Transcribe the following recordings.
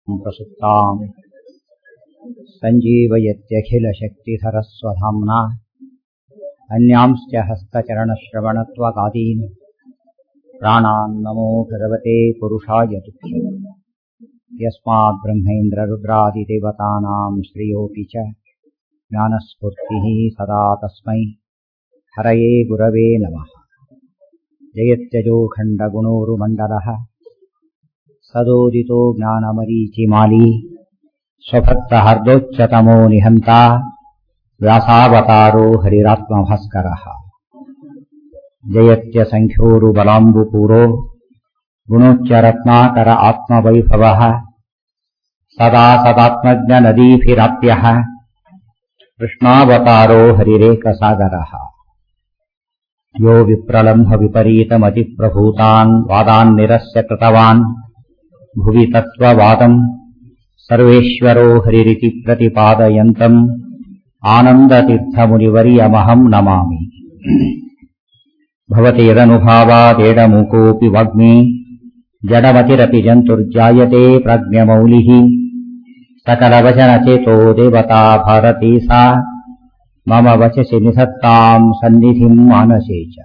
प्रसुप्ताम् सञ्जीवयत्यखिलशक्तिधरस्वधाम्ना अन्यांश्च हस्तचरणश्रवणत्वगादीन् प्राणान् नमो भगवते पुरुषाय तुभ्यम् यस्मात् ब्रह्मेन्द्ररुद्रादिदेवतानाम् श्रियोऽपि च ज्ञानस्फूर्तिः सदा तस्मै हरये गुरवे नमः जयत्यजोखण्डगुणोरुमण्डलः सदोदितो ज्ञानमरीचिमाली स्वभक्तहर्दोच्चतमो निहन्ता व्यासावतारो हरिरात्मभास्करः जयत्यसङ्ख्योरुबलाम्बुपूरो गुणोच्चरत्नाकर आत्मवैभवः सदा सदात्मज्ञनदीभिराप्यः कृष्णावतारो हरिरेकसागरः यो विप्रलम्भविपरीतमतिप्रभूतान् वादान् निरस्य कृतवान् भुवि तत्त्ववादम् सर्वेश्वरो हरिरिति प्रतिपादयन्तम् आनन्दतीर्थमुनिवर्यमहम् नमामि भवति यदनुभावादेडमुकोऽपि वाग्मी जडमतिरपि जन्तुर्जायते प्राज्ञमौलिः सकलवचनचेतो देवता भारती सा मम वचसि निधत्ताम् सन्निधिम् मानसे च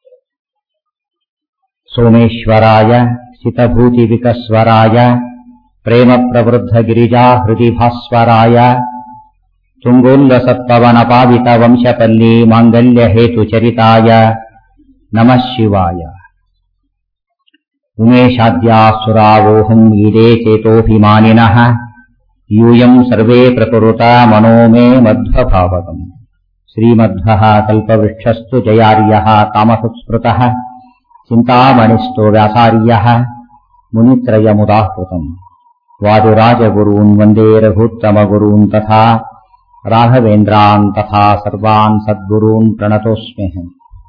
सोमेश्वराय सितभूतिविकस्वराय प्रेमप्रवृद्धगिरिजाहृदि भास्वराय तुङ्गोल्लसत्पवनपावितवंशपल्ली माङ्गल्यहेतुचरिताय नमः शिवाय उमेशाद्यासुरावोऽहम् ईदे चेतोऽभिमानिनः यूयम् सर्वे प्रकुरुता मनो मे मध्वभावकम् श्रीमध्वः कल्पवृक्षस्तु जयार्यः तामसुस्मृतः चिन्तामणिस्तो व्यासार्यः मुनित्रयमुदाहृतम् वादिराजगुरून् वन्दे रघुत्तमगुरून् तथा राघवेन्द्रान् तथा सर्वान् सद्गुरून् प्रणतोऽस्म्यहम्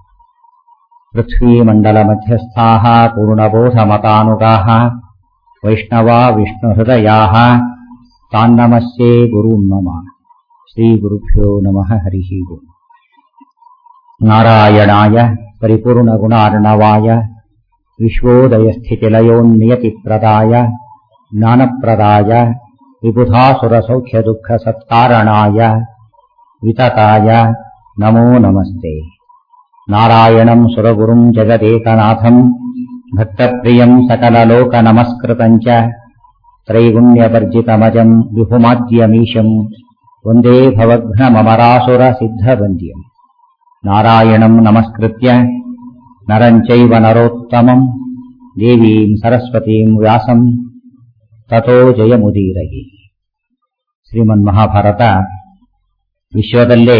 पृथ्वीमण्डलमध्यस्थाः पूर्णबोधमतानुगाः वैष्णवा विष्णुहृदयाः तान्नमस्ये गुरून् मम श्रीगुरुभ्यो नमः हरिः ओम् नारायणाय परिपूर्णगुणार्णवाय विश्वोदयस्थितिलयोन्नियतिप्रदाय ज्ञानप्रदाय विबुधासुरसौख्यदुःखसत्कारणाय वितताय नमो नमस्ते नारायणम् सुरगुरुम् जगदेकनाथम् भक्तप्रियम् सकललोकनमस्कृतम् च त्रैगुण्यवर्जितमजम् विभुमाद्यमीशम् वन्दे भवघ्नममरासुरसिद्धवन्द्यम् नारायणम् नमस्कृत्य नरम् चैव नरोत्तमम् देवीम् सरस्वतीम् व्यासम् ತಥೋ ಜಯಮುದೀರಗಿ ಶ್ರೀಮನ್ ಮಹಾಭಾರತ ವಿಶ್ವದಲ್ಲೇ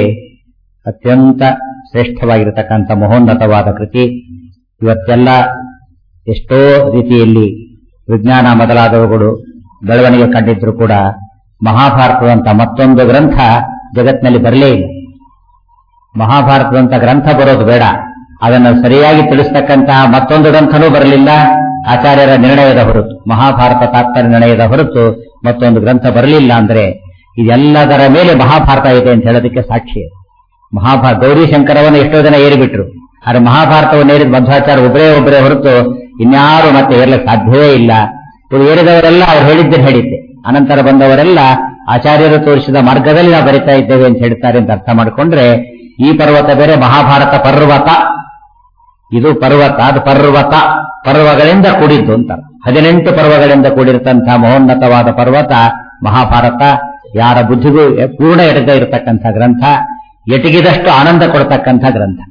ಅತ್ಯಂತ ಶ್ರೇಷ್ಠವಾಗಿರತಕ್ಕಂಥ ಮಹೋನ್ನತವಾದ ಕೃತಿ ಇವತ್ತೆಲ್ಲ ಎಷ್ಟೋ ರೀತಿಯಲ್ಲಿ ವಿಜ್ಞಾನ ಮೊದಲಾದವುಗಳು ಬೆಳವಣಿಗೆ ಕಂಡಿದ್ರು ಕೂಡ ಮಹಾಭಾರತದಂತ ಮತ್ತೊಂದು ಗ್ರಂಥ ಜಗತ್ತಿನಲ್ಲಿ ಬರಲೇ ಇಲ್ಲ ಮಹಾಭಾರತದಂತ ಗ್ರಂಥ ಬರೋದು ಬೇಡ ಅದನ್ನು ಸರಿಯಾಗಿ ತಿಳಿಸ್ತಕ್ಕಂತಹ ಮತ್ತೊಂದು ಗ್ರಂಥನೂ ಬರಲಿಲ್ಲ ಆಚಾರ್ಯರ ನಿರ್ಣಯದ ಹೊರತು ಮಹಾಭಾರತ ತಾತ್ಪರ್ಯ ನಿರ್ಣಯದ ಹೊರತು ಮತ್ತೊಂದು ಗ್ರಂಥ ಬರಲಿಲ್ಲ ಅಂದ್ರೆ ಇದೆಲ್ಲದರ ಮೇಲೆ ಮಹಾಭಾರತ ಇದೆ ಅಂತ ಹೇಳೋದಕ್ಕೆ ಸಾಕ್ಷಿ ಮಹಾಭಾರತ ಗೌರಿ ಶಂಕರವನ್ನು ಎಷ್ಟೋ ಜನ ಏರಿಬಿಟ್ರು ಆದ್ರೆ ಮಹಾಭಾರತವನ್ನು ಏರಿದ ಮಧ್ವಾಚಾರ್ಯ ಒಬ್ಬರೇ ಒಬ್ಬರೇ ಹೊರತು ಇನ್ಯಾರು ಮತ್ತೆ ಏರ್ಲಿಕ್ಕೆ ಸಾಧ್ಯವೇ ಇಲ್ಲ ಇದು ಏರಿದವರೆಲ್ಲ ಅವ್ರು ಹೇಳಿದ್ದೇ ಹೇಳಿದ್ದೆ ಅನಂತರ ಬಂದವರೆಲ್ಲ ಆಚಾರ್ಯರು ತೋರಿಸಿದ ಮಾರ್ಗದಲ್ಲಿ ನಾವು ಬರಿತಾ ಇದ್ದೇವೆ ಅಂತ ಹೇಳ್ತಾರೆ ಅಂತ ಅರ್ಥ ಮಾಡಿಕೊಂಡ್ರೆ ಈ ಪರ್ವತ ಬೇರೆ ಮಹಾಭಾರತ ಪರ್ವತ ಇದು ಪರ್ವತ ಅದು ಪರ್ವತ ಪರ್ವಗಳಿಂದ ಕೂಡಿದ್ದು ಅಂತ ಹದಿನೆಂಟು ಪರ್ವಗಳಿಂದ ಕೂಡಿರತಂತಹ ಮಹೋನ್ನತವಾದ ಪರ್ವತ ಮಹಾಭಾರತ ಯಾರ ಬುದ್ಧಿಗೂ ಪೂರ್ಣ ಎಟಗ ಇರತಕ್ಕಂಥ ಗ್ರಂಥ ಎಟಗಿದಷ್ಟು ಆನಂದ ಕೊಡತಕ್ಕಂಥ ಗ್ರಂಥ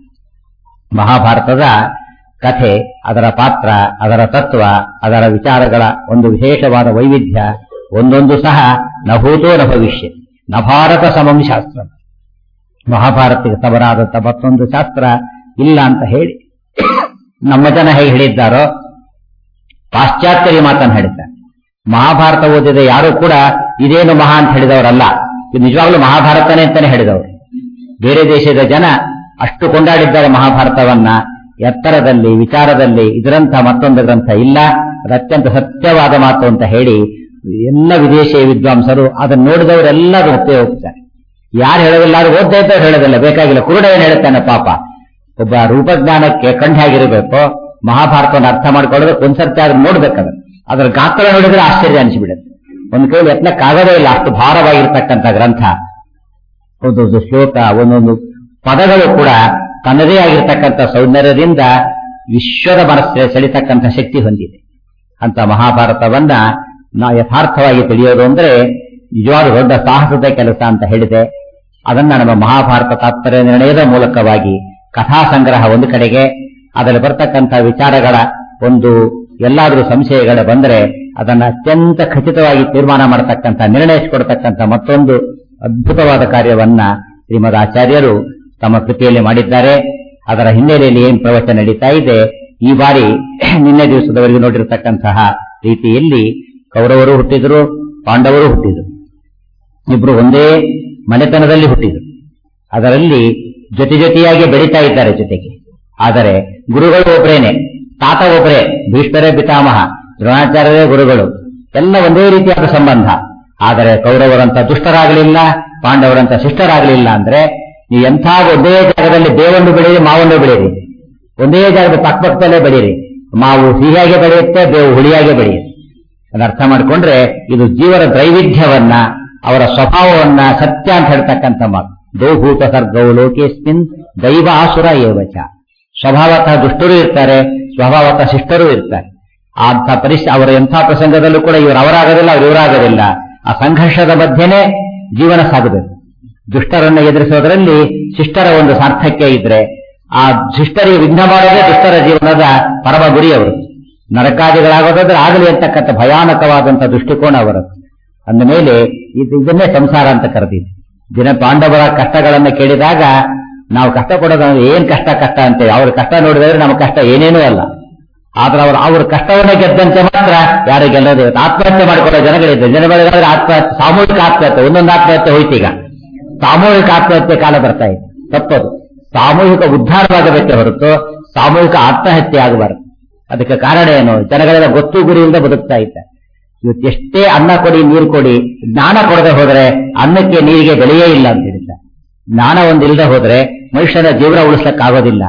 ಮಹಾಭಾರತದ ಕಥೆ ಅದರ ಪಾತ್ರ ಅದರ ತತ್ವ ಅದರ ವಿಚಾರಗಳ ಒಂದು ವಿಶೇಷವಾದ ವೈವಿಧ್ಯ ಒಂದೊಂದು ಸಹ ನಭೂತೋ ನ ಭವಿಷ್ಯ ನ ಭಾರತ ಸಮಂ ಶಾಸ್ತ್ರ ಮಹಾಭಾರತಕ್ಕೆ ಸಮರಾದಂಥ ಮತ್ತೊಂದು ಶಾಸ್ತ್ರ ಇಲ್ಲ ಅಂತ ಹೇಳಿ ನಮ್ಮ ಜನ ಹೇಗೆ ಹೇಳಿದ್ದಾರೋ ಪಾಶ್ಚಾತ್ಯರಿ ಮಾತನ್ನು ಹೇಳಿದ್ದಾರೆ ಮಹಾಭಾರತ ಓದಿದ ಯಾರು ಕೂಡ ಇದೇನು ಮಹಾ ಅಂತ ಹೇಳಿದವರಲ್ಲ ಇದು ನಿಜವಾಗ್ಲೂ ಮಹಾಭಾರತನೇ ಅಂತಾನೆ ಹೇಳಿದವರು ಬೇರೆ ದೇಶದ ಜನ ಅಷ್ಟು ಕೊಂಡಾಡಿದ್ದಾರೆ ಮಹಾಭಾರತವನ್ನ ಎತ್ತರದಲ್ಲಿ ವಿಚಾರದಲ್ಲಿ ಇದರಂಥ ಮತ್ತೊಂದು ಗ್ರಂಥ ಇಲ್ಲ ಅದು ಅತ್ಯಂತ ಸತ್ಯವಾದ ಮಾತು ಅಂತ ಹೇಳಿ ಎಲ್ಲ ವಿದೇಶಿ ವಿದ್ವಾಂಸರು ಅದನ್ನು ನೋಡಿದವರೆಲ್ಲರೂ ಒಪ್ಪೇ ಹೋಗ್ತಾರೆ ಯಾರು ಹೇಳೋದಿಲ್ಲ ಯಾರು ಓದ್ತಾ ಇದ್ದವ್ರು ಹೇಳೋದಿಲ್ಲ ಬೇಕಾಗಿಲ್ಲ ಕುರುಡ ಏನ್ ಹೇಳ್ತಾನೆ ಪಾಪ ಒಬ್ಬ ರೂಪಜ್ಞಾನಕ್ಕೆ ಕಂಠಾಗಿರಬೇಕು ಮಹಾಭಾರತವನ್ನು ಅರ್ಥ ಮಾಡ್ಕೊಳ್ಳೋದಕ್ಕೆ ಒಂದ್ಸರ್ತಿ ಆದ್ರೂ ನೋಡ್ಬೇಕದ ಅದರ ಗಾತ್ರ ನೋಡಿದ್ರೆ ಆಶ್ಚರ್ಯ ಅನಿಸ್ಬಿಡುತ್ತೆ ಒಂದು ಕೈಲಿ ಎತ್ತಕ್ಕಾಗದೇ ಇಲ್ಲ ಅಷ್ಟು ಭಾರವಾಗಿರ್ತಕ್ಕಂಥ ಗ್ರಂಥ ಒಂದೊಂದು ಶ್ಲೋಕ ಒಂದೊಂದು ಪದಗಳು ಕೂಡ ತನ್ನದೇ ಆಗಿರ್ತಕ್ಕಂಥ ಸೌಂದರ್ಯದಿಂದ ವಿಶ್ವದ ಮನಸ್ಸಿಗೆ ಸೆಳಿತಕ್ಕಂಥ ಶಕ್ತಿ ಹೊಂದಿದೆ ಅಂತ ಮಹಾಭಾರತವನ್ನ ನಾವು ಯಥಾರ್ಥವಾಗಿ ತಿಳಿಯೋದು ಅಂದ್ರೆ ನಿಜವಾದ ದೊಡ್ಡ ಸಾಹಸದ ಕೆಲಸ ಅಂತ ಹೇಳಿದೆ ಅದನ್ನ ನಮ್ಮ ಮಹಾಭಾರತ ತಾತ್ಪರ್ಯ ನಿರ್ಣಯದ ಮೂಲಕವಾಗಿ ಕಥಾ ಸಂಗ್ರಹ ಒಂದು ಕಡೆಗೆ ಅದರಲ್ಲಿ ಬರ್ತಕ್ಕಂಥ ವಿಚಾರಗಳ ಒಂದು ಎಲ್ಲಾದರೂ ಸಂಶಯಗಳು ಬಂದರೆ ಅದನ್ನ ಅತ್ಯಂತ ಖಚಿತವಾಗಿ ತೀರ್ಮಾನ ಮಾಡತಕ್ಕಂಥ ನಿರ್ಣಯಿಸಿಕೊಡ್ತಕ್ಕಂಥ ಮತ್ತೊಂದು ಅದ್ಭುತವಾದ ಕಾರ್ಯವನ್ನ ಶ್ರೀಮದ್ ಆಚಾರ್ಯರು ತಮ್ಮ ಕೃತಿಯಲ್ಲಿ ಮಾಡಿದ್ದಾರೆ ಅದರ ಹಿನ್ನೆಲೆಯಲ್ಲಿ ಏನ್ ಪ್ರವಚನ ನಡೀತಾ ಇದೆ ಈ ಬಾರಿ ನಿನ್ನೆ ದಿವಸದವರೆಗೂ ನೋಡಿರತಕ್ಕಂತಹ ರೀತಿಯಲ್ಲಿ ಕೌರವರು ಹುಟ್ಟಿದ್ರು ಪಾಂಡವರು ಹುಟ್ಟಿದ್ರು ಇಬ್ರು ಒಂದೇ ಮನೆತನದಲ್ಲಿ ಹುಟ್ಟಿದ್ರು ಅದರಲ್ಲಿ ಜೊತೆ ಜೊತೆಯಾಗಿ ಬೆಳೀತಾ ಇದ್ದಾರೆ ಜೊತೆಗೆ ಆದರೆ ಗುರುಗಳು ಒಬ್ಬರೇನೆ ತಾತ ಒಬ್ಬರೇ ಭೀಷ್ಮರೇ ಪಿತಾಮಹ ದ್ರೋಣಾಚಾರ್ಯರೇ ಗುರುಗಳು ಎಲ್ಲ ಒಂದೇ ರೀತಿಯಾದ ಸಂಬಂಧ ಆದರೆ ಕೌರವರಂತ ದುಷ್ಟರಾಗಲಿಲ್ಲ ಪಾಂಡವರಂತ ಶಿಷ್ಟರಾಗಲಿಲ್ಲ ಅಂದ್ರೆ ನೀವು ಎಂಥ ಒಂದೇ ಜಾಗದಲ್ಲಿ ಬೇವನ್ನು ಬೆಳೀರಿ ಮಾವನ್ನು ಬೆಳೀರಿ ಒಂದೇ ಜಾಗದ ಪಕ್ಕಪಕ್ಕದಲ್ಲೇ ಬೆಳೀರಿ ಮಾವು ಸಿಹಿಯಾಗೆ ಬೆಳೆಯುತ್ತೆ ಬೇವು ಹುಳಿಯಾಗೆ ಬೆಳೆಯುತ್ತೆ ಅದನ್ನ ಅರ್ಥ ಮಾಡಿಕೊಂಡ್ರೆ ಇದು ಜೀವನ ದ್ರೈವಿಧ್ಯವನ್ನ ಅವರ ಸ್ವಭಾವವನ್ನ ಸತ್ಯ ಅಂತ ಹೇಳ್ತಕ್ಕಂಥ ಮಾತು ದೌಭೂತ ಸರ್ಗವು ಲೋಕೇಸ್ಮಿನ್ ದೈವ ಆಸುರ ಏವಚ ಸ್ವಭಾವತಃ ದುಷ್ಟರು ಇರ್ತಾರೆ ಸ್ವಭಾವತಃ ಶಿಷ್ಟರು ಇರ್ತಾರೆ ಅಂಥ ಪರಿಸ್ಥಿತಿ ಅವರ ಎಂಥ ಪ್ರಸಂಗದಲ್ಲೂ ಕೂಡ ಇವರು ಅವರಾಗೋದಿಲ್ಲ ಅವ್ರು ಇವರಾಗೋದಿಲ್ಲ ಆ ಸಂಘರ್ಷದ ಮಧ್ಯೆನೇ ಜೀವನ ಸಾಗಬೇಕು ದುಷ್ಟರನ್ನು ಎದುರಿಸೋದ್ರಲ್ಲಿ ಶಿಷ್ಟರ ಒಂದು ಸಾರ್ಥಕ್ಯ ಇದ್ರೆ ಆ ಶಿಷ್ಟರಿಗೆ ವಿಘ್ನ ಮಾಡೋದೇ ದುಷ್ಟರ ಜೀವನದ ಪರಮ ಗುರಿ ಅವರು ನರಕಾದಿಗಳಾಗೋದಾದ್ರೆ ಆಗಲಿ ಅಂತಕ್ಕಂಥ ಭಯಾನಕವಾದಂಥ ದೃಷ್ಟಿಕೋನ ಅವರದ್ದು ಅಂದ ಮೇಲೆ ಇದು ಇದನ್ನೇ ಸಂಸಾರ ಅಂತ ಕರೆದಿದೆ ದಿನ ಪಾಂಡವರ ಕಷ್ಟಗಳನ್ನು ಕೇಳಿದಾಗ ನಾವು ಕಷ್ಟ ಕೊಡೋದು ಏನ್ ಕಷ್ಟ ಕಷ್ಟ ಅಂತ ಅವ್ರ ಕಷ್ಟ ನೋಡಿದ್ರೆ ನಮ್ಮ ಕಷ್ಟ ಏನೇನೂ ಅಲ್ಲ ಆದ್ರೆ ಅವರು ಅವ್ರ ಕಷ್ಟವನ್ನ ಗೆದ್ದಂತೆ ಮಾತ್ರ ಯಾರು ಗೆಲ್ಲೋದು ಆತ್ಮಹತ್ಯೆ ಮಾಡಿಕೊಳ್ಳೋ ಜನಗಳಿದೆ ಜನಗಳಿಗಾದ್ರೆ ಆತ್ಮಹತ್ಯೆ ಸಾಮೂಹಿಕ ಆತ್ಮಹತ್ಯೆ ಒಂದೊಂದು ಆತ್ಮಹತ್ಯೆ ಹೋಯ್ತೀಗ ಸಾಮೂಹಿಕ ಆತ್ಮಹತ್ಯೆ ಕಾಲ ಬರ್ತಾ ಇದೆ ತಪ್ಪದು ಸಾಮೂಹಿಕ ಉದ್ಧಾರವಾಗಬೇಕೆ ಹೊರತು ಸಾಮೂಹಿಕ ಆತ್ಮಹತ್ಯೆ ಆಗಬಾರದು ಅದಕ್ಕೆ ಕಾರಣ ಏನು ಜನಗಳೆಲ್ಲ ಗೊತ್ತು ಗುರಿಯಿಂದ ಬದುಕ್ತಾ ಇದ್ದಾರೆ ಇವತ್ತು ಎಷ್ಟೇ ಅನ್ನ ಕೊಡಿ ನೀರು ಕೊಡಿ ಜ್ಞಾನ ಕೊಡದೆ ಹೋದ್ರೆ ಅನ್ನಕ್ಕೆ ನೀರಿಗೆ ಬೆಲೆಯೇ ಇಲ್ಲ ಅಂತ ಹೇಳಿದ್ದಾರೆ ಜ್ಞಾನ ಒಂದಿಲ್ಲದೆ ಹೋದ್ರೆ ಮನುಷ್ಯನ ಜೀವನ ಉಳಿಸ್ಲಕ್ಕಾಗೋದಿಲ್ಲ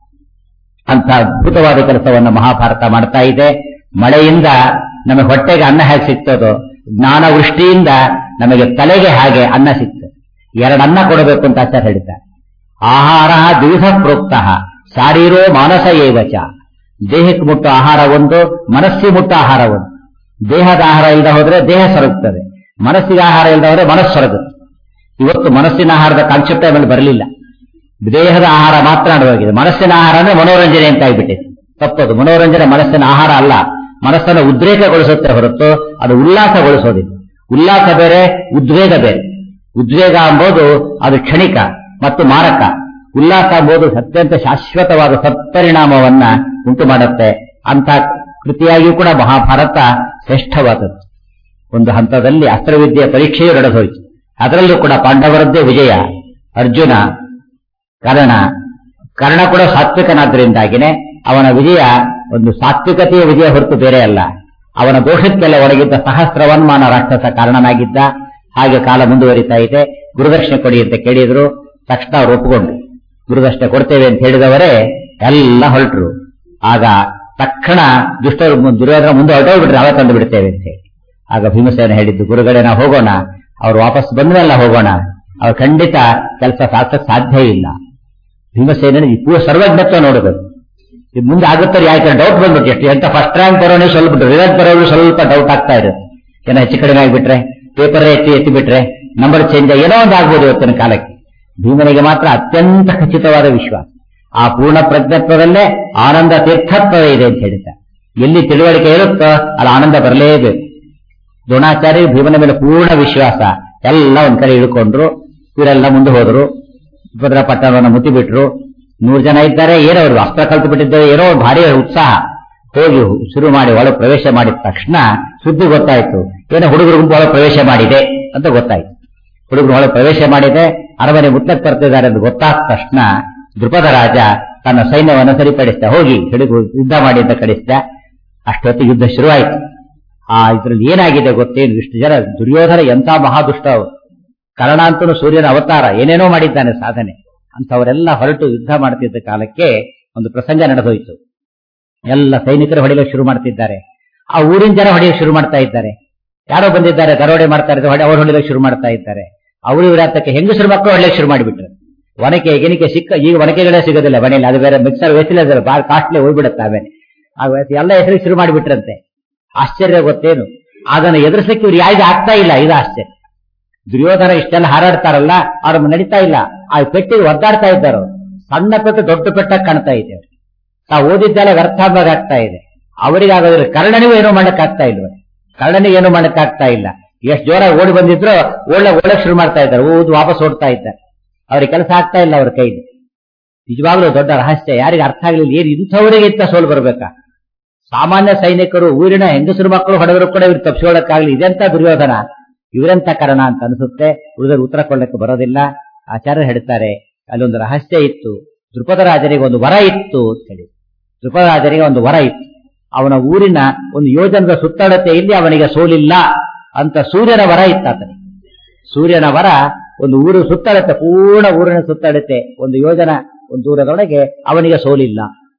ಅಂತ ಅದ್ಭುತವಾದ ಕೆಲಸವನ್ನು ಮಹಾಭಾರತ ಮಾಡ್ತಾ ಇದೆ ಮಳೆಯಿಂದ ನಮಗೆ ಹೊಟ್ಟೆಗೆ ಅನ್ನ ಹೇಗೆ ಸಿಗ್ತದೋ ಜ್ಞಾನ ವೃಷ್ಟಿಯಿಂದ ನಮಗೆ ತಲೆಗೆ ಹಾಗೆ ಅನ್ನ ಸಿಗ್ತದೆ ಎರಡು ಅನ್ನ ಕೊಡಬೇಕು ಅಂತ ಆಚಾರ್ಯ ಹೇಳಿದ್ದಾರೆ ಆಹಾರ ದ್ವಿಧ ಪ್ರೋಕ್ತ ಶಾರೀರೋ ಮಾನಸ ಏವಚ ದೇಹಕ್ಕೆ ಮುಟ್ಟೋ ಆಹಾರ ಒಂದು ಮನಸ್ಸಿಗೆ ಮುಟ್ಟೋ ಆಹಾರ ಒಂದು ದೇಹದ ಆಹಾರ ಇಲ್ಲದೆ ಹೋದ್ರೆ ದೇಹ ಸೊರಗುತ್ತದೆ ಮನಸ್ಸಿಗೆ ಆಹಾರ ಇಲ್ಲದೆ ಹೋದ್ರೆ ಮನಸ್ಸು ಸೊರಗುತ್ತೆ ಇವತ್ತು ಮನಸ್ಸಿನ ಆಹಾರದ ಕಾನ್ಸೆಪ್ಟ್ ಆಮೇಲೆ ಬರಲಿಲ್ಲ ದೇಹದ ಆಹಾರ ಮಾತ್ರ ಅಡವಾಗಿದೆ ಮನಸ್ಸಿನ ಆಹಾರ ಅಂದ್ರೆ ಮನೋರಂಜನೆ ಅಂತ ಆಗ್ಬಿಟ್ಟಿದೆ ತಪ್ಪದು ಮನೋರಂಜನೆ ಮನಸ್ಸಿನ ಆಹಾರ ಅಲ್ಲ ಮನಸ್ಸನ್ನು ಉದ್ರೇಕಗೊಳಿಸುತ್ತೆ ಹೊರತು ಅದು ಉಲ್ಲಾಸಗೊಳಿಸೋದಿಲ್ಲ ಉಲ್ಲಾಸ ಬೇರೆ ಉದ್ವೇಗ ಬೇರೆ ಉದ್ವೇಗ ಎಂಬುದು ಅದು ಕ್ಷಣಿಕ ಮತ್ತು ಮಾರಕ ಉಲ್ಲಾಸ ಎಂಬುದು ಅತ್ಯಂತ ಶಾಶ್ವತವಾದ ಸತ್ಪರಿಣಾಮವನ್ನ ಉಂಟು ಮಾಡುತ್ತೆ ಅಂತ ಕೃತಿಯಾಗಿಯೂ ಕೂಡ ಮಹಾಭಾರತ ಶ್ರೇಷ್ಠವಾದದ್ದು ಒಂದು ಹಂತದಲ್ಲಿ ಅಸ್ತ್ರವಿದ್ಯೆಯ ಪರೀಕ್ಷೆಯೂ ನಡೆದೋಯ್ತು ಅದರಲ್ಲೂ ಕೂಡ ಪಾಂಡವರದ್ದೇ ವಿಜಯ ಅರ್ಜುನ ಕರ್ಣ ಕರ್ಣ ಕೂಡ ಸಾತ್ವಿಕನಾದ್ದರಿಂದಾಗಿನೇ ಅವನ ವಿಜಯ ಒಂದು ಸಾತ್ವಿಕತೆಯ ವಿಜಯ ಹೊರತು ಬೇರೆ ಅಲ್ಲ ಅವನ ದೋಷಕ್ಕೆಲ್ಲ ಒಳಗಿದ್ದ ಸಹಸ್ರವನ್ಮಾನ ರಾಕ್ಷಸ ಕಾರಣನಾಗಿದ್ದ ಹಾಗೆ ಕಾಲ ಮುಂದುವರಿತಾ ಇದೆ ಗುರುದಕ್ಷಿಣೆ ಕೊಡಿ ಅಂತ ಕೇಳಿದ್ರು ತಕ್ಷಣ ಅವರು ಒಪ್ಪಿಕೊಂಡ್ರು ಗುರುದಕ್ಷಿಣೆ ಕೊಡ್ತೇವೆ ಅಂತ ಹೇಳಿದವರೇ ಎಲ್ಲ ಹೊರಟರು ಆಗ ತಕ್ಷಣ ದುಷ್ಟರು ಮು- ದುರ್ಯೋಧನ ಮುಂದೆ ಹೊರಟೋಗ್ಬಿಟ್ರೆ ಅವೇ ತಂದು ಬಿಡ್ತೇವೆ ಅಂತ ಹೇಳಿ ಆಗ ಭೀಮಸೇನ ಹೇಳಿದ್ದು ಗುರುಗಳೇ ನಾವು ಹೋಗೋಣ ಅವ್ರು ವಾಪಸ್ ಬಂದ್ಮೇಲೆ ಹೋಗೋಣ ಅವ್ರು ಖಂಡಿತ ಕೆಲಸ ಸಾಧಿಸಕ್ ಸಾಧ್ಯ ಇಲ್ಲ ಭೀಮಸೇನ ಈ ಪೂರ್ವ ಸರ್ವಜ್ಞತ್ವ ನೋಡಬೇಕು ಇದು ಮುಂದೆ ಆಗುತ್ತಾರೆ ಯಾಕೆ ಡೌಟ್ ಬಂದ್ಬಿಟ್ಟು ಎಷ್ಟು ಎಂತ ಫಸ್ಟ್ ರ್ಯಾಂಕ್ ಬರೋನೇ ಸ್ವಲ್ಪ ರಿಸಲ್ಟ್ ಬರೋರು ಸ್ವಲ್ಪ ಡೌಟ್ ಆಗ್ತಾ ಇರುತ್ತೆ ಏನೋ ಹೆಚ್ಚು ಕಡಿಮೆ ಆಗಿಬಿಟ್ರೆ ಪೇಪರ್ ಎತ್ತಿ ಎತ್ತಿ ಬಿಟ್ರೆ ನಂಬರ್ ಚೇಂಜ್ ಏನೋ ಒಂದು ಆಗ್ಬೋದು ಇವತ್ತಿನ ಕಾಲಕ್ಕೆ ಭೀಮನಿಗೆ ಮಾತ್ರ ಅತ್ಯಂತ ಖಚಿತವಾದ ವಿಶ್ವಾಸ ಆ ಪೂರ್ಣ ಪ್ರಜ್ಞತ್ವದಲ್ಲೇ ಆನಂದ ತೀರ್ಥತ್ವ ಇದೆ ಅಂತ ಹೇಳಿದ್ದಾರೆ ಎಲ್ಲಿ ತಿಳುವಳಿಕೆ ಇರುತ್ತೋ ಅಲ್ಲಿ ಆನಂದ ಬರಲೇಬೇಕು ದ್ರೋಣಾಚಾರ್ಯ ಭೀಮನ ಮೇಲೆ ಪೂರ್ಣ ವಿಶ್ವಾಸ ಎಲ್ಲ ಒಂದ್ ಕಡೆ ಇಳ್ಕೊಂಡ್ರು ಇವರೆಲ್ಲ ಮುಂದೆ ಹೋದ್ರು ಭದ್ರ ಪಟ್ಟಣವನ್ನು ಮುತ್ತಿಬಿಟ್ರು ನೂರು ಜನ ಇದ್ದಾರೆ ಏನೋ ಅವರು ಅಸ್ತ್ರ ಕಲ್ತು ಬಿಟ್ಟಿದ್ದಾರೆ ಏನೋ ಒಂದು ಭಾರಿ ಉತ್ಸಾಹ ಹೋಗಿ ಶುರು ಮಾಡಿ ಒಳಗೆ ಪ್ರವೇಶ ಮಾಡಿದ ತಕ್ಷಣ ಸುದ್ದಿ ಗೊತ್ತಾಯ್ತು ಏನೋ ಹುಡುಗರು ಗುಂಪು ಒಳಗೆ ಪ್ರವೇಶ ಮಾಡಿದೆ ಅಂತ ಗೊತ್ತಾಯ್ತು ಹುಡುಗರು ಒಳಗೆ ಪ್ರವೇಶ ಮಾಡಿದೆ ಅರಮನೆ ಮುತ್ತಕ್ಕೆ ಬರ್ತಿದ್ದಾರೆ ಅಂತ ಗೊತ್ತಾದ ತಕ್ಷಣ ದೃಪದ ರಾಜ ತನ್ನ ಸೈನ್ಯವನ್ನು ಸರಿಪಡಿಸಿದ ಹೋಗಿ ಹಿಡಿದು ಯುದ್ಧ ಮಾಡಿ ಅಂತ ಕಳಿಸಿದ ಅಷ್ಟೊತ್ತು ಯುದ್ಧ ಶುರುವಾಯಿತು ಆ ಇದ್ರಲ್ಲಿ ಏನಾಗಿದೆ ಗೊತ್ತೇನು ಇಷ್ಟು ಜನ ದುರ್ಯೋಧನ ಎಂತ ಮಹಾದುಷ್ಟ ಅವರು ಕರ್ಣ ಅಂತೂ ಸೂರ್ಯನ ಅವತಾರ ಏನೇನೋ ಮಾಡಿದ್ದಾನೆ ಸಾಧನೆ ಅಂತವರೆಲ್ಲ ಹೊರಟು ಯುದ್ಧ ಮಾಡ್ತಿದ್ದ ಕಾಲಕ್ಕೆ ಒಂದು ಪ್ರಸಂಗ ನಡೆದೋಯ್ತು ಎಲ್ಲ ಸೈನಿಕರು ಹೊಡೆಯಲು ಶುರು ಮಾಡ್ತಿದ್ದಾರೆ ಆ ಊರಿನ ಜನ ಹೊಡೆಯಲು ಶುರು ಮಾಡ್ತಾ ಇದ್ದಾರೆ ಯಾರೋ ಬಂದಿದ್ದಾರೆ ದರೋಡೆ ಮಾಡ್ತಾ ಇದ್ದಾರೆ ಹೊಡೆ ಅವ್ರು ಹೊಡಿಲಿಕ್ಕೆ ಶುರು ಮಾಡ್ತಾ ಇದ್ದಾರೆ ಅವರು ವಿರಾತಕ್ಕೆ ಹೆಂಗಸರು ಮಕ್ಕಳು ಹೊಡ್ಲಿಕ್ಕೆ ಶುರು ಮಾಡಿಬಿಟ್ರು ಒನಕೆ ಗಿನಿಕೆ ಸಿಕ್ಕ ಈಗ ಒನಕೆಗಳೇ ಸಿಗೋದಿಲ್ಲ ಮನೆಯಲ್ಲಿ ಅದು ಬೇರೆ ಮಿಕ್ಸರ್ ವೇಸಿಲ್ಲ ಬಾಳ ಕಾಸ್ಟ್ಲಿ ಹೋಗ್ಬಿಡುತ್ತೆ ಆಮೇಲೆ ಆ ವಯಸ್ಸು ಎಲ್ಲ ಹೆಸರಿಗೆ ಶುರು ಮಾಡಿಬಿಟ್ರಂತೆ ಆಶ್ಚರ್ಯ ಗೊತ್ತೇನು ಅದನ್ನು ಎದುರಿಸಲಿಕ್ಕೆ ಇವ್ರು ಯಾರಿಗೆ ಆಗ್ತಾ ಇಲ್ಲ ಇದು ಆಶ್ಚರ್ಯ ದುರ್ಯೋಧನ ಇಷ್ಟೆಲ್ಲ ಹಾರಾಡ್ತಾರಲ್ಲ ಅವ್ರ ನಡೀತಾ ಇಲ್ಲ ಆ ಪೆಟ್ಟಿಗೆ ಒದ್ದಾಡ್ತಾ ಇದ್ದಾರೆ ಅವ್ರು. ಸಣ್ಣ ಪೆಟ್ಟು ದೊಡ್ಡ ಪೆಟ್ಟಾಗಿ ಕಾಣ್ತಾ ಇದೆ ಅವ್ರಿಗೆ. ತಾವು ಓದಿದ್ದೆಲ್ಲ ವ್ಯರ್ಥಾಭಾಗ ಆಗ್ತಾ ಇದೆ ಅವರಿಗಾಗೋದಿಲ್ಲ ಕರ್ಣನಿಗೂ ಏನೂ ಮಾಡಕ್ಕಾಗ್ತಾ ಇಲ್ವ ಕರ್ಣನಿಗೆ ಏನೂ ಮಾಡಕ್ಕಾಗ್ತಾ ಇಲ್ಲ ಎಷ್ಟು ಜೋರಾಗಿ ಓಡಿ ಬಂದಿದ್ರು ಒಳ್ಳೆ ಓಡಕ್ ಶುರು ಮಾಡ್ತಾ ಇದ್ದಾರೆ ಓದು ವಾಪಸ್ ಓಡ್ತಾ ಇದ್ದಾರೆ ಅವ್ರಿಗೆ ಕೆಲಸ ಆಗ್ತಾ ಇಲ್ಲ ಅವ್ರ ಕೈಲಿ ನಿಜವಾಗ್ಲೂ ದೊಡ್ಡ ರಹಸ್ಯ ಯಾರಿಗೆ ಅರ್ಥ ಆಗ್ಲಿಲ್ಲ ಏನು ಇಂಥವರಿಗೆ ಇಂಥ ಸೋಲು ಬರ್ಬೇಕಾ ಸಾಮಾನ್ಯ ಸೈನಿಕರು ಊರಿನ ಹೆಂಗಸರು ಮಕ್ಕಳು ಹೊಡೆದ್ರು ಕೂಡ ಇವ್ರು ತಪ್ಪಿಸ್ಕೊಳ್ಳಕ್ಕಾಗ್ಲಿ ಇದೆಂತ ದುರ್ಯೋಧನ ಇವರೆಂತ ಕಾರಣ ಅಂತ ಅನಿಸುತ್ತೆ ಉಳಿದವರು ಉತ್ತರ ಕೊಡ್ಲಿಕ್ಕೆ ಬರೋದಿಲ್ಲ ಆಚಾರ್ಯರು ಹೇಳ್ತಾರೆ ಅಲ್ಲೊಂದು ರಹಸ್ಯ ಇತ್ತು ದೃಪದ ರಾಜರಿಗೆ ಒಂದು ವರ ಇತ್ತು ಅಂತ ಹೇಳಿ ದೃಪದ ರಾಜರಿಗೆ ಒಂದು ವರ ಇತ್ತು ಅವನ ಊರಿನ ಒಂದು ಯೋಜನದ ಸುತ್ತಳತೆಯಲ್ಲಿ ಅವನಿಗೆ ಸೋಲಿಲ್ಲ ಅಂತ ಸೂರ್ಯನ ವರ ಇತ್ತು ಆತನಿಗೆ ಸೂರ್ಯನ ವರ ಒಂದು ಊರು ಸುತ್ತಳತೆ ಪೂರ್ಣ ಊರಿನ ಸುತ್ತಳತೆ ಒಂದು ಯೋಜನ ಒಂದು ದೂರದೊಳಗೆ ಅವನಿಗೆ ಸೋಲಿಲ್ಲ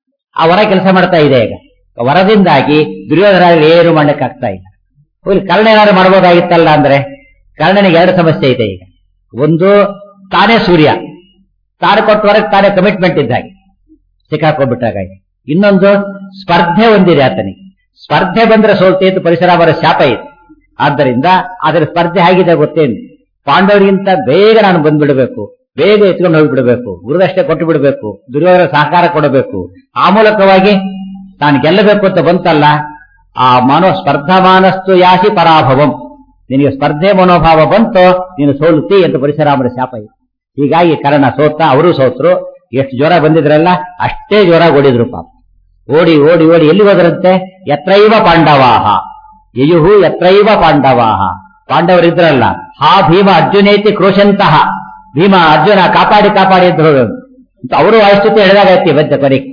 ಆ ವರ ಕೆಲಸ ಮಾಡ್ತಾ ಇದೆ ಈಗ ವರದಿಂದಾಗಿ ದುರ್ಯೋಧನ ಏನು ಮಾಡಕ್ಕಾಗ್ತಾ ಇಲ್ಲ ಹೋಗ್ಲಿ ಕರ್ಣ ಏನಾದ್ರು ಮಾಡ್ಬೋದಾಗಿತ್ತಲ್ಲ ಅಂದ್ರೆ ಕರ್ಣನಿಗೆ ಎರಡು ಸಮಸ್ಯೆ ಇದೆ ಈಗ ಒಂದು ತಾನೇ ಸೂರ್ಯ ತಾನು ಕೊಟ್ಟವರೆಗೆ ತಾನೇ ಕಮಿಟ್ಮೆಂಟ್ ಇದ್ದಾಗೆ ಸಿಕ್ಕಾಕೊಂಡ್ಬಿಟ್ಟಾಗ ಇನ್ನೊಂದು ಸ್ಪರ್ಧೆ ಹೊಂದಿದೆ ಆತನಿಗೆ ಸ್ಪರ್ಧೆ ಬಂದ್ರೆ ಸೋಲ್ತಿ ಅಂತ ಪರಿಸರ ಶಾಪ ಇದೆ ಆದ್ದರಿಂದ ಅದರ ಸ್ಪರ್ಧೆ ಆಗಿದೆ ಗೊತ್ತೇನು ಪಾಂಡವರಿಗಿಂತ ಬೇಗ ನಾನು ಬಂದ್ಬಿಡಬೇಕು ಬೇಗ ಎತ್ಕೊಂಡು ಹೋಗ್ಬಿಡ್ಬೇಕು ಗುರುದಷ್ಟೇ ಕೊಟ್ಟು ಬಿಡಬೇಕು ದುರ್ಯೋಧನ ಸಹಕಾರ ಕೊಡಬೇಕು ಆ ಮೂಲಕವಾಗಿ ತಾನು ಗೆಲ್ಲಬೇಕು ಅಂತ ಬಂತಲ್ಲ ಆ ಮನೋ ಸ್ಪರ್ಧಮಾನಸ್ತು ಯಾಸಿ ಪರಾಭವಂ ನಿನಗೆ ಸ್ಪರ್ಧೆ ಮನೋಭಾವ ಬಂತು ನೀನು ಸೋಲುತ್ತಿ ಅಂತ ಪರಿಸರಾಮರ ಶಾಪ ಇದೆ ಹೀಗಾಗಿ ಕರ್ಣ ಸೋತ ಅವರು ಸೋತರು ಎಷ್ಟು ಜ್ವರ ಬಂದಿದ್ರಲ್ಲ ಅಷ್ಟೇ ಜ್ವರ ಓಡಿದ್ರು ಪಾಪ ಓಡಿ ಓಡಿ ಓಡಿ ಎಲ್ಲಿ ಹೋದ್ರಂತೆ ಯತ್ರೈವ ಪಾಂಡವಾಹ ಯಯುಹು ಯತ್ರೈವ ಪಾಂಡವಾಹ ಪಾಂಡವರಿದ್ರಲ್ಲ ಹಾ ಭೀಮ ಅರ್ಜುನೇತಿ ಕ್ರೋಶಂತಹ ಭೀಮ ಅರ್ಜುನ ಕಾಪಾಡಿ ಕಾಪಾಡಿ ಅಂತ ಹೋಗೋದು ಅವರು ವಾಯುಸ್ತುತಿ ಹೇಳಿದಾಗಾಯ್ತಿ ಬದ್ಧ ಕೊನೆಗೆ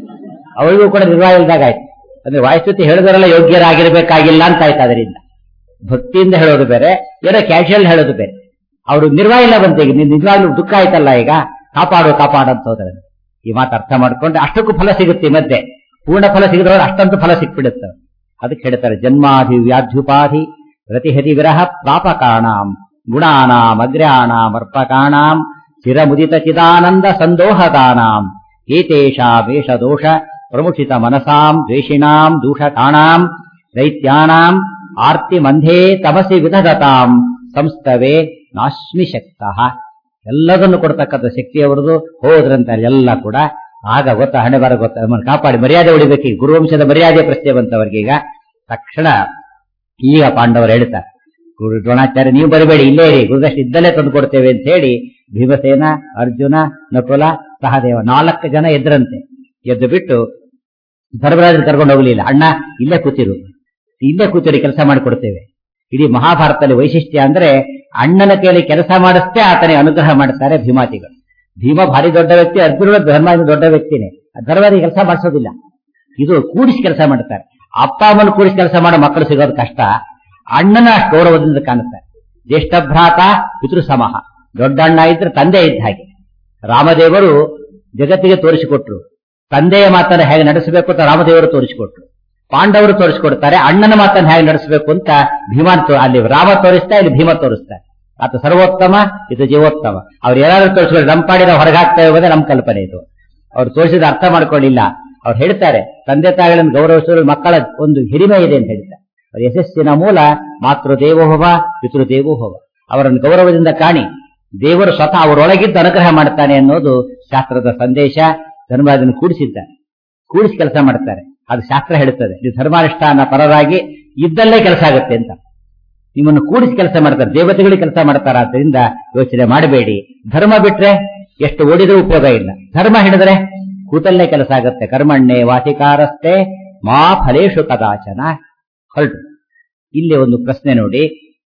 ಅವರಿಗೂ ಕೂಡ ನಿರ್ವಾಹ ಇಲ್ದಾಗಾಯ್ತು ಅಂದ್ರೆ ವಾಯುಸ್ತುತಿ ಹೇಳಿದರೆಲ್ಲ ಯೋಗ್ಯರಾಗಿರ್ಬೇಕಾಗಿಲ್ಲ ಅಂತ ಆಯ್ತು ಅದರಿಂದ ಭಕ್ತಿಯಿಂದ ಹೇಳೋದು ಬೇರೆ ಏನೋ ಕ್ಯಾಶುಯಲ್ ಹೇಳೋದು ಬೇರೆ ಅವರು ನಿರ್ವಾಹ ಇಲ್ಲ ಬಂತ ಈಗ ನಿಜವಾಗ್ಲೂ ದುಃಖ ಆಯ್ತಲ್ಲ ಈಗ ಕಾಪಾಡು ಕಾಪಾಡು ಅಂತ ಹೋದ್ರೆ ಈ ಮಾತು ಅರ್ಥ ಮಾಡ್ಕೊಂಡ್ರೆ ಅಷ್ಟಕ್ಕೂ ಫಲ ಸಿಗುತ್ತೆ ಈ ಮಧ್ಯೆ ಪೂರ್ಣ ಫಲ ಸಿಗದವ್ರು ಅಷ್ಟಂತೂ ಫಲ ಸಿಕ್ಬಿಡುತ್ತೆ ಅದಕ್ಕೆ ಹೇಳ್ತಾರೆ ಜನ್ಮಾಧಿ ವ್ಯಾಧ್ಯುಪಾಧಿ ರತಿಹತಿ ವಿರಹ ಪ್ರಾಪಕಾಣಾಂ ಗುಣಾನಾಂ ಅಗ್ರ್ಯಾಣಾಂ ಅರ್ಪಕಾಣಾಂ ಚಿರಮುದಿತ ಚಿದಾನಂದ ಸಂದೋಹಕಾನಾಂ ಏತೇಷಾಮೇಷ ದೋಷ ಪ್ರಮುಖಿತ ಮನಸಾಂ ದ್ವೇಷಿಣಾಂ ದೂಷಕಾಣಾಂ ದೈತ್ಯಾನಾಂ ಆರ್ತಿ ಮಂಧೇ ತಮಸಿ ವಿಧಗತಾಂ ಸಂಸ್ತವೇ ನಾಶ್ಮಿ ಶಕ್ತಃ ಎಲ್ಲದನ್ನು ಕೊಡ್ತಕ್ಕಂಥ ಶಕ್ತಿಯವರದು ಹೋದ್ರಂತ ಎಲ್ಲ ಕೂಡ ಆಗ ಗೊತ್ತ ಹಣೆ ಬರ ಗೊತ್ತ ನಮ್ಮನ್ನು ಕಾಪಾಡಿ ಮರ್ಯಾದೆ ಉಳಿಬೇಕು ಈಗ ಗುರುವಂಶದ ಮರ್ಯಾದೆ ಪ್ರಶ್ನೆ ಬಂತವರಿಗೆ ಈಗ ತಕ್ಷಣ ಈಗ ಪಾಂಡವರು ಹೇಳ್ತಾರೆ ಗುರು ದ್ರೋಣಾಚಾರ್ಯ ನೀವು ಬರಬೇಡಿ ಇಲ್ಲೇ ಇರಿ ಗುರುದಷ್ಟು ಇದ್ದಲ್ಲೇ ತಂದು ಕೊಡ್ತೇವೆ ಅಂತ ಹೇಳಿ ಭೀಮಸೇನ ಅರ್ಜುನ ನಕುಲ ಸಹದೇವ ನಾಲ್ಕು ಜನ ಎದ್ರಂತೆ ಎದ್ದು ಬಿಟ್ಟು ಧರ್ಮರಾಜರು ಕರ್ಕೊಂಡು ಹೋಗಲಿಲ್ಲ ಅಣ್ಣ ಇಲ್ಲೇ ಕೂತಿರು ಇಲ್ಲೇ ಕೂತಿರಿ ಕೆಲಸ ಮಾಡಿಕೊಡ್ತೇವೆ ಇಡೀ ಮಹಾಭಾರತದಲ್ಲಿ ವೈಶಿಷ್ಟ್ಯ ಅಂದ್ರೆ ಅಣ್ಣನ ಕೈಯಲ್ಲಿ ಕೆಲಸ ಮಾಡಿಸ್ತೇ ಆತನಿಗೆ ಅನುಗ್ರಹ ಮಾಡ್ತಾರೆ ಭೀಮಾತಿಗಳು ಭೀಮ ಭಾರಿ ದೊಡ್ಡ ವ್ಯಕ್ತಿ ಅರ್ಜುನ ಧರ್ಮ ದೊಡ್ಡ ವ್ಯಕ್ತಿನೇ ಧರ್ಮರಾಜ ಕೆಲಸ ಮಾಡಿಸೋದಿಲ್ಲ ಇದು ಕೂಡಿಸಿ ಕೆಲಸ ಮಾಡ್ತಾರೆ ಅಪ್ಪ ಅಮ್ಮನ ಕೂಡಿಸಿ ಕೆಲಸ ಮಾಡೋ ಮಕ್ಕಳು ಸಿಗೋದು ಕಷ್ಟ ಅಣ್ಣನ ಅಷ್ಟು ಗೌರವದಿಂದ ಕಾಣುತ್ತಾರೆ ಜ್ಯೇಷ್ಠ ಭ್ರಾತ ಪಿತೃ ಸಮಹ ದೊಡ್ಡ ಅಣ್ಣ ಇದ್ರೆ ತಂದೆ ಇದ್ದ ಹಾಗೆ ರಾಮದೇವರು ಜಗತ್ತಿಗೆ ತೋರಿಸಿಕೊಟ್ರು ತಂದೆಯ ಮಾತನ್ನು ಹೇಗೆ ನಡೆಸಬೇಕು ಅಂತ ರಾಮದೇವರು ತೋರಿಸಿಕೊಟ್ರು ಪಾಂಡವರು ತೋರಿಸಿಕೊಡ್ತಾರೆ ಅಣ್ಣನ ಮಾತನ್ನು ಹೇಗೆ ನಡೆಸಬೇಕು ಅಂತ ಭೀಮಾನ್ ತೋ- ಅಲ್ಲಿ ರಾಮ ತೋರಿಸ್ತಾ ಇಲ್ಲಿ ಭೀಮ ತೋರಿಸ್ತಾರೆ ಆತ ಸರ್ವೋತ್ತಮ ಇದು ಜೀವೋತ್ತಮ ಅವ್ರು ಏನಾದ್ರು ತೋರಿಸ್ಕೊಂಡು ನಮ್ಮ ಪಾಡಿ ನಾವು ಹೊರಗಾಗ್ತಾ ಇರೋದೇ ನಮ್ಮ ಕಲ್ಪನೆ ಇದು ಅವ್ರು ತೋರಿಸಿದ ಅರ್ಥ ಮಾಡ್ಕೊಳ್ಳಿಲ್ಲ ಅವ್ರು ಹೇಳ್ತಾರೆ ತಂದೆ ತಾಯಿಗಳನ್ನು ಗೌರವಿಸುವ ಮಕ್ಕಳ ಒಂದು ಹಿರಿಮೆ ಇದೆ ಅಂತ ಹೇಳ್ತಾರೆ ಅವ್ರ ಯಶಸ್ಸಿನ ಮೂಲ ಮಾತೃ ದೇವೋಭವ ಪಿತೃ ದೇವೋಭವ ಅವರನ್ನು ಗೌರವದಿಂದ ಕಾಣಿ ದೇವರು ಸ್ವತಃ ಅವರೊಳಗಿದ್ದು ಅನುಗ್ರಹ ಮಾಡ್ತಾನೆ ಅನ್ನೋದು ಶಾಸ್ತ್ರದ ಸಂದೇಶ ಧರ್ಮರಾಜನ ಕೂಡಿಸಿದ್ದಾರೆ ಕೂಡಿಸಿ ಕೆಲಸ ಮಾಡ್ತಾರೆ ಅದು ಶಾಸ್ತ್ರ ಹೇಳುತ್ತದೆ ನೀವು ಧರ್ಮಾನುಷ್ಠಾನ ಪರರಾಗಿ ಇದ್ದಲ್ಲೇ ಕೆಲಸ ಆಗುತ್ತೆ ಅಂತ ನಿಮ್ಮನ್ನು ಕೂಡಿಸಿ ಕೆಲಸ ಮಾಡ್ತಾರೆ ದೇವತೆಗಳಿಗೆ ಕೆಲಸ ಮಾಡ್ತಾರೆ ಆದ್ದರಿಂದ ಯೋಚನೆ ಮಾಡಬೇಡಿ ಧರ್ಮ ಬಿಟ್ರೆ ಎಷ್ಟು ಓಡಿದ್ರೂ ಉಪಯೋಗ ಇಲ್ಲ ಧರ್ಮ ಹಿಡಿದ್ರೆ ಕೂತಲ್ಲೇ ಕೆಲಸ ಆಗುತ್ತೆ ಕರ್ಮಣ್ಣೆ ವಾಸಿಕಾರಸ್ತೆ ಮಾ ಫಲೇಶು ಕದಾಚನ ಹೊರಟು ಇಲ್ಲಿ ಒಂದು ಪ್ರಶ್ನೆ ನೋಡಿ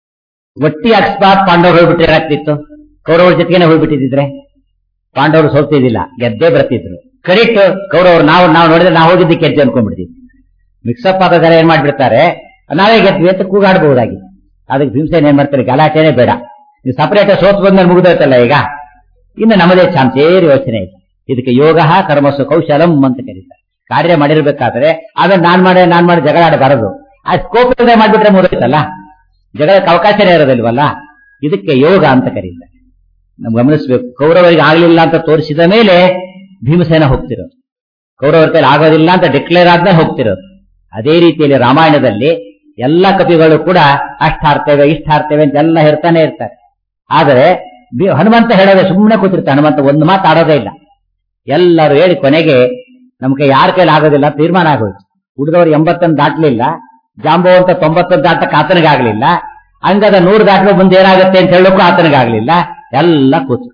ಒಟ್ಟಿ ಅಕಸ್ಮಾತ್ ಪಾಂಡವರು ಹೋಗ್ಬಿಟ್ರೆ ಏನಾಗ್ತಿತ್ತು ಕೌರವರ ಜೊತೆಗೇನೆ ಹೋಗ್ಬಿಟ್ಟಿದ್ರೆ ಪಾಂಡವರು ಸೋಲ್ತಿದ್ದಿಲ್ಲ ಗೆದ್ದೇ ಬರ್ತಿದ್ರು ಕರೆಕ್ಟ್ ಕೌರವರು ನಾವು ನಾವು ನೋಡಿದ್ರೆ ನಾವು ಹೋಗಿದ್ದಕ್ಕೆ ಗೆದ್ದು ಅನ್ಕೊಂಡ್ಬಿಡ್ತೀವಿ ಮಿಕ್ಸಪ್ ಆದ ಜನ ಏನ್ ಮಾಡ್ಬಿಡ್ತಾರೆ ನಾವೇ ಗೆದ್ವಿ ಅಂತ ಕೂಗಾಡಬಹುದಾಗಿ ಅದಕ್ಕೆ ಭೀಮಸೇನ ಏನ್ ಮಾಡ್ತಾರೆ ಗಲಾಟೆನೇ ಬೇಡ ನೀವು ಸಪರೇಟ್ ಸೋತ್ ಬಂದ್ಮೇಲೆ ಮುಗಿದೋಯ್ತಲ್ಲ ಈಗ ಇನ್ನು ನಮ್ಮದೇ ಚಾನ್ಸ್ ಏರಿ ಯೋಚನೆ ಇದೆ ಇದಕ್ಕೆ ಯೋಗ ಕರ್ಮಸು ಕೌಶಲಂ ಅಂತ ಕರೀತಾರೆ ಕಾರ್ಯ ಮಾಡಿರ್ಬೇಕಾದ್ರೆ ಆಮೇಲೆ ನಾನ್ ಮಾಡಿ ನಾನ್ ಮಾಡಿ ಜಗಳ ಆಡಬಾರದು ಆ ಸ್ಕೋಪ್ ಇಲ್ಲದೆ ಮಾಡ್ಬಿಟ್ರೆ ಮುಗಿದೋಯ್ತಲ್ಲ ಜಗಳಕ್ಕೆ ಅವಕಾಶನೇ ಇರೋದಿಲ್ವಲ್ಲ ಇದಕ್ಕೆ ಯೋಗ ಅಂತ ಕರೀತಾರೆ ನಾವು ಗಮನಿಸಬೇಕು ಕೌರವರಿಗೆ ಆಗ್ಲಿಲ್ಲ ಅಂತ ತೋರಿಸಿದ ಮೇಲೆ ಭೀಮಸೇನ ಹೋಗ್ತಿರೋದು ಕೌರವರ ಕೈಲಿ ಆಗೋದಿಲ್ಲ ಅಂತ ಡಿಕ್ಲೇರ್ ಆದ್ಮೇಲೆ ಹೋಗ್ತಿರೋದು ಅದೇ ರೀತಿಯಲ್ಲಿ ರಾಮಾಯಣದಲ್ಲಿ ಎಲ್ಲ ಕಪಿಗಳು ಕೂಡ ಅಷ್ಟಾರ್ತೇವೆ ಇಷ್ಟಾರ್ತೇವೆ ಅಂತ ಎಲ್ಲ ಹೇಳ್ತಾನೆ ಇರ್ತಾರೆ ಆದರೆ ಬಿ- ಹನುಮಂತ ಹೇಳೋದೇ ಸುಮ್ಮನೆ ಕೂತಿರ್ತಾರೆ ಹನುಮಂತ ಒಂದು ಮಾತು ಆಡೋದೇ ಇಲ್ಲ ಎಲ್ಲರೂ ಹೇಳಿ ಕೊನೆಗೆ ನಮ್ಗೆ ಯಾರ ಕೈಲಿ ಆಗೋದಿಲ್ಲ ಅಂತ ತೀರ್ಮಾನ ಆಗೋಯ್ತು ಉಳಿದವರು ಎಂಬತ್ತನ್ನು ದಾಟ್ಲಿಲ್ಲ ಜಾಂಬವಂತ ತೊಂಬತ್ತನ್ನು ದಾಟಕ್ಕೆ ಆತನಿಗಾಗ್ಲಿಲ್ಲ ಅಂಗದ ನೂರು ದಾಟಲು ಮುಂದೆ ಏನಾಗುತ್ತೆ ಅಂತ ಹೇಳೋಕ್ಕೂ ಆತನಿಗಾಗ್ಲಿಲ್ಲ ಎಲ್ಲ ಕೂತು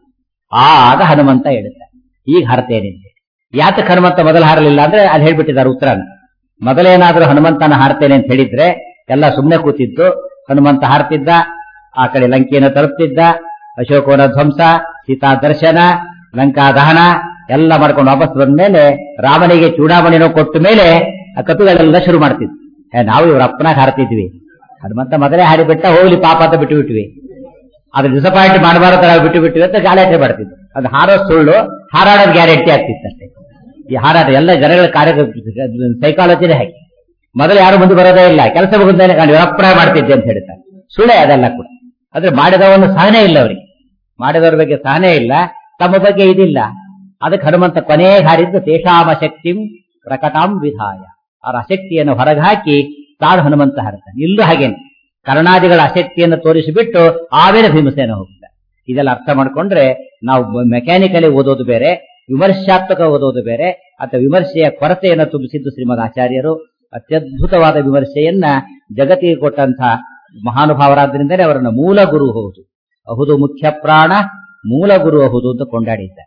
ಆಗ ಹನುಮಂತ ಹೇಳುತ್ತೆ ಈಗ ಹರತೇನಿದೆ ಯಾತಕ್ಕೆ ಹನುಮಂತ ಮೊದಲು ಹಾರಲಿಲ್ಲ ಅಂದ್ರೆ ಅಲ್ಲಿ ಹೇಳ್ಬಿಟ್ಟಿದ್ದಾರೆ ಉತ್ತರನ ಮೊದಲೇನಾದ್ರೂ ಹನುಮಂತನ ಹಾರ್ತೇನೆ ಅಂತ ಹೇಳಿದ್ರೆ ಎಲ್ಲ ಸುಮ್ಮನೆ ಕೂತಿದ್ದು ಹನುಮಂತ ಹಾರ್ತಿದ್ದ ಆ ಕಡೆ ಲಂಕೆಯನ್ನು ತಲುಪ್ತಿದ್ದ ಅಶೋಕವನ ಧ್ವಂಸ ಸೀತಾ ದರ್ಶನ ಲಂಕಾ ದಹನ ಎಲ್ಲ ಮಾಡ್ಕೊಂಡು ವಾಪಸ್ ಬಂದ್ಮೇಲೆ ರಾಮನಿಗೆ ಚೂಡಾಮಣಿನೂ ಕೊಟ್ಟ ಮೇಲೆ ಆ ಕಪಿಗಳೆಲ್ಲ ಶುರು ಮಾಡ್ತಿದ್ವು ಏ, ನಾವು ಇವ್ರ ಅಪ್ಪನಾಗ ಹಾರ್ತಿದ್ವಿ ಹನುಮಂತ ಮೊದಲೇ ಹಾರಿಬಿಟ್ಟ ಹೋಗ್ಲಿ ಪಾಪ ಅಂತ ಬಿಟ್ಟು ಬಿಟ್ವಿ ಅದು ಡಿಸಪಾಯಿಂಟ್ ಮಾಡಬಾರದು ನಾವು ಬಿಟ್ಟು ಬಿಟ್ಟಿವಿ ಅಂತ ಗಾಲಾಟೆ ಮಾಡ್ತಿದ್ವಿ ಅದು ಹಾರೋ ಸುಳ್ಳು ಹಾರಾಡೋದು ಗ್ಯಾರಂಟಿ ಆಗ್ತಿತ್ತು ಅಷ್ಟೇ ಈ ಹಾರಾಟ ಎಲ್ಲ ಜನಗಳ ಕಾರ್ಯ ಸೈಕಾಲಜಿನೇ ಹಾಕಿ ಮೊದಲು ಯಾರು ಮುಂದೆ ಬರೋದೇ ಇಲ್ಲ ಕೆಲಸ ಮುಗಿದ್ರೆ ನಾನು ಅಭಿಪ್ರಾಯ ಮಾಡ್ತಿದ್ದೆ ಅಂತ ಹೇಳ್ತಾರೆ ಸುಳ್ಳೇ ಅದೆಲ್ಲ ಕೂಡ ಆದ್ರೆ ಮಾಡಿದವನು ಸಹನೆ ಇಲ್ಲ ಅವರಿಗೆ ಮಾಡಿದವರ ಬಗ್ಗೆ ಸಹನೆ ಇಲ್ಲ ತಮ್ಮ ಬಗ್ಗೆ ಇದಿಲ್ಲ ಅದಕ್ಕೆ ಹನುಮಂತ ಕೊನೆ ಹಾರಿದ್ದು ತೇಷಾಮ ಶಕ್ತಿಂ ಪ್ರಕಟಾಂ ವಿಧಾಯ ಅವರ ಅಶಕ್ತಿಯನ್ನು ಹೊರಗೆ ಹಾಕಿ ತಾನು ಹನುಮಂತ ಹಾರುತ್ತಾನೆ ಇಲ್ಲೂ ಹಾಗೇನೆ ಕರ್ಣಾದಿಗಳ ಅಶಕ್ತಿಯನ್ನು ತೋರಿಸಿಬಿಟ್ಟು ಆಮೇಲೆ ಭೀಮಸೇನ ಹೋಗ್ತಾರೆ ಇದೆಲ್ಲ ಅರ್ಥ ಮಾಡ್ಕೊಂಡ್ರೆ ನಾವು ಮೆಕ್ಯಾನಿಕಲಿ ಓದೋದು ಬೇರೆ ವಿಮರ್ಶಾತ್ಮಕ ಓದೋದು ಬೇರೆ ಅಥವಾ ವಿಮರ್ಶೆಯ ಕೊರತೆಯನ್ನು ತುಂಬಿಸಿದ್ದು ಶ್ರೀಮದ್ ಆಚಾರ್ಯರು ಅತ್ಯದ್ಭುತವಾದ ವಿಮರ್ಶೆಯನ್ನ ಜಗತ್ತಿಗೆ ಕೊಟ್ಟಂತ ಮಹಾನುಭಾವರಾದ್ರಿಂದಲೇ ಅವರನ್ನ ಮೂಲ ಗುರು ಹೌದು ಅಹುದು ಮುಖ್ಯ ಪ್ರಾಣ ಮೂಲ ಗುರು ಅಹುದು ಅಂತ ಕೊಂಡಾಡಿದ್ದಾರೆ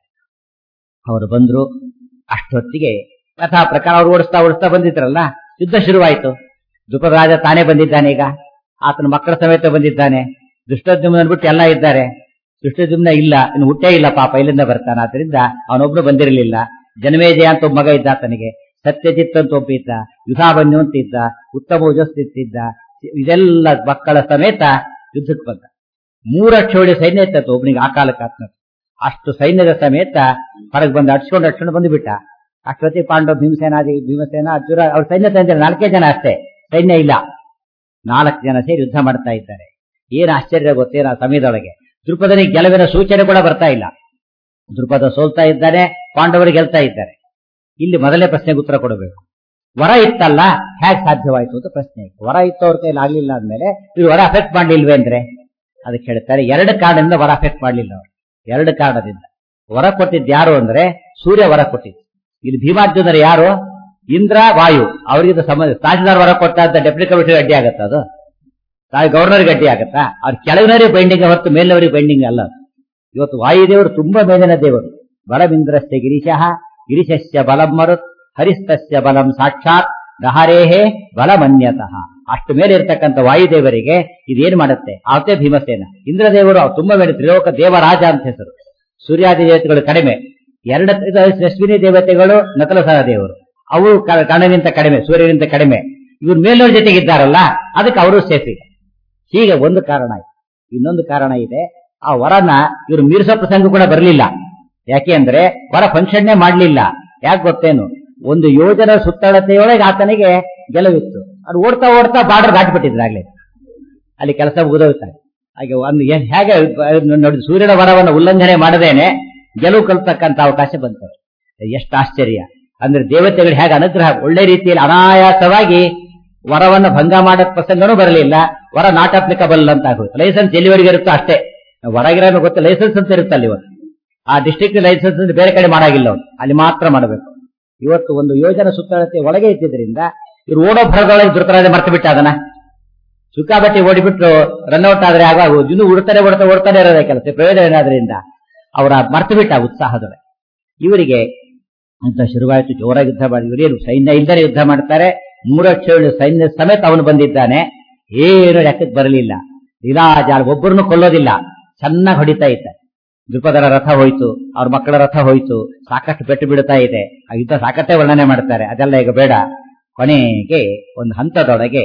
ಅವರು ಬಂದ್ರು ಅಷ್ಟೊತ್ತಿಗೆ ಕಥಾ ಪ್ರಕಾರ ಅವ್ರು ಓಡಿಸ್ತಾ ಓಡಿಸ್ತಾ ಬಂದಿದ್ರಲ್ಲ ಯುದ್ಧ ಶುರುವಾಯಿತು ರಾಜ ತಾನೇ ಬಂದಿದ್ದಾನೆ ಈಗ ಆತನ ಮಕ್ಕಳ ಸಮೇತ ಬಂದಿದ್ದಾನೆ ದುಷ್ಟದ್ಯುಮ್ನ ಬಿಟ್ಟು ಎಲ್ಲ ಇದ್ದಾರೆ ದುಷ್ಟದ್ಯುಮ್ನ ಇಲ್ಲ ಇನ್ನು ಹುಟ್ಟೇ ಇಲ್ಲ ಪಾಪ ಇಲ್ಲಿಂದ ಬರ್ತಾನೆ ಆದ್ರಿಂದ ಅವನೊಬ್ನು ಬಂದಿರಲಿಲ್ಲ ಜನಮೇಜಯ ಅಂತ ಒಬ್ಬ ಮಗ ಇದ್ದ ಆತನಿಗೆ ಸತ್ಯಜಿತ್ ಅಂತ ಒಬ್ಬ ಇದ್ದ ಯುಧಾಬನ್ಯು ಅಂತ ಇದ್ದ ಉತ್ತಮ ಉಜಸ್ತಿದ್ದ ಇದೆಲ್ಲ ಮಕ್ಕಳ ಸಮೇತ ಯುದ್ಧಕ್ಕೆ ಬಂದ ಮೂರಕ್ಷೋಡಿ ಸೈನ್ಯ ಇತ್ತು ಒಬ್ಬನಿಗೆ ಆ ಕಾಲಕ್ಕೆ ಆತ್ಮ ಅಷ್ಟು ಸೈನ್ಯದ ಸಮೇತ ಹೊರಗೆ ಬಂದು ಅಡ್ಸ್ಕೊಂಡು ಅಡ್ಸ್ಕೊಂಡು ಬಂದುಬಿಟ್ಟ ಅಷ್ಟೊತ್ತಿ ಪಾಂಡವ ಭೀಮಸೇನಾದಿ ಭೀಮಸೇನ ಅರ್ಜುನ ಅವ್ರ ಸೈನ್ಯ ತಂದ್ರೆ ನಾಲ್ಕೇ ಜನ ಅಷ್ಟೇ ಸೈನ್ಯ ಇಲ್ಲ ನಾಲ್ಕು ಜನ ಸೇರಿ ಯುದ್ಧ ಮಾಡ್ತಾ ಇದ್ದಾರೆ ಏನು ಆಶ್ಚರ್ಯ ಗೊತ್ತೇನ ಆ ಸಮಯದೊಳಗೆ ದೃಪದನಿಗೆ ಗೆಲುವಿನ ಸೂಚನೆ ಕೂಡ ಬರ್ತಾ ಇಲ್ಲ ದೃಪದ ಸೋಲ್ತಾ ಇದ್ದಾನೆ ಪಾಂಡವರು ಗೆಲ್ತಾ ಇದ್ದಾರೆ ಇಲ್ಲಿ ಮೊದಲೇ ಪ್ರಶ್ನೆಗೆ ಉತ್ತರ ಕೊಡಬೇಕು ವರ ಇತ್ತಲ್ಲ ಹೇಗೆ ಸಾಧ್ಯವಾಯಿತು ಅಂತ ಪ್ರಶ್ನೆ ಇತ್ತು ವರ ಇತ್ತು ಅವ್ರ ಕೈಲಿ ಆಗ್ಲಿಲ್ಲ ಅಂದ್ಮೇಲೆ ಇದು ವರ ಅಫೆಕ್ಟ್ ಮಾಡ್ಲಿಲ್ವೇ ಅಂದ್ರೆ ಅದಕ್ಕೆ ಹೇಳ್ತಾರೆ ಎರಡು ಕಾರಣದಿಂದ ವರ ಅಫೆಕ್ಟ್ ಮಾಡ್ಲಿಲ್ಲ ಅವರು ಎರಡು ಕಾರಣದಿಂದ ವರ ಕೊಟ್ಟಿದ್ದು ಯಾರು ಅಂದ್ರೆ ಸೂರ್ಯ ವರ ಕೊಟ್ಟಿದ್ದು ಇಲ್ಲಿ ಭೀಮಾರ್ಜುನರು ಯಾರು ಇಂದ್ರ ವಾಯು ಅವರಿಗೆ ಸಂಬಂಧ ತಹಸೀಲ್ದಾರ್ ವರ ಕೊಟ್ಟ ಅಂತ ಡೆಪ್ಯೂಟಿ ಕಮಿಷನರ್ ಅಡ್ಡಿ ಆಗತ್ತ ಅದು ತಾಯಿ ಗವರ್ನರ್ಗೆ ಅಡ್ಡಿ ಆಗತ್ತಾ ಅವ್ರ ಕೆಳಗಿನವರಿಗೆ ಬೈಂಡಿಂಗ್ ಹೊರತು ಮೇಲಿನವರಿಗೆ ಬೈಂಡಿಂಗ್ ಅಲ್ಲ ಅದು. ಇವತ್ತು ವಾಯುದೇವರು ತುಂಬಾ ಮೇಲಿನ ದೇವರು ಬಲಮಿಂದ್ರಸ್ಯ ಗಿರಿಶಃ ಗಿರಿಶಸ್ಯ ಬಲಂ ಮರುತ್ ಹರಿಸ್ತಸ್ಯ ಬಲಂ ಸಾಕ್ಷಾತ್ ದಹರೇಹೇ ಬಲಮನ್ಯತಃ ಅಷ್ಟು ಮೇಲೆ ಇರ್ತಕ್ಕಂಥ ವಾಯುದೇವರಿಗೆ ಇದೇನ್ ಮಾಡುತ್ತೆ ಅವತ್ತೇ ಭೀಮಸೇನ ಇಂದ್ರದೇವರು ಅವ್ರು ತುಂಬಾ ಮೇಲೆ ತ್ರಿಲೋಕ ದೇವರಾಜ ಅಂತ ಹೆಸರು ಸೂರ್ಯಾದಿ ದೇವತೆಗಳು ಕಡಿಮೆ ಎರಡು ಇದು ಅಶ್ವಿನಿ ದೇವತೆಗಳು ನಕಲಸರ ದೇವರು ಅವರು ಕ- ಕಣ್ಣನಿಂದ ಕಡಿಮೆ ಸೂರ್ಯನಿಂದ ಕಡಿಮೆ ಇವ್ರ ಮೇಲವ್ರ ಜೊತೆಗೆ ಇದ್ದಾರಲ್ಲ ಅದಕ್ಕೆ ಅವರು ಸೇಫ್ ಈಗ ಹೀಗೆ ಒಂದು ಕಾರಣ ಇದೆ ಇನ್ನೊಂದು ಕಾರಣ ಇದೆ ಆ ವರನ ಇವರು ಮೀರಿಸೋ ಪ್ರಸಂಗ ಕೂಡ ಬರಲಿಲ್ಲ ಯಾಕೆ ಅಂದ್ರೆ ವರ ಫಂಕ್ಷನ್ನೇ ಮಾಡ್ಲಿಲ್ಲ ಯಾಕೆ ಗೊತ್ತೇನು ಒಂದು ಯೋಜನ ಸುತ್ತಳತೆಯೊಳಗೆ ಆತನಿಗೆ ಗೆಲುವಿತ್ತು ಅದು ಓಡ್ತಾ ಓಡ್ತಾ ಬಾರ್ಡರ್ ದಾಟಿಬಿಟ್ಟಿದ್ರಾಗ್ಲೇ ಅಲ್ಲಿ ಕೆಲಸ ಮುಗಿದೋಗ್ತಾರೆ ಹಾಗೆ ಒಂದು ಏನ್- ಹೇಗೆ ಅಹ್, ನೋಡಿ ಸೂರ್ಯನ ವರವನ್ನು ಉಲ್ಲಂಘನೆ ಮಾಡದೇನೆ ಗೆಲುವು ಕಲ್ತಕ್ಕಂತ ಅವಕಾಶ ಬಂತು ಎಷ್ಟು ಆಶ್ಚರ್ಯ ಅಂದ್ರೆ ದೇವತೆಗಳು ಹೇಗೆ ಅನುಗ್ರಹ ಒಳ್ಳೆ ರೀತಿಯಲ್ಲಿ ಅನಾಯಾಸವಾಗಿ ವರವನ್ನು ಭಂಗ ಮಾಡೋ ಪ್ರಸಂಗನೂ ಬರಲಿಲ್ಲ ವರ ನಾಟ್ ಅಪ್ಲಿಕಬಲ್ ಅಂತ ಆಗುತ್ತೆ ಲೈಸೆನ್ಸ್ ಎಲ್ಲಿವರೆಗೆ ಇರುತ್ತೋ ಅಷ್ಟೇ ಹೊರಗಿರೋ ಗೊತ್ತು ಲೈಸೆನ್ಸ್ ಅಂತ ಇರುತ್ತಲ್ಲ ಇವತ್ತು ಆ ಡಿಸ್ಟ್ರಿಕ್ಟ್ ಲೈಸೆನ್ಸ್ ಅಂತ ಬೇರೆ ಕಡೆ ಮಾಡಾಗಿಲ್ಲ ಅವ್ನು ಅಲ್ಲಿ ಮಾತ್ರ ಮಾಡಬೇಕು ಇವತ್ತು ಒಂದು ಯೋಜನೆ ಸುತ್ತಳತೆ ಒಳಗೆ ಇದ್ದಿದ್ರಿಂದ ಇವ್ರು ಓಡೋ ಭರದೊಳಗೆ ಧೃತರಾಜ ಮರ್ತು ಬಿಟ್ಟ ಅದನ್ನ ಸುಕ್ಕಾಬಟ್ಟಿ ಓಡಿಬಿಟ್ಟು ರನ್ಔಟ್ ಆದ್ರೆ ಆಗ ಇನ್ನು ಉಡ್ತಾನೆ ಓಡ್ತಾ ಓಡ್ತಾನೆ ಇರೋದೇ ಕೆಲಸ ಪ್ರಯೋಜನ ಏನಾದ್ರಿಂದ ಅವರ ಮರ್ತು ಬಿಟ್ಟ ಉತ್ಸಾಹದೊಳಗೆ ಇವರಿಗೆ ಅಂತ ಶುರುವಾಯಿತು ಜೋರಾಗಿ ಯುದ್ಧ ಮಾಡಿ ಇವರೇನು ಸೈನ್ಯ ಇಲ್ಲದೆ ಯುದ್ಧ ಮಾಡ್ತಾರೆ ಮೂರಕ್ಷೇಳು ಸೈನ್ಯ ಸಮೇತ ಅವನು ಬಂದಿದ್ದಾನೆ ಏನು ಲೆಕ್ಕಕ್ಕೆ ಬರಲಿಲ್ಲ ಇಲಾಜಾಲ್ ಒಬ್ಬರನ್ನು ಕೊಲ್ಲೋದಿಲ್ಲ ಚೆನ್ನಾಗಿ ಹೊಡಿತಾ ಇದ್ದಾರೆ ದ್ರುಪದರ ರಥ ಹೋಯ್ತು ಅವ್ರ ಮಕ್ಕಳ ರಥ ಹೋಯ್ತು ಸಾಕಷ್ಟು ಪೆಟ್ಟು ಬಿಡುತ್ತಾ ಇದೆ ಆ ಯುದ್ಧ ಸಾಕಷ್ಟೇ ವರ್ಣನೆ ಮಾಡ್ತಾರೆ ಅದೆಲ್ಲ ಈಗ ಬೇಡ ಕೊನೆಗೆ ಒಂದು ಹಂತದೊಳಗೆ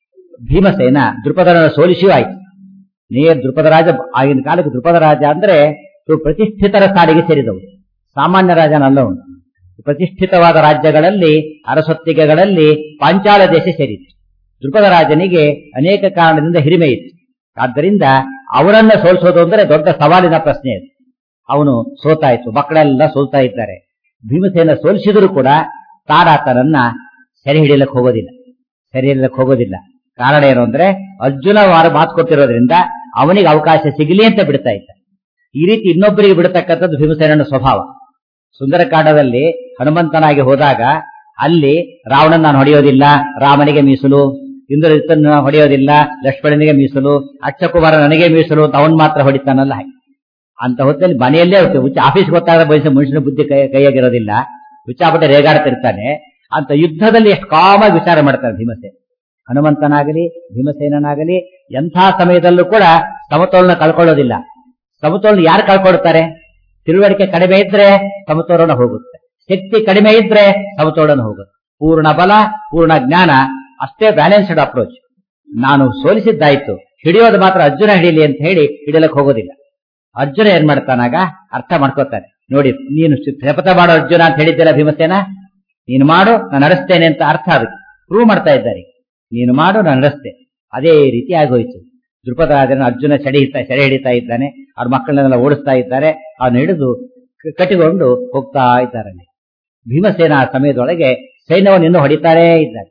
ಭೀಮಸೇನ ದೃಪದರನ್ನು ಸೋಲಿಸಿಯೂ ಆಯ್ತು ನೇರ್ ದೃಪದ ರಾಜ ಆಗಿನ ಕಾಲಕ್ಕೆ ದೃಪದ ರಾಜ ಅಂದ್ರೆ ಇವು ಪ್ರತಿಷ್ಠಿತರ ಸಾಲಿಗೆ ಸೇರಿದವು ಸಾಮಾನ್ಯ ರಾಜನಲ್ಲವನು ಪ್ರತಿಷ್ಠಿತವಾದ ರಾಜ್ಯಗಳಲ್ಲಿ ಅರಸೊತ್ತಿಗೆಗಳಲ್ಲಿ ಪಾಂಚಾಲ ದೇಶ ಸೇರಿತ್ತು ದೃಪದ ರಾಜನಿಗೆ ಅನೇಕ ಕಾರಣದಿಂದ ಹಿರಿಮೆ ಇತ್ತು ಆದ್ದರಿಂದ ಅವರನ್ನ ಸೋಲಿಸೋದು ಅಂದ್ರೆ ದೊಡ್ಡ ಸವಾಲಿನ ಪ್ರಶ್ನೆ ಅದು ಅವನು ಸೋತಾಯ್ತು ಮಕ್ಕಳೆಲ್ಲ ಸೋಲ್ತಾ ಇದ್ದಾರೆ ಭೀಮಸೇನ ಸೋಲಿಸಿದ್ರು ಕೂಡ ತಾರಾತನನ್ನ ಸೆರೆ ಹಿಡಿಯಲಿಕ್ಕೆ ಹೋಗೋದಿಲ್ಲ ಸೆರೆ ಹಿಡಿಯಲಿಕ್ಕೆ ಹೋಗೋದಿಲ್ಲ ಕಾರಣ ಏನು ಅಂದ್ರೆ ಅರ್ಜುನ ವಾರ ಮಾತು ಕೊಟ್ಟಿರೋದ್ರಿಂದ ಅವನಿಗೆ ಅವಕಾಶ ಸಿಗಲಿ ಅಂತ ಬಿಡ್ತಾ ಇದ್ದ ಈ ರೀತಿ ಇನ್ನೊಬ್ಬರಿಗೆ ಬಿಡತಕ್ಕಂಥದ್ದು ಭೀಮಸೇನನ ಸ್ವಭಾವ ಸುಂದರಕಾಂಡದಲ್ಲಿ ಹನುಮಂತನಾಗಿ ಹೋದಾಗ ಅಲ್ಲಿ ರಾವಣನ್ ನಾನು ಹೊಡೆಯೋದಿಲ್ಲ ರಾಮನಿಗೆ ಮೀಸಲು ಇಂದ್ರಜಿತ್ತನ್ನು ಹೊಡೆಯೋದಿಲ್ಲ ಲಕ್ಷ್ಮಣನಿಗೆ ಮೀಸಲು ಅಕ್ಷಕುಮಾರ ನನಗೆ ಮೀಸಲು ಅಂತ ಅವನ್ ಮಾತ್ರ ಹೊಡಿತಾನಲ್ಲ ಹಾಗೆ ಅಂತ ಹೊತ್ತಲ್ಲಿ ಮನೆಯಲ್ಲೇ ಇರ್ತೇವೆ ಹುಚ್ಚ ಆಫೀಸ್ ಗೊತ್ತಾದ ಬಯಸ ಮನುಷ್ಯನ ಬುದ್ಧಿ ಕೈ ಕೈಯಾಗಿರೋದಿಲ್ಲ ಹುಚ್ಚಾಪಟ್ಟೆ ರೇಗಾಡ್ತಿರ್ತಾನೆ ಅಂತ ಯುದ್ಧದಲ್ಲಿ ಎಷ್ಟು ಕಾಮಾಗಿ ವಿಚಾರ ಮಾಡ್ತಾನೆ ಭೀಮಸೇನ ಹನುಮಂತನಾಗಲಿ ಭೀಮಸೇನನಾಗಲಿ ಎಂಥ ಸಮಯದಲ್ಲೂ ಕೂಡ ಸಮತೋಲನ ಕಳ್ಕೊಳ್ಳೋದಿಲ್ಲ ಸಮತೋಲನ ಯಾರು ಕಳ್ಕೊಳ್ತಾರೆ ತಿಳುವಳಿಕೆ ಕಡಿಮೆ ಇದ್ರೆ ಸಮತೋಲನ ಹೋಗುತ್ತೆ ಶಕ್ತಿ ಕಡಿಮೆ ಇದ್ರೆ ಸಮತೋಲನ ಹೋಗುತ್ತೆ ಪೂರ್ಣ ಬಲ ಪೂರ್ಣ ಜ್ಞಾನ ಅಷ್ಟೇ ಬ್ಯಾಲೆನ್ಸ್ಡ್ ಅಪ್ರೋಚ್ ನಾನು ಸೋಲಿಸಿದ್ದಾಯ್ತು ಹಿಡಿಯೋದು ಮಾತ್ರ ಅರ್ಜುನ ಹಿಡೀಲಿ ಅಂತ ಹೇಳಿ ಹಿಡಿಯಲಕ್ಕೆ ಹೋಗೋದಿಲ್ಲ ಅರ್ಜುನ ಏನ್ ಮಾಡ್ತಾನಾಗ ಅರ್ಥ ಮಾಡ್ಕೋತಾನೆ ನೋಡಿ ನೀನು ಶಪಥ ಮಾಡೋ ಅರ್ಜುನ ಅಂತ ಹೇಳಿದ್ದೆಲ್ಲ ಭೀಮಸೇನ ನೀನು ಮಾಡು ನಾನು ನಡೆಸ್ತೇನೆ ಅಂತ ಅರ್ಥ ಅದಕ್ಕೆ ಪ್ರೂವ್ ಮಾಡ್ತಾ ಇದ್ದಾರೆ ನೀನು ಮಾಡು ನಾನು ನಡೆಸ್ತೆ ಅದೇ ರೀತಿ ಆಗೋಯ್ತು ದೃಪದರಾಜನ ಅರ್ಜುನ ಸೆಡೆ ಹಿಡ್ತಾ ಸೆರೆ ಹಿಡಿತಾ ಇದ್ದಾನೆ ಅವ್ರ ಮಕ್ಕಳನ್ನೆಲ್ಲ ಓಡಿಸ್ತಾ ಇದ್ದಾರೆ ಅವನು ಹಿಡಿದು ಕ- ಕಟ್ಟಿಕೊಂಡು ಹೋಗ್ತಾ ಇದ್ದಾರೆ ಭೀಮಸೇನ ಆ ಸಮಯದೊಳಗೆ ಸೈನ್ಯವನ್ನು ಇನ್ನೂ ಹೊಡಿತಾರೇ ಇದ್ದಾರೆ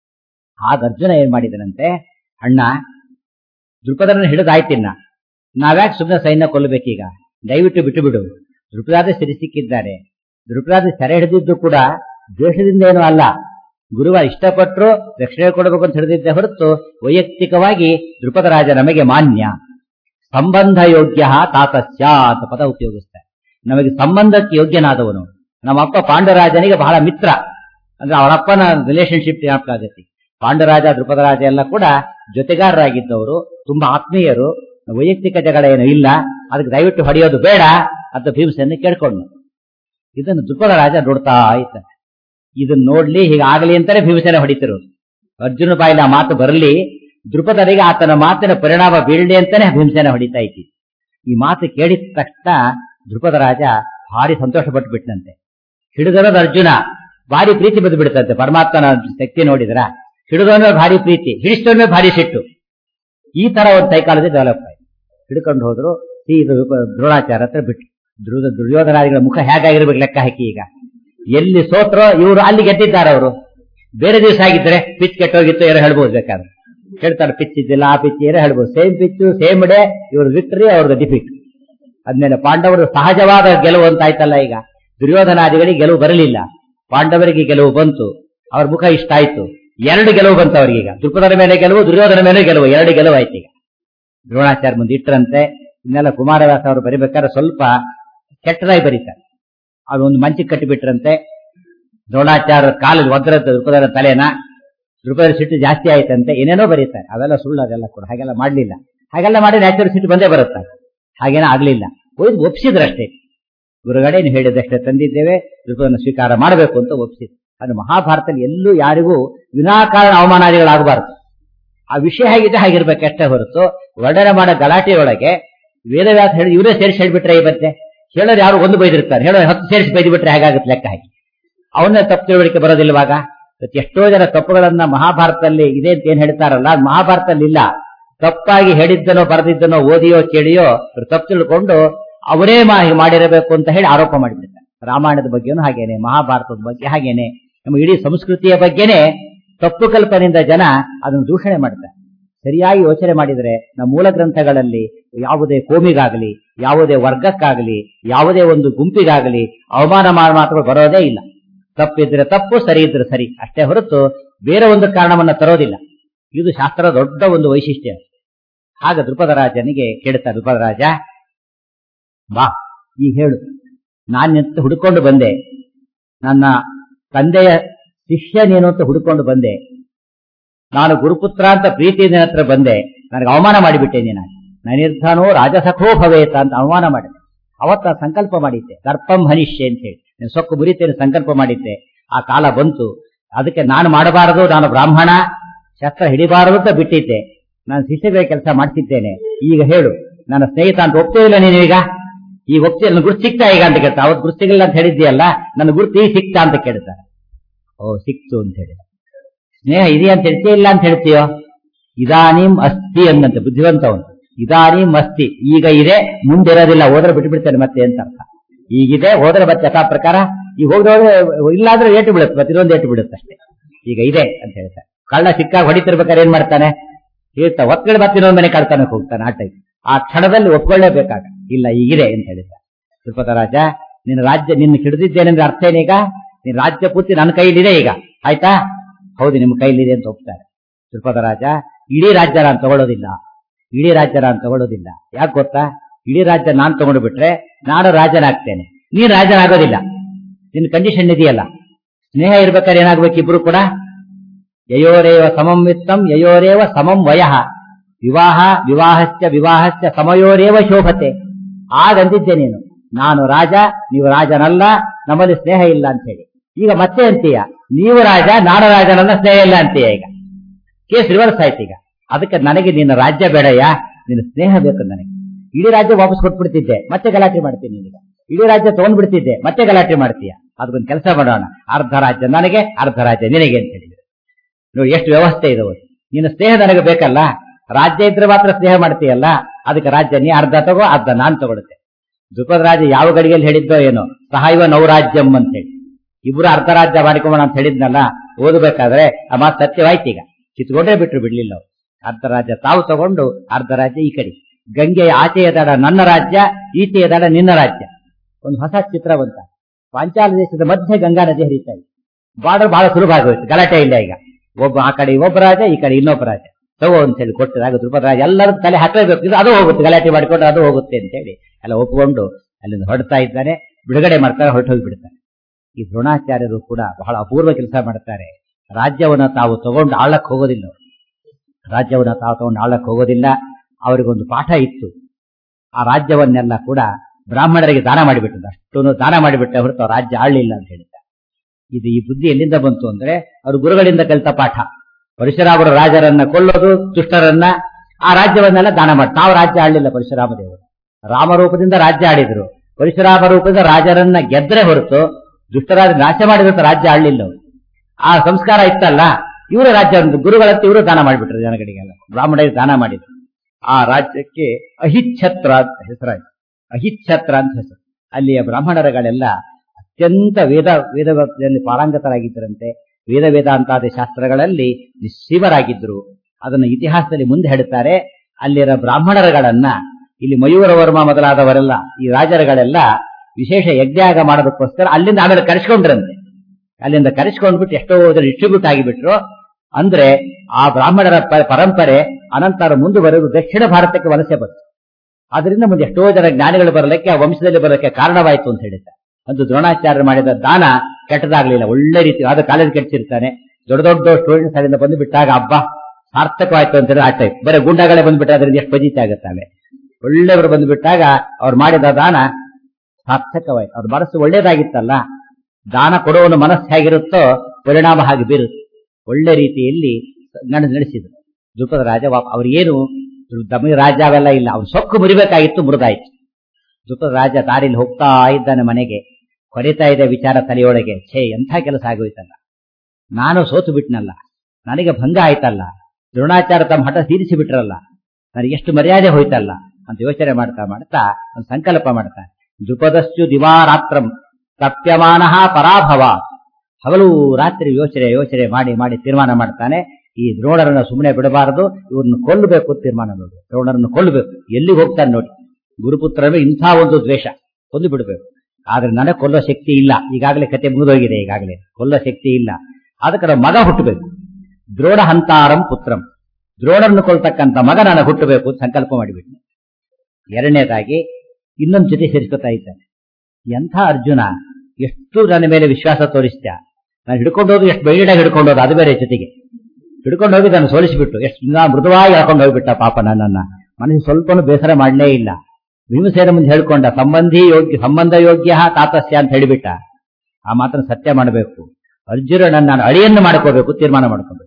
ಆಗ ಅರ್ಜುನ ಏನ್ ಮಾಡಿದನಂತೆ ಅಣ್ಣ ದೃಪದರನ್ನು ಹಿಡಿದಾಯ್ತಿನ್ನ ನಾವ್ಯಾಕೆ ಸುಮ್ಮನೆ ಸೈನ್ಯ ಕೊಲ್ಲಬೇಕೀಗ ದಯವಿಟ್ಟು ಬಿಟ್ಟು ಬಿಡು ದೃಪದಾದ ಸಿರಿ ಸಿಕ್ಕಿದ್ದಾರೆ ದೃಪದಾದ ಸೆರೆ ಹಿಡಿದಿದ್ದು ಕೂಡ ದ್ವೇಷದಿಂದ ಏನೂ ಅಲ್ಲ ಗುರುವ ಇಷ್ಟಪಟ್ಟರು ರಕ್ಷಣೆ ಕೊಡಬೇಕು ಅಂತ ಹಿಡಿದಿದ್ದೆ ಹೊರತು ವೈಯಕ್ತಿಕವಾಗಿ ದೃಪದರಾಜ ನಮಗೆ ಮಾನ್ಯ ಸಂಬಂಧ ಯೋಗ್ಯ ತಾತಸ್ಯ ಅಂತ ಪದ ಉಪಯೋಗಿಸ್ತಾರೆ ನಮಗೆ ಸಂಬಂಧಕ್ಕೆ ಯೋಗ್ಯನಾದವನು ನಮ್ಮಪ್ಪ ಪಾಂಡರಾಜನಿಗೆ ಬಹಳ ಮಿತ್ರ ಅಂದ್ರೆ ಅವರಪ್ಪನ ರಿಲೇಶನ್ಶಿಪ್ ಜ್ಞಾಪಕ ಆಗತ್ತೆ ಪಾಂಡರಾಜ ದೃಪದರಾಜ ಎಲ್ಲ ಕೂಡ ಜೊತೆಗಾರರಾಗಿದ್ದವರು ತುಂಬಾ ಆತ್ಮೀಯರು ವೈಯಕ್ತಿಕ ಜಗಳ ಏನು ಇಲ್ಲ ಅದಕ್ಕೆ ದಯವಿಟ್ಟು ಹೊಡೆಯೋದು ಬೇಡ ಅಂತ ಭೀಮಸೇನ ಕೇಳ್ಕೊಂಡು ಇದನ್ನು ದೃಪದರಾಜ ನೋಡ್ತಾ ಇದ್ದಾನೆ ಇದನ್ನ ನೋಡ್ಲಿ ಹೀಗಾಗಲಿ ಅಂತಾನೆ ಭೀಮಸೇನ ಹೊಡಿತಿರೋದು ಅರ್ಜುನ ಬಾಯಿಲ ಆ ಮಾತು ಬರಲಿ ದೃಪದರಿಗೆ ಆತನ ಮಾತಿನ ಪರಿಣಾಮ ಬೀಳಲಿ ಅಂತಾನೆ ಭೀಮಸೇನ ಹೊಡಿತಾ ಇದ್ದಿ ಈ ಮಾತು ಕೇಳಿದ ತಕ್ಷಣ ದೃಪದರಾಜ ಭಾರಿ ಸಂತೋಷ ಪಟ್ಟು ಬಿಟ್ಟಂತೆ ಹಿಡಿದರೋದು ಅರ್ಜುನ ಭಾರಿ ಪ್ರೀತಿ ಬಂದು ಬಿಡುತ್ತಂತೆ ಪರಮಾತ್ಮನ ಶಕ್ತಿ ನೋಡಿದ್ರ ಹಿಡಿದವನ ಭಾರಿ ಪ್ರೀತಿ ಹಿಡಿಸ್ತವನ ಭಾರಿ ಸಿಟ್ಟು ಈ ತರ ಒಂದು ಸೈಕಾಲಜಿ ಡೆವಲಪ್ ಆಯ್ತು ಹಿಡ್ಕೊಂಡು ಹೋದ್ರು ಸೀದ ದ್ರೋಣಾಚಾರ ಹತ್ರ ಬಿಟ್ಟು ಧ್ರುವ ದುರ್ಯೋಧನಾದಿಗಳ ಮುಖ ಹೇಗಾಗಿರ್ಬೇಕು ಲೆಕ್ಕ ಹಾಕಿ ಈಗ ಎಲ್ಲಿ ಸೋತ್ರೋ ಇವರು ಅಲ್ಲಿ ಗೆದ್ದಿದ್ದಾರೆ ಅವರು ಬೇರೆ ದಿವಸ ಆಗಿದ್ರೆ ಪಿಚ್ ಕೆಟ್ಟೋಗಿತ್ತು ಏನೋ ಹೇಳ್ಬೋದು ಬೇಕಾದ್ರೆ ಹೇಳ್ತಾರೆ ಪಿಚ್ ಇದ್ದಿಲ್ಲ ಆ ಪಿಚ್ ಏನೋ ಹೇಳ್ಬೋದು ಸೇಮ್ ಪಿಚ್ ಸೇಮ್ ಡೇ ಇವ್ರ ವಿಕ್ಟರಿ ಅವ್ರದ್ದು ಡಿಫೀಟ್ ಅದ್ಮೇಲೆ ಪಾಂಡವರು ಸಹಜವಾದ ಗೆಲುವು ಅಂತ ಆಯ್ತಲ್ಲ ಈಗ ದುರ್ಯೋಧನಾದಿಗಳಿಗೆ ಗೆಲುವು ಬರಲಿಲ್ಲ ಪಾಂಡವರಿಗೆ ಗೆಲುವು ಬಂತು ಅವ್ರ ಮುಖ ಇಷ್ಟ ಆಯ್ತು ಎರಡು ಗೆಲುವು ಬಂತು ಅವ್ರಿಗೀಗ ದೃಪದರ ಮೇಲೆ ಗೆಲುವು ದುರ್ಯೋಧನ ಮೇಲೆ ಗೆಲುವು ಎರಡು ಗೆಲುವು ಆಯ್ತು ಈಗ ದ್ರೋಣಾಚಾರ್ಯ ಮುಂದೆ ಇಟ್ರಂತೆ ಇನ್ನೆಲ್ಲ ಕುಮಾರವ್ಯಾಸ ಅವರು ಬರಿಬೇಕಾದ್ರೆ ಸ್ವಲ್ಪ ಕೆಟ್ಟದಾಗಿ ಬರೀತಾರೆ ಅದು ಒಂದು ಮಂಚಕ್ಕೆ ಕಟ್ಟಿಬಿಟ್ರಂತೆ ದ್ರೋಣಾಚಾರ್ಯ ಕಾಲಲ್ಲಿ ಒದ್ರದ ದೃಪದರ ತಲೆನ ದೃಪದರ ಸಿಟ್ಟು ಜಾಸ್ತಿ ಆಯ್ತಂತೆ ಏನೇನೋ ಬರೀತಾರೆ ಅವೆಲ್ಲ ಸುಳ್ಳು ಅದೆಲ್ಲ ಕೂಡ ಹಾಗೆಲ್ಲ ಮಾಡ್ಲಿಲ್ಲ ಹಾಗೆಲ್ಲ ಮಾಡಿ ನ್ಯಾಚುರಲ್ ಸಿಟ್ಟು ಬಂದೇ ಬರುತ್ತೆ ಹಾಗೇನೋ ಆಗ್ಲಿಲ್ಲ ಹೋಯ್ದು ಒಪ್ಸಿದ್ರಷ್ಟೇ ಗುರುಗಡೆ ನೀವು ಹೇಳಿದಷ್ಟೇ ತಂದಿದ್ದೇವೆ ದೃಪದನ್ನು ಸ್ವೀಕಾರ ಮಾಡಬೇಕು ಅಂತ ಒಪ್ಸಿದ್ರು ಅದು ಮಹಾಭಾರತದಲ್ಲಿ ಎಲ್ಲೂ ಯಾರಿಗೂ ವಿನಾಕಾರಣ ಅವಮಾನಾದಿಗಳಾಗಬಾರದು ಆ ವಿಷಯ ಹೇಗಿದೆ ಹಾಗಿರ್ಬೇಕಷ್ಟೇ ಹೊರತು ವರ್ಣನೆ ಮಾಡೋ ಗಲಾಟೆಯೊಳಗೆ ವೇದವ್ಯಾಸ ಹೇಳಿ ಇವರೇ ಸೇರಿಸಿ ಹೇಳ್ಬಿಟ್ರೆ ಇವತ್ತೆ ಹೇಳೋರು ಯಾರು ಒಂದು ಬೈದಿರ್ತಾರೆ ಹೇಳೋರು ಹತ್ತು ಸೇರಿಸಿ ಬೈದ್ಬಿಟ್ರೆ ಹೇಗಾಗುತ್ತೆ ಲೆಕ್ಕ ಹಾಕಿ ಅವನ್ನ ತಪ್ಪು ತಿಳುವಳಿಕೆ ಬರೋದಿಲ್ವಾಗ ಇವತ್ತು ಎಷ್ಟೋ ಜನ ತಪ್ಪುಗಳನ್ನ ಮಹಾಭಾರತದಲ್ಲಿ ಇದೆ ಅಂತ ಏನ್ ಹೇಳ್ತಾರಲ್ಲ ಅದು ಮಹಾಭಾರತದಲ್ಲಿ ಇಲ್ಲ ತಪ್ಪಾಗಿ ಹೇಳಿದ್ದನೋ ಬರೆದಿದ್ದನೋ ಓದಿಯೋ ಕೇಳಿಯೋ ಇವ್ರು ತಪ್ಪು ತಿಳ್ಕೊಂಡು ಅವರೇ ಮಾ- ಮಾಡಿರಬೇಕು ಅಂತ ಹೇಳಿ ಆರೋಪ ಮಾಡಿದ್ದಾರೆ ರಾಮಾಯಣದ ಬಗ್ಗೆನೂ ಹಾಗೇನೆ ಮಹಾಭಾರತದ ಬಗ್ಗೆ ಹಾಗೇನೆ ನಮ್ಮ ಇಡೀ ಸಂಸ್ಕೃತಿಯ ಬಗ್ಗೆನೇ ತಪ್ಪು ಕಲ್ಪನೆಯಿಂದ ಜನ ಅದನ್ನು ದೂಷಣೆ ಮಾಡ್ತಾರೆ ಸರಿಯಾಗಿ ಯೋಚನೆ ಮಾಡಿದರೆ ನಮ್ಮ ಮೂಲ ಗ್ರಂಥಗಳಲ್ಲಿ ಯಾವುದೇ ಕೋಮಿಗಾಗಲಿ ಯಾವುದೇ ವರ್ಗಕ್ಕಾಗಲಿ ಯಾವುದೇ ಒಂದು ಗುಂಪಿಗಾಗಲಿ ಅವಮಾನ ಮಾಡೋ ಮಾತುಗಳು ಬರೋದೇ ಇಲ್ಲ ತಪ್ಪಿದ್ರೆ ತಪ್ಪು ಸರಿ ಇದ್ರೆ ಸರಿ ಅಷ್ಟೇ ಹೊರತು ಬೇರೆ ಒಂದು ಕಾರಣವನ್ನ ತರೋದಿಲ್ಲ ಇದು ಶಾಸ್ತ್ರದ ದೊಡ್ಡ ಒಂದು ವೈಶಿಷ್ಟ್ಯ ಆಗ ದೃಪದರಾಜನಿಗೆ ಕೇಳ್ತಾರೆ ದೃಪದರಾಜ ಬಾ ಈಗ ಹೇಳು ನಾನೆಂತ ಹುಡುಕೊಂಡು ಬಂದೆ ನನ್ನ ತಂದೆಯ ಶಿಷ್ಯ ನೀನು ಅಂತ ಹುಡುಕೊಂಡು ಬಂದೆ ನಾನು ಗುರುಪುತ್ರ ಅಂತ ಪ್ರೀತಿಯಿಂದ ನಿನ್ನ ಹತ್ರ ಬಂದೆ ನನಗೆ ಅವಮಾನ ಮಾಡಿಬಿಟ್ಟೆ ನೀನು ನನಿರ್ಧನೋ ರಾಜಸಖೋ ಭವೇತ ಅಂತ ಅವಮಾನ ಮಾಡಿದೆ ಅವತ್ತ ನಾನ್ ಸಂಕಲ್ಪ ಮಾಡಿದ್ದೆ ದರ್ಪಂ ಹನಿಷ್ಯೆ ಅಂತ ಹೇಳಿ ನೀನು ಸೊಕ್ಕು ಮುರಿತೇನೆ ಸಂಕಲ್ಪ ಮಾಡಿದ್ದೆ ಆ ಕಾಲ ಬಂತು ಅದಕ್ಕೆ ನಾನು ಮಾಡಬಾರದು ನಾನು ಬ್ರಾಹ್ಮಣ ಶಸ್ತ್ರ ಹಿಡಿಬಾರದು ಅಂತ ಬಿಟ್ಟಿದ್ದೆ ನಾನು ಶಿಷ್ಯಗಳ ಕೆಲಸ ಮಾಡ್ತಿದ್ದೇನೆ ಈಗ ಹೇಳು ನನ್ನ ಸ್ನೇಹಿತ ಅಂತ ಒಪ್ತೇವಿಲ್ಲ ನೀನು ಈಗ ಈಗ ಒಪ್ತಿ ನನ್ನ ಗುರುತು ಸಿಕ್ತಾ ಈಗ ಅಂತ ಕೇಳ್ತಾ ಅವತ್ತು ಗುರುತು ಸಿಗಲಿಲ್ಲ ಅಂತ ಹೇಳಿದ್ಯಲ್ಲ ನನ್ನ ಗುರುತು ಈಗ ಸಿಕ್ತಾ ಅಂತ ಕೇಳ್ತಾರೆ ಓ ಸಿಕ್ತು ಅಂತ ಹೇಳಿ ಸ್ನೇಹ ಇದೆಯಾ ಅಂತ ಹೇಳ್ತೀಯ ಇಲ್ಲ ಅಂತ ಹೇಳ್ತೀಯೋ ಇದಾನಿಂ ಅಸ್ತಿ ಅಂದಂತೆ ಬುದ್ಧಿವಂತ ಅವನು ಇದಾನಿ ಮಸ್ತಿ ಈಗ ಇದೆ ಮುಂದಿರೋದಿಲ್ಲ ಹೋದ್ರೆ ಬಿಟ್ಬಿಡ್ತೇನೆ ಮತ್ತೆ ಅಂತ ಅರ್ಥ ಈಗಿದೆ ಹೋದ್ರೆ ಮತ್ತೆ ಯಥಾ ಪ್ರಕಾರ ಈಗ ಹೋದ್ರೆ ಇಲ್ಲಾಂದ್ರೆ ಏಟು ಬೀಳುತ್ತೆ ಮತ್ತೆ ಇನ್ನೊಂದು ಏಟು ಬೀಳುತ್ತೆ ಅಷ್ಟೇ ಈಗ ಇದೆ ಅಂತ ಹೇಳ್ತಾರೆ ಕಳ್ಳ ಸಿಕ್ಕಾಗ ಹೊಡಿತಿರ್ಬೇಕಾದ್ರೆ ಏನ್ ಮಾಡ್ತಾನೆ ಇರ್ತ ಒತ್ತಡ ಮತ್ತೆ ಇನ್ನೊಂದ್ ಮನೆ ಕಳ್ತಾನೆ ಹೋಗ್ತಾನೆ ಆ ಟೈಪ್ ಆ ಕ್ಷಣದಲ್ಲಿ ಒಪ್ಕೊಳ್ಳೇಬೇಕಾಗ ಇಲ್ಲ ಈಗಿದೆ ಅಂತ ಹೇಳಿದ ತಿರುಪತ ರಾಜ ನಿನ್ನ ರಾಜ್ಯ ನಿನ್ನ ಹಿಡಿದಿದ್ದೇನೆಂದ್ರೆ ಅರ್ಥ ಏನೀಗ ನಿನ್ನ ರಾಜ್ಯ ಪೂರ್ತಿ ನನ್ನ ಕೈಲಿದೆ ಈಗ ಆಯ್ತಾ ಹೌದು ನಿಮ್ಮ ಕೈಲಿದೆ ಅಂತ ಒಪ್ತಾರೆ ತಿರುಪತ ರಾಜ ಇಡೀ ರಾಜ್ಯ ನಾನು ತಗೊಳ್ಳೋದಿಲ್ಲ ಇಡೀ ರಾಜ್ಯ ನಾನು ತಗೊಳ್ಳೋದಿಲ್ಲ ಯಾಕೆ ಗೊತ್ತಾ ಇಡೀ ರಾಜ್ಯ ನಾನು ತಗೊಂಡು ಬಿಟ್ರೆ ನಾನು ರಾಜನಾಗ್ತೇನೆ ನೀನ್ ರಾಜನಾಗೋದಿಲ್ಲ ನಿನ್ನ ಕಂಡೀಷನ್ ಇದೆಯಲ್ಲ ಸ್ನೇಹ ಇರ್ಬೇಕಾದ್ರೆ ಏನಾಗ್ಬೇಕು ಇಬ್ರು ಕೂಡ ಯಯೋರೇವ ಸಮಂ ವಿತ್ತಂ ಯಯೋರೇವ ಸಮಂ ವಯಃ ವಿವಾಹ ವಿವಾಹಸ್ಯ ವಿವಾಹಸ್ಯ ಸಮಯೋರೇವ ಶೋಭತೆ ಆಗಂದಿದ್ದೆ ನೀನು ನಾನು ರಾಜ ನೀವು ರಾಜನಲ್ಲ ನಮ್ಮಲ್ಲಿ ಸ್ನೇಹ ಇಲ್ಲ ಅಂತ ಹೇಳಿ ಈಗ ಮತ್ತೆ ಅಂತೀಯ ನೀವು ರಾಜ ನಾನು ರಾಜನಲ್ಲ ಸ್ನೇಹ ಇಲ್ಲ ಅಂತೀಯ ಈಗ ಕೇಸ್ ರಿವರ್ಸ್ ಆಯ್ತು ಈಗ ಅದಕ್ಕೆ ನನಗೆ ನಿನ್ನ ರಾಜ್ಯ ಬೇಡಯ್ಯ ನಿನ್ನ ಸ್ನೇಹ ಬೇಕು ನನಗೆ ಇಡೀ ರಾಜ್ಯ ವಾಪಸ್ ಕೊಟ್ಬಿಡ್ತಿದ್ದೆ ಮತ್ತೆ ಗಲಾಟೆ ಮಾಡ್ತೀನಿ ಈಗ ಇಡೀ ರಾಜ್ಯ ತಗೊಂಡ್ಬಿಡ್ತಿದ್ದೆ ಮತ್ತೆ ಗಲಾಟೆ ಮಾಡ್ತೀಯ ಅದಕ್ಕೊಂದು ಕೆಲಸ ಮಾಡೋಣ ಅರ್ಧ ರಾಜ್ಯ ನನಗೆ ಅರ್ಧ ರಾಜ್ಯ ನಿನಗೆ ಅಂತ ಹೇಳಿದ್ರೆ ನೋಡಿ ಎಷ್ಟು ವ್ಯವಸ್ಥೆ ಇದೆ ಅವತ್ತು. ನಿನ್ನ ಸ್ನೇಹ ನನಗೆ ಬೇಕಲ್ಲ ರಾಜ್ಯ ಇದ್ರೆ ಮಾತ್ರ ಸ್ನೇಹ ಮಾಡ್ತೀಯಲ್ಲ ಅದಕ್ಕೆ ರಾಜ್ಯ ನೀ ಅರ್ಧ ತಗೋ ಅರ್ಧ ನಾನ್ ತಗೊಳುತ್ತೆ ದ್ರುಪದ ರಾಜ ಯಾವ ಗಡಿಗೆಯಲ್ಲಿ ಹೇಳಿದ್ದೋ ಏನೋ ಸಹಾಯವ ನವರಾಜ್ಯಂ ಅಂತ ಹೇಳಿ ಇಬ್ರು ಅರ್ಧ ರಾಜ್ಯ ಮಾಡಿಕೊಳ್ಳೋಣ ಅಂತ ಹೇಳಿದ್ನಲ್ಲ ಓದಬೇಕಾದ್ರೆ ಆ ಮಾತು ಸತ್ಯವಾಯ್ತು ಈಗ ಕಿತ್ಕೊಂಡೇ ಬಿಟ್ರು ಬಿಡ್ಲಿಲ್ಲ ಅವ್ರು ಅರ್ಧ ರಾಜ್ಯ ತಾವು ತಗೊಂಡು ಅರ್ಧ ರಾಜ್ಯ ಈ ಕಡೆ ಗಂಗೆಯ ಆಚೆಯ ದಡ ನನ್ನ ರಾಜ್ಯ ಈಚೆಯ ದಡ ನಿನ್ನ ರಾಜ್ಯ ಒಂದು ಹೊಸ ಚಿತ್ರ ಬಂತ ಪಾಂಚಾಲ ದೇಶದ ಮಧ್ಯೆ ಗಂಗಾ ನದಿ ಹರಿತಾ ಇದೆ ಬಾರ್ಡರ್ ಬಹಳ ಸುಲಭ ಆಗೋಯ್ತು ಗಲಾಟೆ ಇಲ್ಲ ಈಗ ಒಬ್ಬ ಆ ಕಡೆ ಒಬ್ಬ ರಾಜ ಈ ಕಡೆ ಇನ್ನೊಬ್ಬ ರಾಜ ತಗೋ ಅಂತ ಹೇಳಿ ಕೊಟ್ಟಿದಾಗ ದ್ರುಪದ ರಾಜ ಎಲ್ಲರೂ ತಲೆ ಹಾಕಲೇಬೇಕು ಇದು ಅದು ಹೋಗುತ್ತೆ ಗಲಾಟೆ ಮಾಡಿಕೊಂಡು ಅದು ಹೋಗುತ್ತೆ ಅಂತ ಹೇಳಿ ಎಲ್ಲ ಒಪ್ಪಿಕೊಂಡು ಅಲ್ಲಿಂದ ಹೊರಡ್ತಾ ಇದ್ದಾನೆ ಬಿಡುಗಡೆ ಮಾಡ್ತಾರೆ ಹೊರಟು ಹೋಗಿ ಬಿಡ್ತಾರೆ ಈ ದ್ರೋಣಾಚಾರ್ಯರು ಕೂಡ ಬಹಳ ಅಪೂರ್ವ ಕೆಲಸ ಮಾಡ್ತಾರೆ ರಾಜ್ಯವನ್ನ ತಾವು ತಗೊಂಡು ಆಳಕ್ ಹೋಗೋದಿಲ್ಲ ಅವ್ರು. ರಾಜ್ಯವನ್ನ ತಾವು ತಗೊಂಡು ಆಳಕ್ ಹೋಗೋದಿಲ್ಲ ಅವರಿಗೊಂದು ಪಾಠ ಇತ್ತು ಆ ರಾಜ್ಯವನ್ನೆಲ್ಲ ಕೂಡ ಬ್ರಾಹ್ಮಣರಿಗೆ ದಾನ ಮಾಡಿಬಿಟ್ಟದ್ದು ಅಷ್ಟೊಂದು ದಾನ ಮಾಡಿಬಿಟ್ಟೆ ಹೊರತು ಅವ್ರ ರಾಜ್ಯ ಆಳ್ಲಿಲ್ಲ ಅಂತ ಹೇಳಿದ್ದ ಇದು ಈ ಬುದ್ಧಿ ಎಲ್ಲಿಂದ ಬಂತು ಅಂದ್ರೆ ಅವರು ಗುರುಗಳಿಂದ ಕಲಿತ ಪಾಠ ಪರಶುರಾಮರು ರಾಜರನ್ನ ಕೊಲ್ಲೋದು ದುಷ್ಟರನ್ನ ಆ ರಾಜ್ಯವನ್ನೆಲ್ಲ ದಾನ ಮಾಡಿ ತಾವು ರಾಜ್ಯ ಆಳ್ಲಿಲ್ಲ ಪರಶುರಾಮ ದೇವರು ರಾಮರೂಪದಿಂದ ರಾಜ್ಯ ಆಡಿದ್ರು ಪರಶುರಾಮ ರೂಪದಿಂದ ರಾಜರನ್ನ ಗೆದ್ರೆ ಹೊರತು ದುಷ್ಟರಾಜ ನಾಶ ಮಾಡಿದಂತ ರಾಜ್ಯ ಆಳ್ಲಿಲ್ಲ ಅವರು ಆ ಸಂಸ್ಕಾರ ಇತ್ತಲ್ಲ ಇವರು ರಾಜ್ಯ ಗುರುಗಳಂತ ಇವರು ದಾನ ಮಾಡಿಬಿಟ್ರು ಜನಗಳಿಗೆಲ್ಲ ಬ್ರಾಹ್ಮಣರಿಗೆ ದಾನ ಮಾಡಿದ್ರು ಆ ರಾಜ್ಯಕ್ಕೆ ಅಹಿಚ್ಛತ್ರ ಅಂತ ಹೆಸರಾಯ್ತು ಅಹಿಚ್ಛತ್ರ ಅಂತ ಹೆಸರು ಅಲ್ಲಿಯ ಬ್ರಾಹ್ಮಣರುಗಳೆಲ್ಲ ಅತ್ಯಂತ ವೇದ ವೇದದಲ್ಲಿ ಪಾರಂಗತರಾಗಿದ್ದರಂತೆ ವೇದ ವೇದಾಂತಾದಿ ಶಾಸ್ತ್ರಗಳಲ್ಲಿ ನಿಶ್ಚಿವರಾಗಿದ್ರು ಅದನ್ನು ಇತಿಹಾಸದಲ್ಲಿ ಮುಂದೆ ಹೇಳುತ್ತಾರೆ ಅಲ್ಲಿರ ಬ್ರಾಹ್ಮಣರುಗಳನ್ನ ಇಲ್ಲಿ ಮಯೂರ ವರ್ಮ ಮೊದಲಾದವರೆಲ್ಲ ಈ ರಾಜರುಗಳೆಲ್ಲ ವಿಶೇಷ ಯಜ್ಞಾಗ ಮಾಡೋದಕ್ಕೋಸ್ಕರ ಅಲ್ಲಿಂದ ಆಮೇಲೆ ಕರೆಸ್ಕೊಂಡ್ರಂತೆ ಅಲ್ಲಿಂದ ಕರೆಸ್ಕೊಂಡ್ಬಿಟ್ಟು ಎಷ್ಟೋ ಜನ ಡಿಸ್ಟ್ರಿಬ್ಯೂಟ್ ಆಗಿಬಿಟ್ರು ಅಂದ್ರೆ ಆ ಬ್ರಾಹ್ಮಣರ ಪ- ಪರಂಪರೆ ಅನಂತರ ಮುಂದುವರೆದು ದಕ್ಷಿಣ ಭಾರತಕ್ಕೆ ವಲಸೆ ಬಂತು ಅದರಿಂದ ಮುಂದೆ ಎಷ್ಟೋ ಜನ ಜ್ಞಾನಿಗಳು ಬರಲಿಕ್ಕೆ ಆ ವಂಶದಲ್ಲಿ ಬರಲಿಕ್ಕೆ ಕಾರಣವಾಯಿತು ಅಂತ ಹೇಳಿದ್ದಾರೆ ಒಂದು ದ್ರೋಣಾಚಾರ್ಯ ಮಾಡಿದ ದಾನ ಕೆಟ್ಟದಾಗ್ಲಿಲ್ಲ ಒಳ್ಳೆ ರೀತಿ ಆದ ಕಾಲೇಜ್ ಕೆಟ್ಟಿರ್ತಾನೆ ದೊಡ್ಡ ದೊಡ್ಡ ಸ್ಟೂಡೆಂಟ್ಸ್ ಅಲ್ಲಿಂದ ಬಂದು ಬಿಟ್ಟಾಗ ಹಬ್ಬ ಸಾರ್ಥಕವಾಯ್ತು ಅಂತ ಹೇಳಿ ಆ ಟೈಪ್ ಬರೀ ಗುಂಡಗಳೇ ಬಂದ್ಬಿಟ್ರೆ ಅದರಿಂದ ಎಷ್ಟು ಬಜೀತಿ ಆಗುತ್ತವೆ ಒಳ್ಳೆಯವರು ಬಂದ್ಬಿಟ್ಟಾಗ ಅವ್ರು ಮಾಡಿದ ದಾನ ಸಾರ್ಥಕವಾಯ್ತು ಅವ್ರ ಮನಸ್ಸು ಒಳ್ಳೇದಾಗಿತ್ತಲ್ಲ ದಾನ ಕೊಡುವವನ ಮನಸ್ಸು ಹೇಗಿರುತ್ತೋ ಪರಿಣಾಮ ಹಾಗೆ ಬೀರುತ್ತೆ ಒಳ್ಳೆ ರೀತಿಯಲ್ಲಿ ನಡೆ ನಡೆಸಿದ್ರು ದ್ರುಪದ ರಾಜ ವಾಪ ಅವ್ರಿಗೇನು ದಮಿ ರಾಜ ಅವೆಲ್ಲ ಇಲ್ಲ ಅವ್ನು ಸೊಕ್ಕು ಮುರಿಬೇಕಾಗಿತ್ತು ಮುರಿದಾಯ್ತು ದ್ರುಪದ ರಾಜ ದಾರಿಲಿ ಹೋಗ್ತಾ ಇದ್ದಾನೆ ಮನೆಗೆ ಕೊರಿತಾ ಇದೆ ವಿಚಾರ ತಲೆಯೊಳಗೆ ಛೇ ಎಂಥ ಕೆಲಸ ಆಗೋಯ್ತಲ್ಲ ನಾನು ಸೋತು ಬಿಟ್ನಲ್ಲ ನನಗೆ ಭಂಗ ಆಯ್ತಲ್ಲ ದ್ರೋಣಾಚಾರ್ಯ ತಮ್ಮ ಹಠ ತೀರಿಸಿ ಬಿಟ್ರಲ್ಲ ನನಗೆ ಎಷ್ಟು ಮರ್ಯಾದೆ ಹೋಯ್ತಲ್ಲ ಅಂತ ಯೋಚನೆ ಮಾಡ್ತಾ ಮಾಡ್ತಾ ಒಂದು ಸಂಕಲ್ಪ ಮಾಡ್ತಾ ದ್ರುಪದಸ್ಸು ದಿವಾರಾತ್ರಂ ತಪ್ಯಮಾನ ಪರಾಭವ ಹಗಲು ರಾತ್ರಿ ಯೋಚನೆ ಯೋಚನೆ ಮಾಡಿ ಮಾಡಿ ತೀರ್ಮಾನ ಮಾಡ್ತಾನೆ ಈ ದ್ರೋಣರನ್ನ ಸುಮ್ಮನೆ ಬಿಡಬಾರದು ಇವ್ರನ್ನ ಕೊಲ್ಲಬೇಕು ಅಂತ ತೀರ್ಮಾನ ನೋಡಿ ದ್ರೋಣರನ್ನು ಕೊಲ್ಲಬೇಕು ಎಲ್ಲಿಗೆ ಹೋಗ್ತಾನೆ ನೋಡಿ ಗುರುಪುತ್ರನ ಇಂಥ ಒಂದು ದ್ವೇಷ ಕೊಂದು ಬಿಡಬೇಕು ಆದ್ರೆ ನನಗೆ ಕೊಲ್ಲೋ ಶಕ್ತಿ ಇಲ್ಲ ಈಗಾಗಲೇ ಕತೆ ಮುಗಿದೋಗಿದೆ ಈಗಾಗಲೇ ಕೊಲ್ಲೋ ಶಕ್ತಿ ಇಲ್ಲ ಅದಕ್ಕೆ ಮಗ ಹುಟ್ಟಬೇಕು ದ್ರೋಣ ಹಂತಾರಂ ಪುತ್ರಂ ದ್ರೋಣರನ್ನು ಕೊಲ್ತಕ್ಕಂಥ ಮಗ ನನಗೆ ಹುಟ್ಟಬೇಕು ಅಂತ ಸಂಕಲ್ಪ ಮಾಡಿಬಿಟ್ಟು ಎರಡನೇದಾಗಿ ಇನ್ನೊಂದು ಜೊತೆ ಸೇರಿಸ್ಕೊತಾ ಇದ್ದಾನೆ ಎಂಥ ಅರ್ಜುನ ಎಷ್ಟು ನನ್ನ ಮೇಲೆ ವಿಶ್ವಾಸ ತೋರಿಸ್ತ ನಾನು ಹಿಡ್ಕೊಂಡೋದು ಎಷ್ಟು ಬೈಡಾಗಿ ಹಿಡ್ಕೊಂಡೋದು ಅದು ಬೇರೆ ಜೊತೆಗೆ ಹಿಡ್ಕೊಂಡು ಹೋಗಿ ನಾನು ಸೋಲಿಸಿಬಿಟ್ಟು ಎಷ್ಟು ನಾ ಮೃದುವಾಗಿ ಹೇಳ್ಕೊಂಡು ಹೋಗ್ಬಿಟ್ಟ ಪಾಪ ನನ್ನನ್ನ ಮನಸ್ಸು ಸ್ವಲ್ಪನೂ ಬೇಸರ ಮಾಡಲೇ ಇಲ್ಲ ಭೀಮಸೇನ ಮುಂದೆ ಹೇಳ್ಕೊಂಡ ಸಂಬಂಧಿ ಯೋಗ್ಯ ಸಂಬಂಧ ಯೋಗ್ಯ ತಾತಸ್ಯ ಅಂತ ಹೇಳಿಬಿಟ್ಟ ಆ ಮಾತನ್ನು ಸತ್ಯ ಮಾಡಬೇಕು ಅರ್ಜುನನನ್ನ ನಾನು ಅಳಿಯನ್ನು ಮಾಡ್ಕೋಬೇಕು ತೀರ್ಮಾನ ಮಾಡ್ಕೋಬೇಕು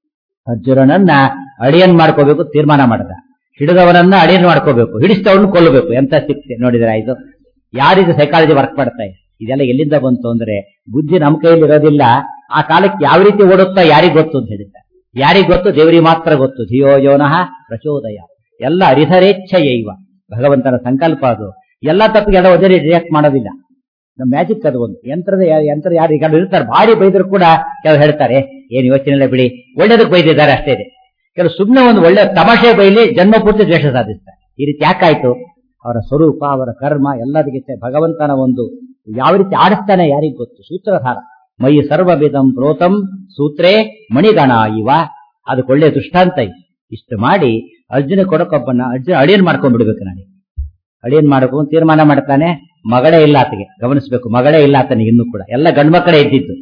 ಅರ್ಜುನನನ್ನ ಅಳಿಯನ್ ಮಾಡ್ಕೋಬೇಕು ತೀರ್ಮಾನ ಮಾಡದ ಹಿಡಿದವನನ್ನ ಅಳಿಯನ್ ಮಾಡ್ಕೋಬೇಕು ಹಿಡಿಸ್ತವನ್ನ ಕೊಲ್ಲಬೇಕು ಎಂತ ಸಿಕ್ತೆ ನೋಡಿದ್ರೆ ಇದು ಯಾರಿಗೂ ಸೈಕಾಲಜಿ ವರ್ಕ್ ಮಾಡ್ತಾ ಇದೆ ಇದೆಲ್ಲ ಎಲ್ಲಿಂದ ಬಂತು ಅಂದ್ರೆ ಬುದ್ಧಿ ನಮ್ಮ ಕೈಯಲ್ಲಿ ಇರೋದಿಲ್ಲ ಆ ಕಾಲಕ್ಕೆ ಯಾವ ರೀತಿ ಓಡುತ್ತಾ ಯಾರಿಗ್ ಗೊತ್ತು ಅಂತ ಹೇಳಿದ್ದಾರೆ ಯಾರಿಗ್ ಗೊತ್ತು ದೇವರಿಗೆ ಮಾತ್ರ ಗೊತ್ತು ಧಿಯೋ ಯೋನಃ ಪ್ರಚೋದಯ ಎಲ್ಲ ಅರಿಧರೇಚ್ಛಯೈವ ಭಗವಂತನ ಸಂಕಲ್ಪ ಅದು ಎಲ್ಲ ತಪ್ಪಿಗೆ ಎಲ್ಲ ಒಂದೇ ರಿಯಾಕ್ಟ್ ಮಾಡೋದಿಲ್ಲ ನಮ್ಮ ಮ್ಯಾಜಿಕ್ ಅದು ಒಂದು ಯಂತ್ರದ ಯಾ- ಯಂತ್ರ ಯಾರು ಈಗ ಇರ್ತಾರೆ ಭಾರಿ ಬೈದ್ರು ಕೂಡ ಕೆಲವು ಹೇಳ್ತಾರೆ ಏನ್ ಯೋಚನೆ ಇಲ್ಲ ಬಿಡಿ ಒಳ್ಳೇದಕ್ಕೆ ಬೈದಿದ್ದಾರೆ ಅಷ್ಟೇ ಇದೆ ಕೆಲವು ಸುಮ್ಮನೆ ಒಂದು ಒಳ್ಳೆ ತಮಾಷೆ ಬೈಲಿ ಜನ್ಮ ಪೂರ್ತಿ ದ್ವೇಷ ಸಾಧಿಸ್ತಾರೆ ಈ ರೀತಿ ಯಾಕಾಯ್ತು ಅವರ ಸ್ವರೂಪ ಅವರ ಕರ್ಮ ಎಲ್ಲದಕ್ಕಿಂತ ಭಗವಂತನ ಒಂದು ಯಾವ ರೀತಿ ಆಡಿಸ್ತಾನೆ ಯಾರಿಗ್ ಗೊತ್ತು ಸೂತ್ರಧಾರ ಮೈ ಸರ್ವವಿಧಂ ಪ್ರೋತಂ ಸೂತ್ರೇ ಮಣಿಗಣ ಇವ ಅದಕ್ಕೆ ಒಳ್ಳೆ ದೃಷ್ಟಾಂತ ಇದೆ ಇಷ್ಟು ಮಾಡಿ ಅರ್ಜುನ ಕೊಡಕೊಬ್ಬನ ಅರ್ಜುನ ಅಳಿಯನ್ ಮಾಡ್ಕೊಂಡ್ಬಿಡ್ಬೇಕು ನನಗೆ ಅಳಿಯನ್ ಮಾಡಬೇಕು ಅಂತ ತೀರ್ಮಾನ ಮಾಡ್ತಾನೆ ಮಗಳೇ ಇಲ್ಲ ಆತಗೆ ಗಮನಿಸಬೇಕು ಮಗಳೇ ಇಲ್ಲ ಆತನಿಗೆ ಇನ್ನೂ ಕೂಡ ಎಲ್ಲ ಗಂಡು ಮಕ್ಕಳೇ ಇದ್ದಿದ್ದು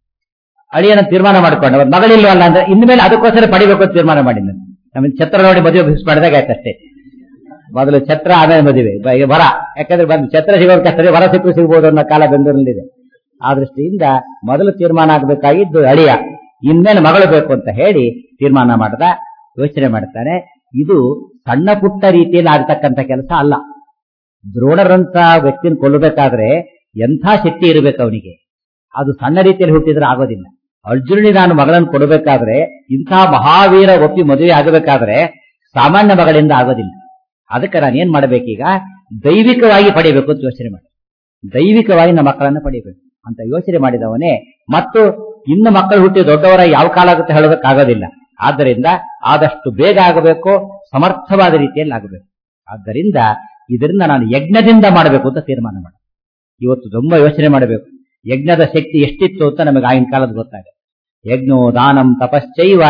ಅಳಿಯನ ತೀರ್ಮಾನ ಮಾಡ್ಕೊಂಡ ಅವ್ರ ಮಗಳಿಲ್ವಲ್ಲ ಅಂದ್ರೆ ಇನ್ಮೇಲೆ ಅದಕ್ಕೋಸ್ಕರ ಪಡಿಬೇಕು ಅಂತ ತೀರ್ಮಾನ ಮಾಡಿದ್ದ ನಮಗೆ ಛತ್ರ ನೋಡಿ ಮದುವೆ ಫಿಕ್ಸ್ ಮಾಡಿದಾಗ ಆಯ್ತಷ್ಟೇ ಮೊದಲು ಛತ್ರ ಆಮೇಲೆ ಮದುವೆ ಬ- ಈಗ ವರ ಯಾಕಂದ್ರೆ ಬಂದು ಛತ್ರ ಸಿಗೋದು ಕಷ್ಟ ವರ ಸಿಕ್ಕರು ಸಿಗ್ಬೋದು ಅನ್ನೋ ಕಾಲ ಬೆಂಗಳೂರಿನಲ್ಲಿದೆ ಆ ದೃಷ್ಟಿಯಿಂದ ಮೊದಲು ತೀರ್ಮಾನ ಆಗಬೇಕಾಗಿದ್ದು ಅಳಿಯ ಇನ್ಮೇಲೆ ಮಗಳು ಬೇಕು ಅಂತ ಹೇಳಿ ತೀರ್ಮಾನ ಮಾಡ್ದ ಯೋಚನೆ ಮಾಡ್ತಾನೆ ಇದು ಸಣ್ಣ ಪುಟ್ಟ ರೀತಿಯಲ್ಲಿ ಆಗ್ತಕ್ಕಂಥ ಕೆಲಸ ಅಲ್ಲ ದ್ರೋಣರಂತ ವ್ಯಕ್ತಿನ ಕೊಲ್ಲಬೇಕಾದ್ರೆ ಎಂಥ ಶಕ್ತಿ ಇರಬೇಕು ಅವನಿಗೆ ಅದು ಸಣ್ಣ ರೀತಿಯಲ್ಲಿ ಹುಟ್ಟಿದ್ರೆ ಆಗೋದಿಲ್ಲ ಅರ್ಜುನನಿಗೆ ನಾನು ಮಗಳನ್ನು ಕೊಡಬೇಕಾದ್ರೆ ಇಂಥ ಮಹಾವೀರ ಒಪ್ಪಿ ಮದುವೆ ಆಗಬೇಕಾದ್ರೆ ಸಾಮಾನ್ಯ ಮಗಳಿಂದ ಆಗೋದಿಲ್ಲ ಅದಕ್ಕೆ ನಾನು ಏನ್ ಮಾಡ್ಬೇಕೀಗ ದೈವಿಕವಾಗಿ ಪಡಿಬೇಕು ಅಂತ ಯೋಚನೆ ಮಾಡಿ ದೈವಿಕವಾಗಿ ನಮ್ಮ ಮಕ್ಕಳನ್ನ ಪಡಿಬೇಕು ಅಂತ ಯೋಚನೆ ಮಾಡಿದವನೇ ಮತ್ತು ಇನ್ನು ಮಕ್ಕಳು ಹುಟ್ಟಿ ದೊಡ್ಡವರ ಯಾವ ಕಾಲ ಆಗುತ್ತೆ ಹೇಳೋದಕ್ಕಾಗೋದಿಲ್ಲ ಆದ್ದರಿಂದ ಆದಷ್ಟು ಬೇಗ ಆಗಬೇಕು ಸಮರ್ಥವಾದ ರೀತಿಯಲ್ಲಿ ಆಗಬೇಕು ಆದ್ದರಿಂದ ಇದರಿಂದ ನಾನು ಯಜ್ಞದಿಂದ ಮಾಡಬೇಕು ಅಂತ ತೀರ್ಮಾನ ಮಾಡಿ ಇವತ್ತು ತುಂಬಾ ಯೋಚನೆ ಮಾಡಬೇಕು ಯಜ್ಞದ ಶಕ್ತಿ ಎಷ್ಟಿತ್ತು ಅಂತ ನಮಗೆ ಆಗಿನ ಕಾಲದ ಗೊತ್ತಾಗುತ್ತೆ ಯಜ್ಞೋ ದಾನಂ ತಪಶ್ಚೈವ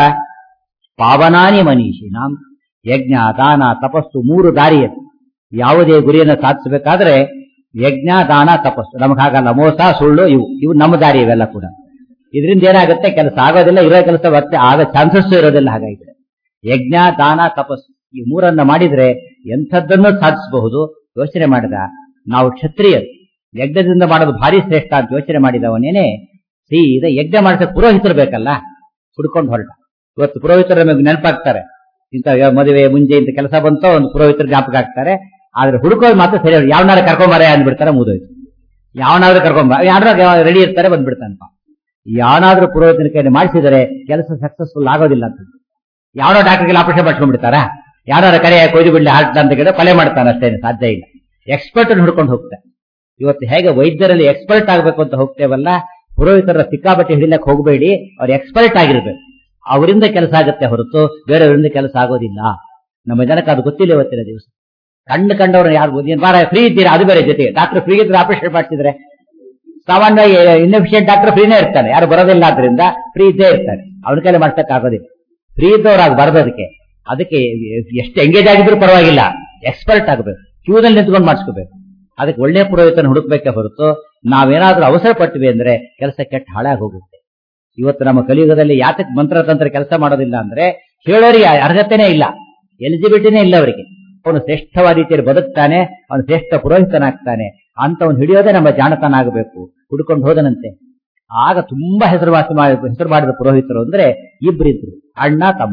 ಪಾವನಾನಿ ಮನೀಷಿ ನಾಂ ಯಜ್ಞ ದಾನ ತಪಸ್ಸು ಮೂರು ದಾರಿಯದು ಯಾವುದೇ ಗುರಿಯನ್ನು ಸಾಧಿಸಬೇಕಾದ್ರೆ ಯಜ್ಞ ದಾನ ತಪಸ್ಸು ನಮಗೆ ಹಾಗಲ್ಲ ಮೋಸ ಸುಳ್ಳು ಇವು ಇವು ನಮ್ಮ ದಾರಿ ಇವೆಲ್ಲ ಕೂಡ ಇದರಿಂದ ಏನಾಗುತ್ತೆ ಕೆಲಸ ಆಗೋದಿಲ್ಲ ಇರೋ ಕೆಲಸ ಮತ್ತೆ ಆಗ ಚಾನ್ಸಸ್ ಇರೋದಿಲ್ಲ ಹಾಗಾಗಿದೆ ಯಜ್ಞ ದಾನ ತಪಸ್ಸು ಈ ಮೂರನ್ನ ಮಾಡಿದ್ರೆ ಎಂಥದ್ದನ್ನು ಸಾಧಿಸಬಹುದು ಯೋಚನೆ ಮಾಡಿದ ನಾವು ಕ್ಷತ್ರಿಯರು ಯಜ್ಞದಿಂದ ಮಾಡೋದು ಭಾರಿ ಶ್ರೇಷ್ಠ ಅಂತ ಯೋಚನೆ ಮಾಡಿದವನೇನೆ ಸೀದಾ ಯಜ್ಞ ಮಾಡಿಸಕ್ಕೆ ಪುರೋಹಿತರು ಬೇಕಲ್ಲ ಹುಡ್ಕೊಂಡು ಹೊರಟ ಇವತ್ತು ಪುರೋಹಿತರು ನಮಗೆ ನೆನಪಾಗ್ತಾರೆ ಇಂಥ ಮದುವೆ ಮುಂಜೆ ಇಂಥ ಕೆಲಸ ಬಂತೋ ಒಂದು ಪುರೋಹಿತರು ಜ್ಞಾಪಕ ಆಗ್ತಾರೆ ಆದ್ರೆ ಹುಡುಕೋದು ಮಾತ್ರ ಸರಿ ಯಾವನಾರು ಕರ್ಕೊಂಬಾರೆ ಅಂದ್ಬಿಡ್ತಾರೆ ಮುಗಿದೋಯ್ತು ಯಾವನಾದ್ರೂ ಕರ್ಕೊಂಬ ಯಾರು ರೆಡಿ ಇರ್ತಾರೆ ಬಂದ್ಬಿಡ್ತಾನಪ್ಪ ಯಾವನಾದ್ರೂ ಪುರೋಹಿತನ ಕೈಯಲ್ಲಿ ಮಾಡಿಸಿದರೆ ಕೆಲಸ ಸಕ್ಸಸ್ಫುಲ್ ಆಗೋದಿಲ್ಲ ಅಂತ ಯಾವನೋ ಡಾಕ್ಟರ್ಗೆಲ್ಲ ಆಪರೇಷನ್ ಮಾಡ್ಕೊಂಡ್ಬಿಡ್ತಾರಾ ಯಾರು ಕರೆ ಕೊಯ್ದು ಬಿಡ್ಲಿ ಹಾರ್ಟ್ ಅಂತ ಕೇಳಿದ್ರೆ ಕೊಲೆ ಮಾಡ್ತಾನೆ ಅಷ್ಟೇನು ಸಾಧ್ಯ ಇಲ್ಲ ಎಕ್ಸ್ಪರ್ಟ್ ಹುಡ್ಕೊಂಡು ಹೋಗ್ತಾರೆ ಇವತ್ತು ಹೇಗೆ ವೈದ್ಯರಲ್ಲಿ ಎಕ್ಸ್ಪರ್ಟ್ ಆಗಬೇಕು ಅಂತ ಹೋಗ್ತೇವಲ್ಲ ಪುರೋಹಿತರ ಸಿಕ್ಕಾಬಟ್ಟೆ ಹಿಡಿಲಕ್ಕೆ ಹೋಗಬೇಡಿ ಅವ್ರು ಎಕ್ಸ್ಪರ್ಟ್ ಆಗಿರ್ಬೇಕು ಅವರಿಂದ ಕೆಲಸ ಆಗುತ್ತೆ ಹೊರತು ಬೇರೆಯವರಿಂದ ಕೆಲಸ ಆಗೋದಿಲ್ಲ ನಮ್ಮ ಜನಕ್ಕೆ ಅದು ಗೊತ್ತಿಲ್ಲ ಇವತ್ತಿನ ದಿವಸ ಕಂಡು ಕಂಡವ್ರು ಯಾರು ನೀನ್ ಬಾರ ಫ್ರೀ ಇದ್ದೀರಾ ಅದು ಬೇರೆ ಜೊತೆಗೆ ಡಾಕ್ಟರ್ ಫ್ರೀ ಇದ್ರೆ ಆಪರೇಷನ್ ಮಾಡ್ತಿದ್ರೆ ಸಾಮಾನ್ಯವಾಗಿ ಇನ್ಎಫಿಷಿಯಂಟ್ ಡಾಕ್ಟರ್ ಫ್ರೀನೇ ಇರ್ತಾನೆ ಯಾರು ಬರೋದಿಲ್ಲ ಆದ್ರಿಂದ ಫ್ರೀ ಇದ್ದೇ ಇರ್ತಾನೆ ಅವನ ಕೈಲಿ ಮಾಡ್ಸಕ್ ಆಗೋದಿಲ್ಲ ಫ್ರೀ ಇದ್ದವ್ರಾಗ ಬರದಕ್ಕೆ ಅದಕ್ಕೆ ಎಷ್ಟು ಎಂಗೇಜ್ ಆಗಿದ್ರು ಪರವಾಗಿಲ್ಲ ಎಕ್ಸ್ಪರ್ಟ್ ಆಗಬೇಕು ಕ್ಯೂದಲ್ಲಿ ನಿಂತ್ಕೊಂಡು ಮಾಡಿಸ್ಕೋಬೇಕು ಅದಕ್ಕೆ ಒಳ್ಳೆ ಪುರೋಹಿತನ ಹುಡುಕ್ಬೇಕೆ ಹೊರತು ನಾವೇನಾದ್ರೂ ಅವಸರ ಪಟ್ಟಿವಿ ಅಂದ್ರೆ ಕೆಲಸ ಕೆಟ್ಟ ಹಾಳಾಗಿ ಹೋಗುತ್ತೆ ಇವತ್ತು ನಮ್ಮ ಕಲಿಯುಗದಲ್ಲಿ ಯಾತಕ್ಕೆ ಮಂತ್ರತಂತ್ರ ಕೆಲಸ ಮಾಡೋದಿಲ್ಲ ಅಂದ್ರೆ ಹೇಳೋರಿಗೆ ಅರ್ಹತೆನೇ ಇಲ್ಲ ಎಲಿಜಿಬಿಲಿಟಿನೇ ಇಲ್ಲ ಅವರಿಗೆ ಅವನು ಶ್ರೇಷ್ಠವಾದ ರೀತಿಯಲ್ಲಿ ಬದುಕ್ತಾನೆ ಅವನು ಶ್ರೇಷ್ಠ ಪುರೋಹಿತನಾಗ್ತಾನೆ ಅಂತವನು ಹಿಡಿಯೋದೇ ನಮ್ಮ ಜಾಣತನ ಆಗಬೇಕು ಹುಡ್ಕೊಂಡು ಹೋದನಂತೆ ಆಗ ತುಂಬಾ ಹೆಸರುವಾಸಿ ಮಾಡಿ ಹೆಸರು ಮಾಡಿದ ಪುರೋಹಿತರು ಅಂದ್ರೆ ಇಬ್ಬರಿದ್ರು ಅಣ್ಣ ತಮ್ಮ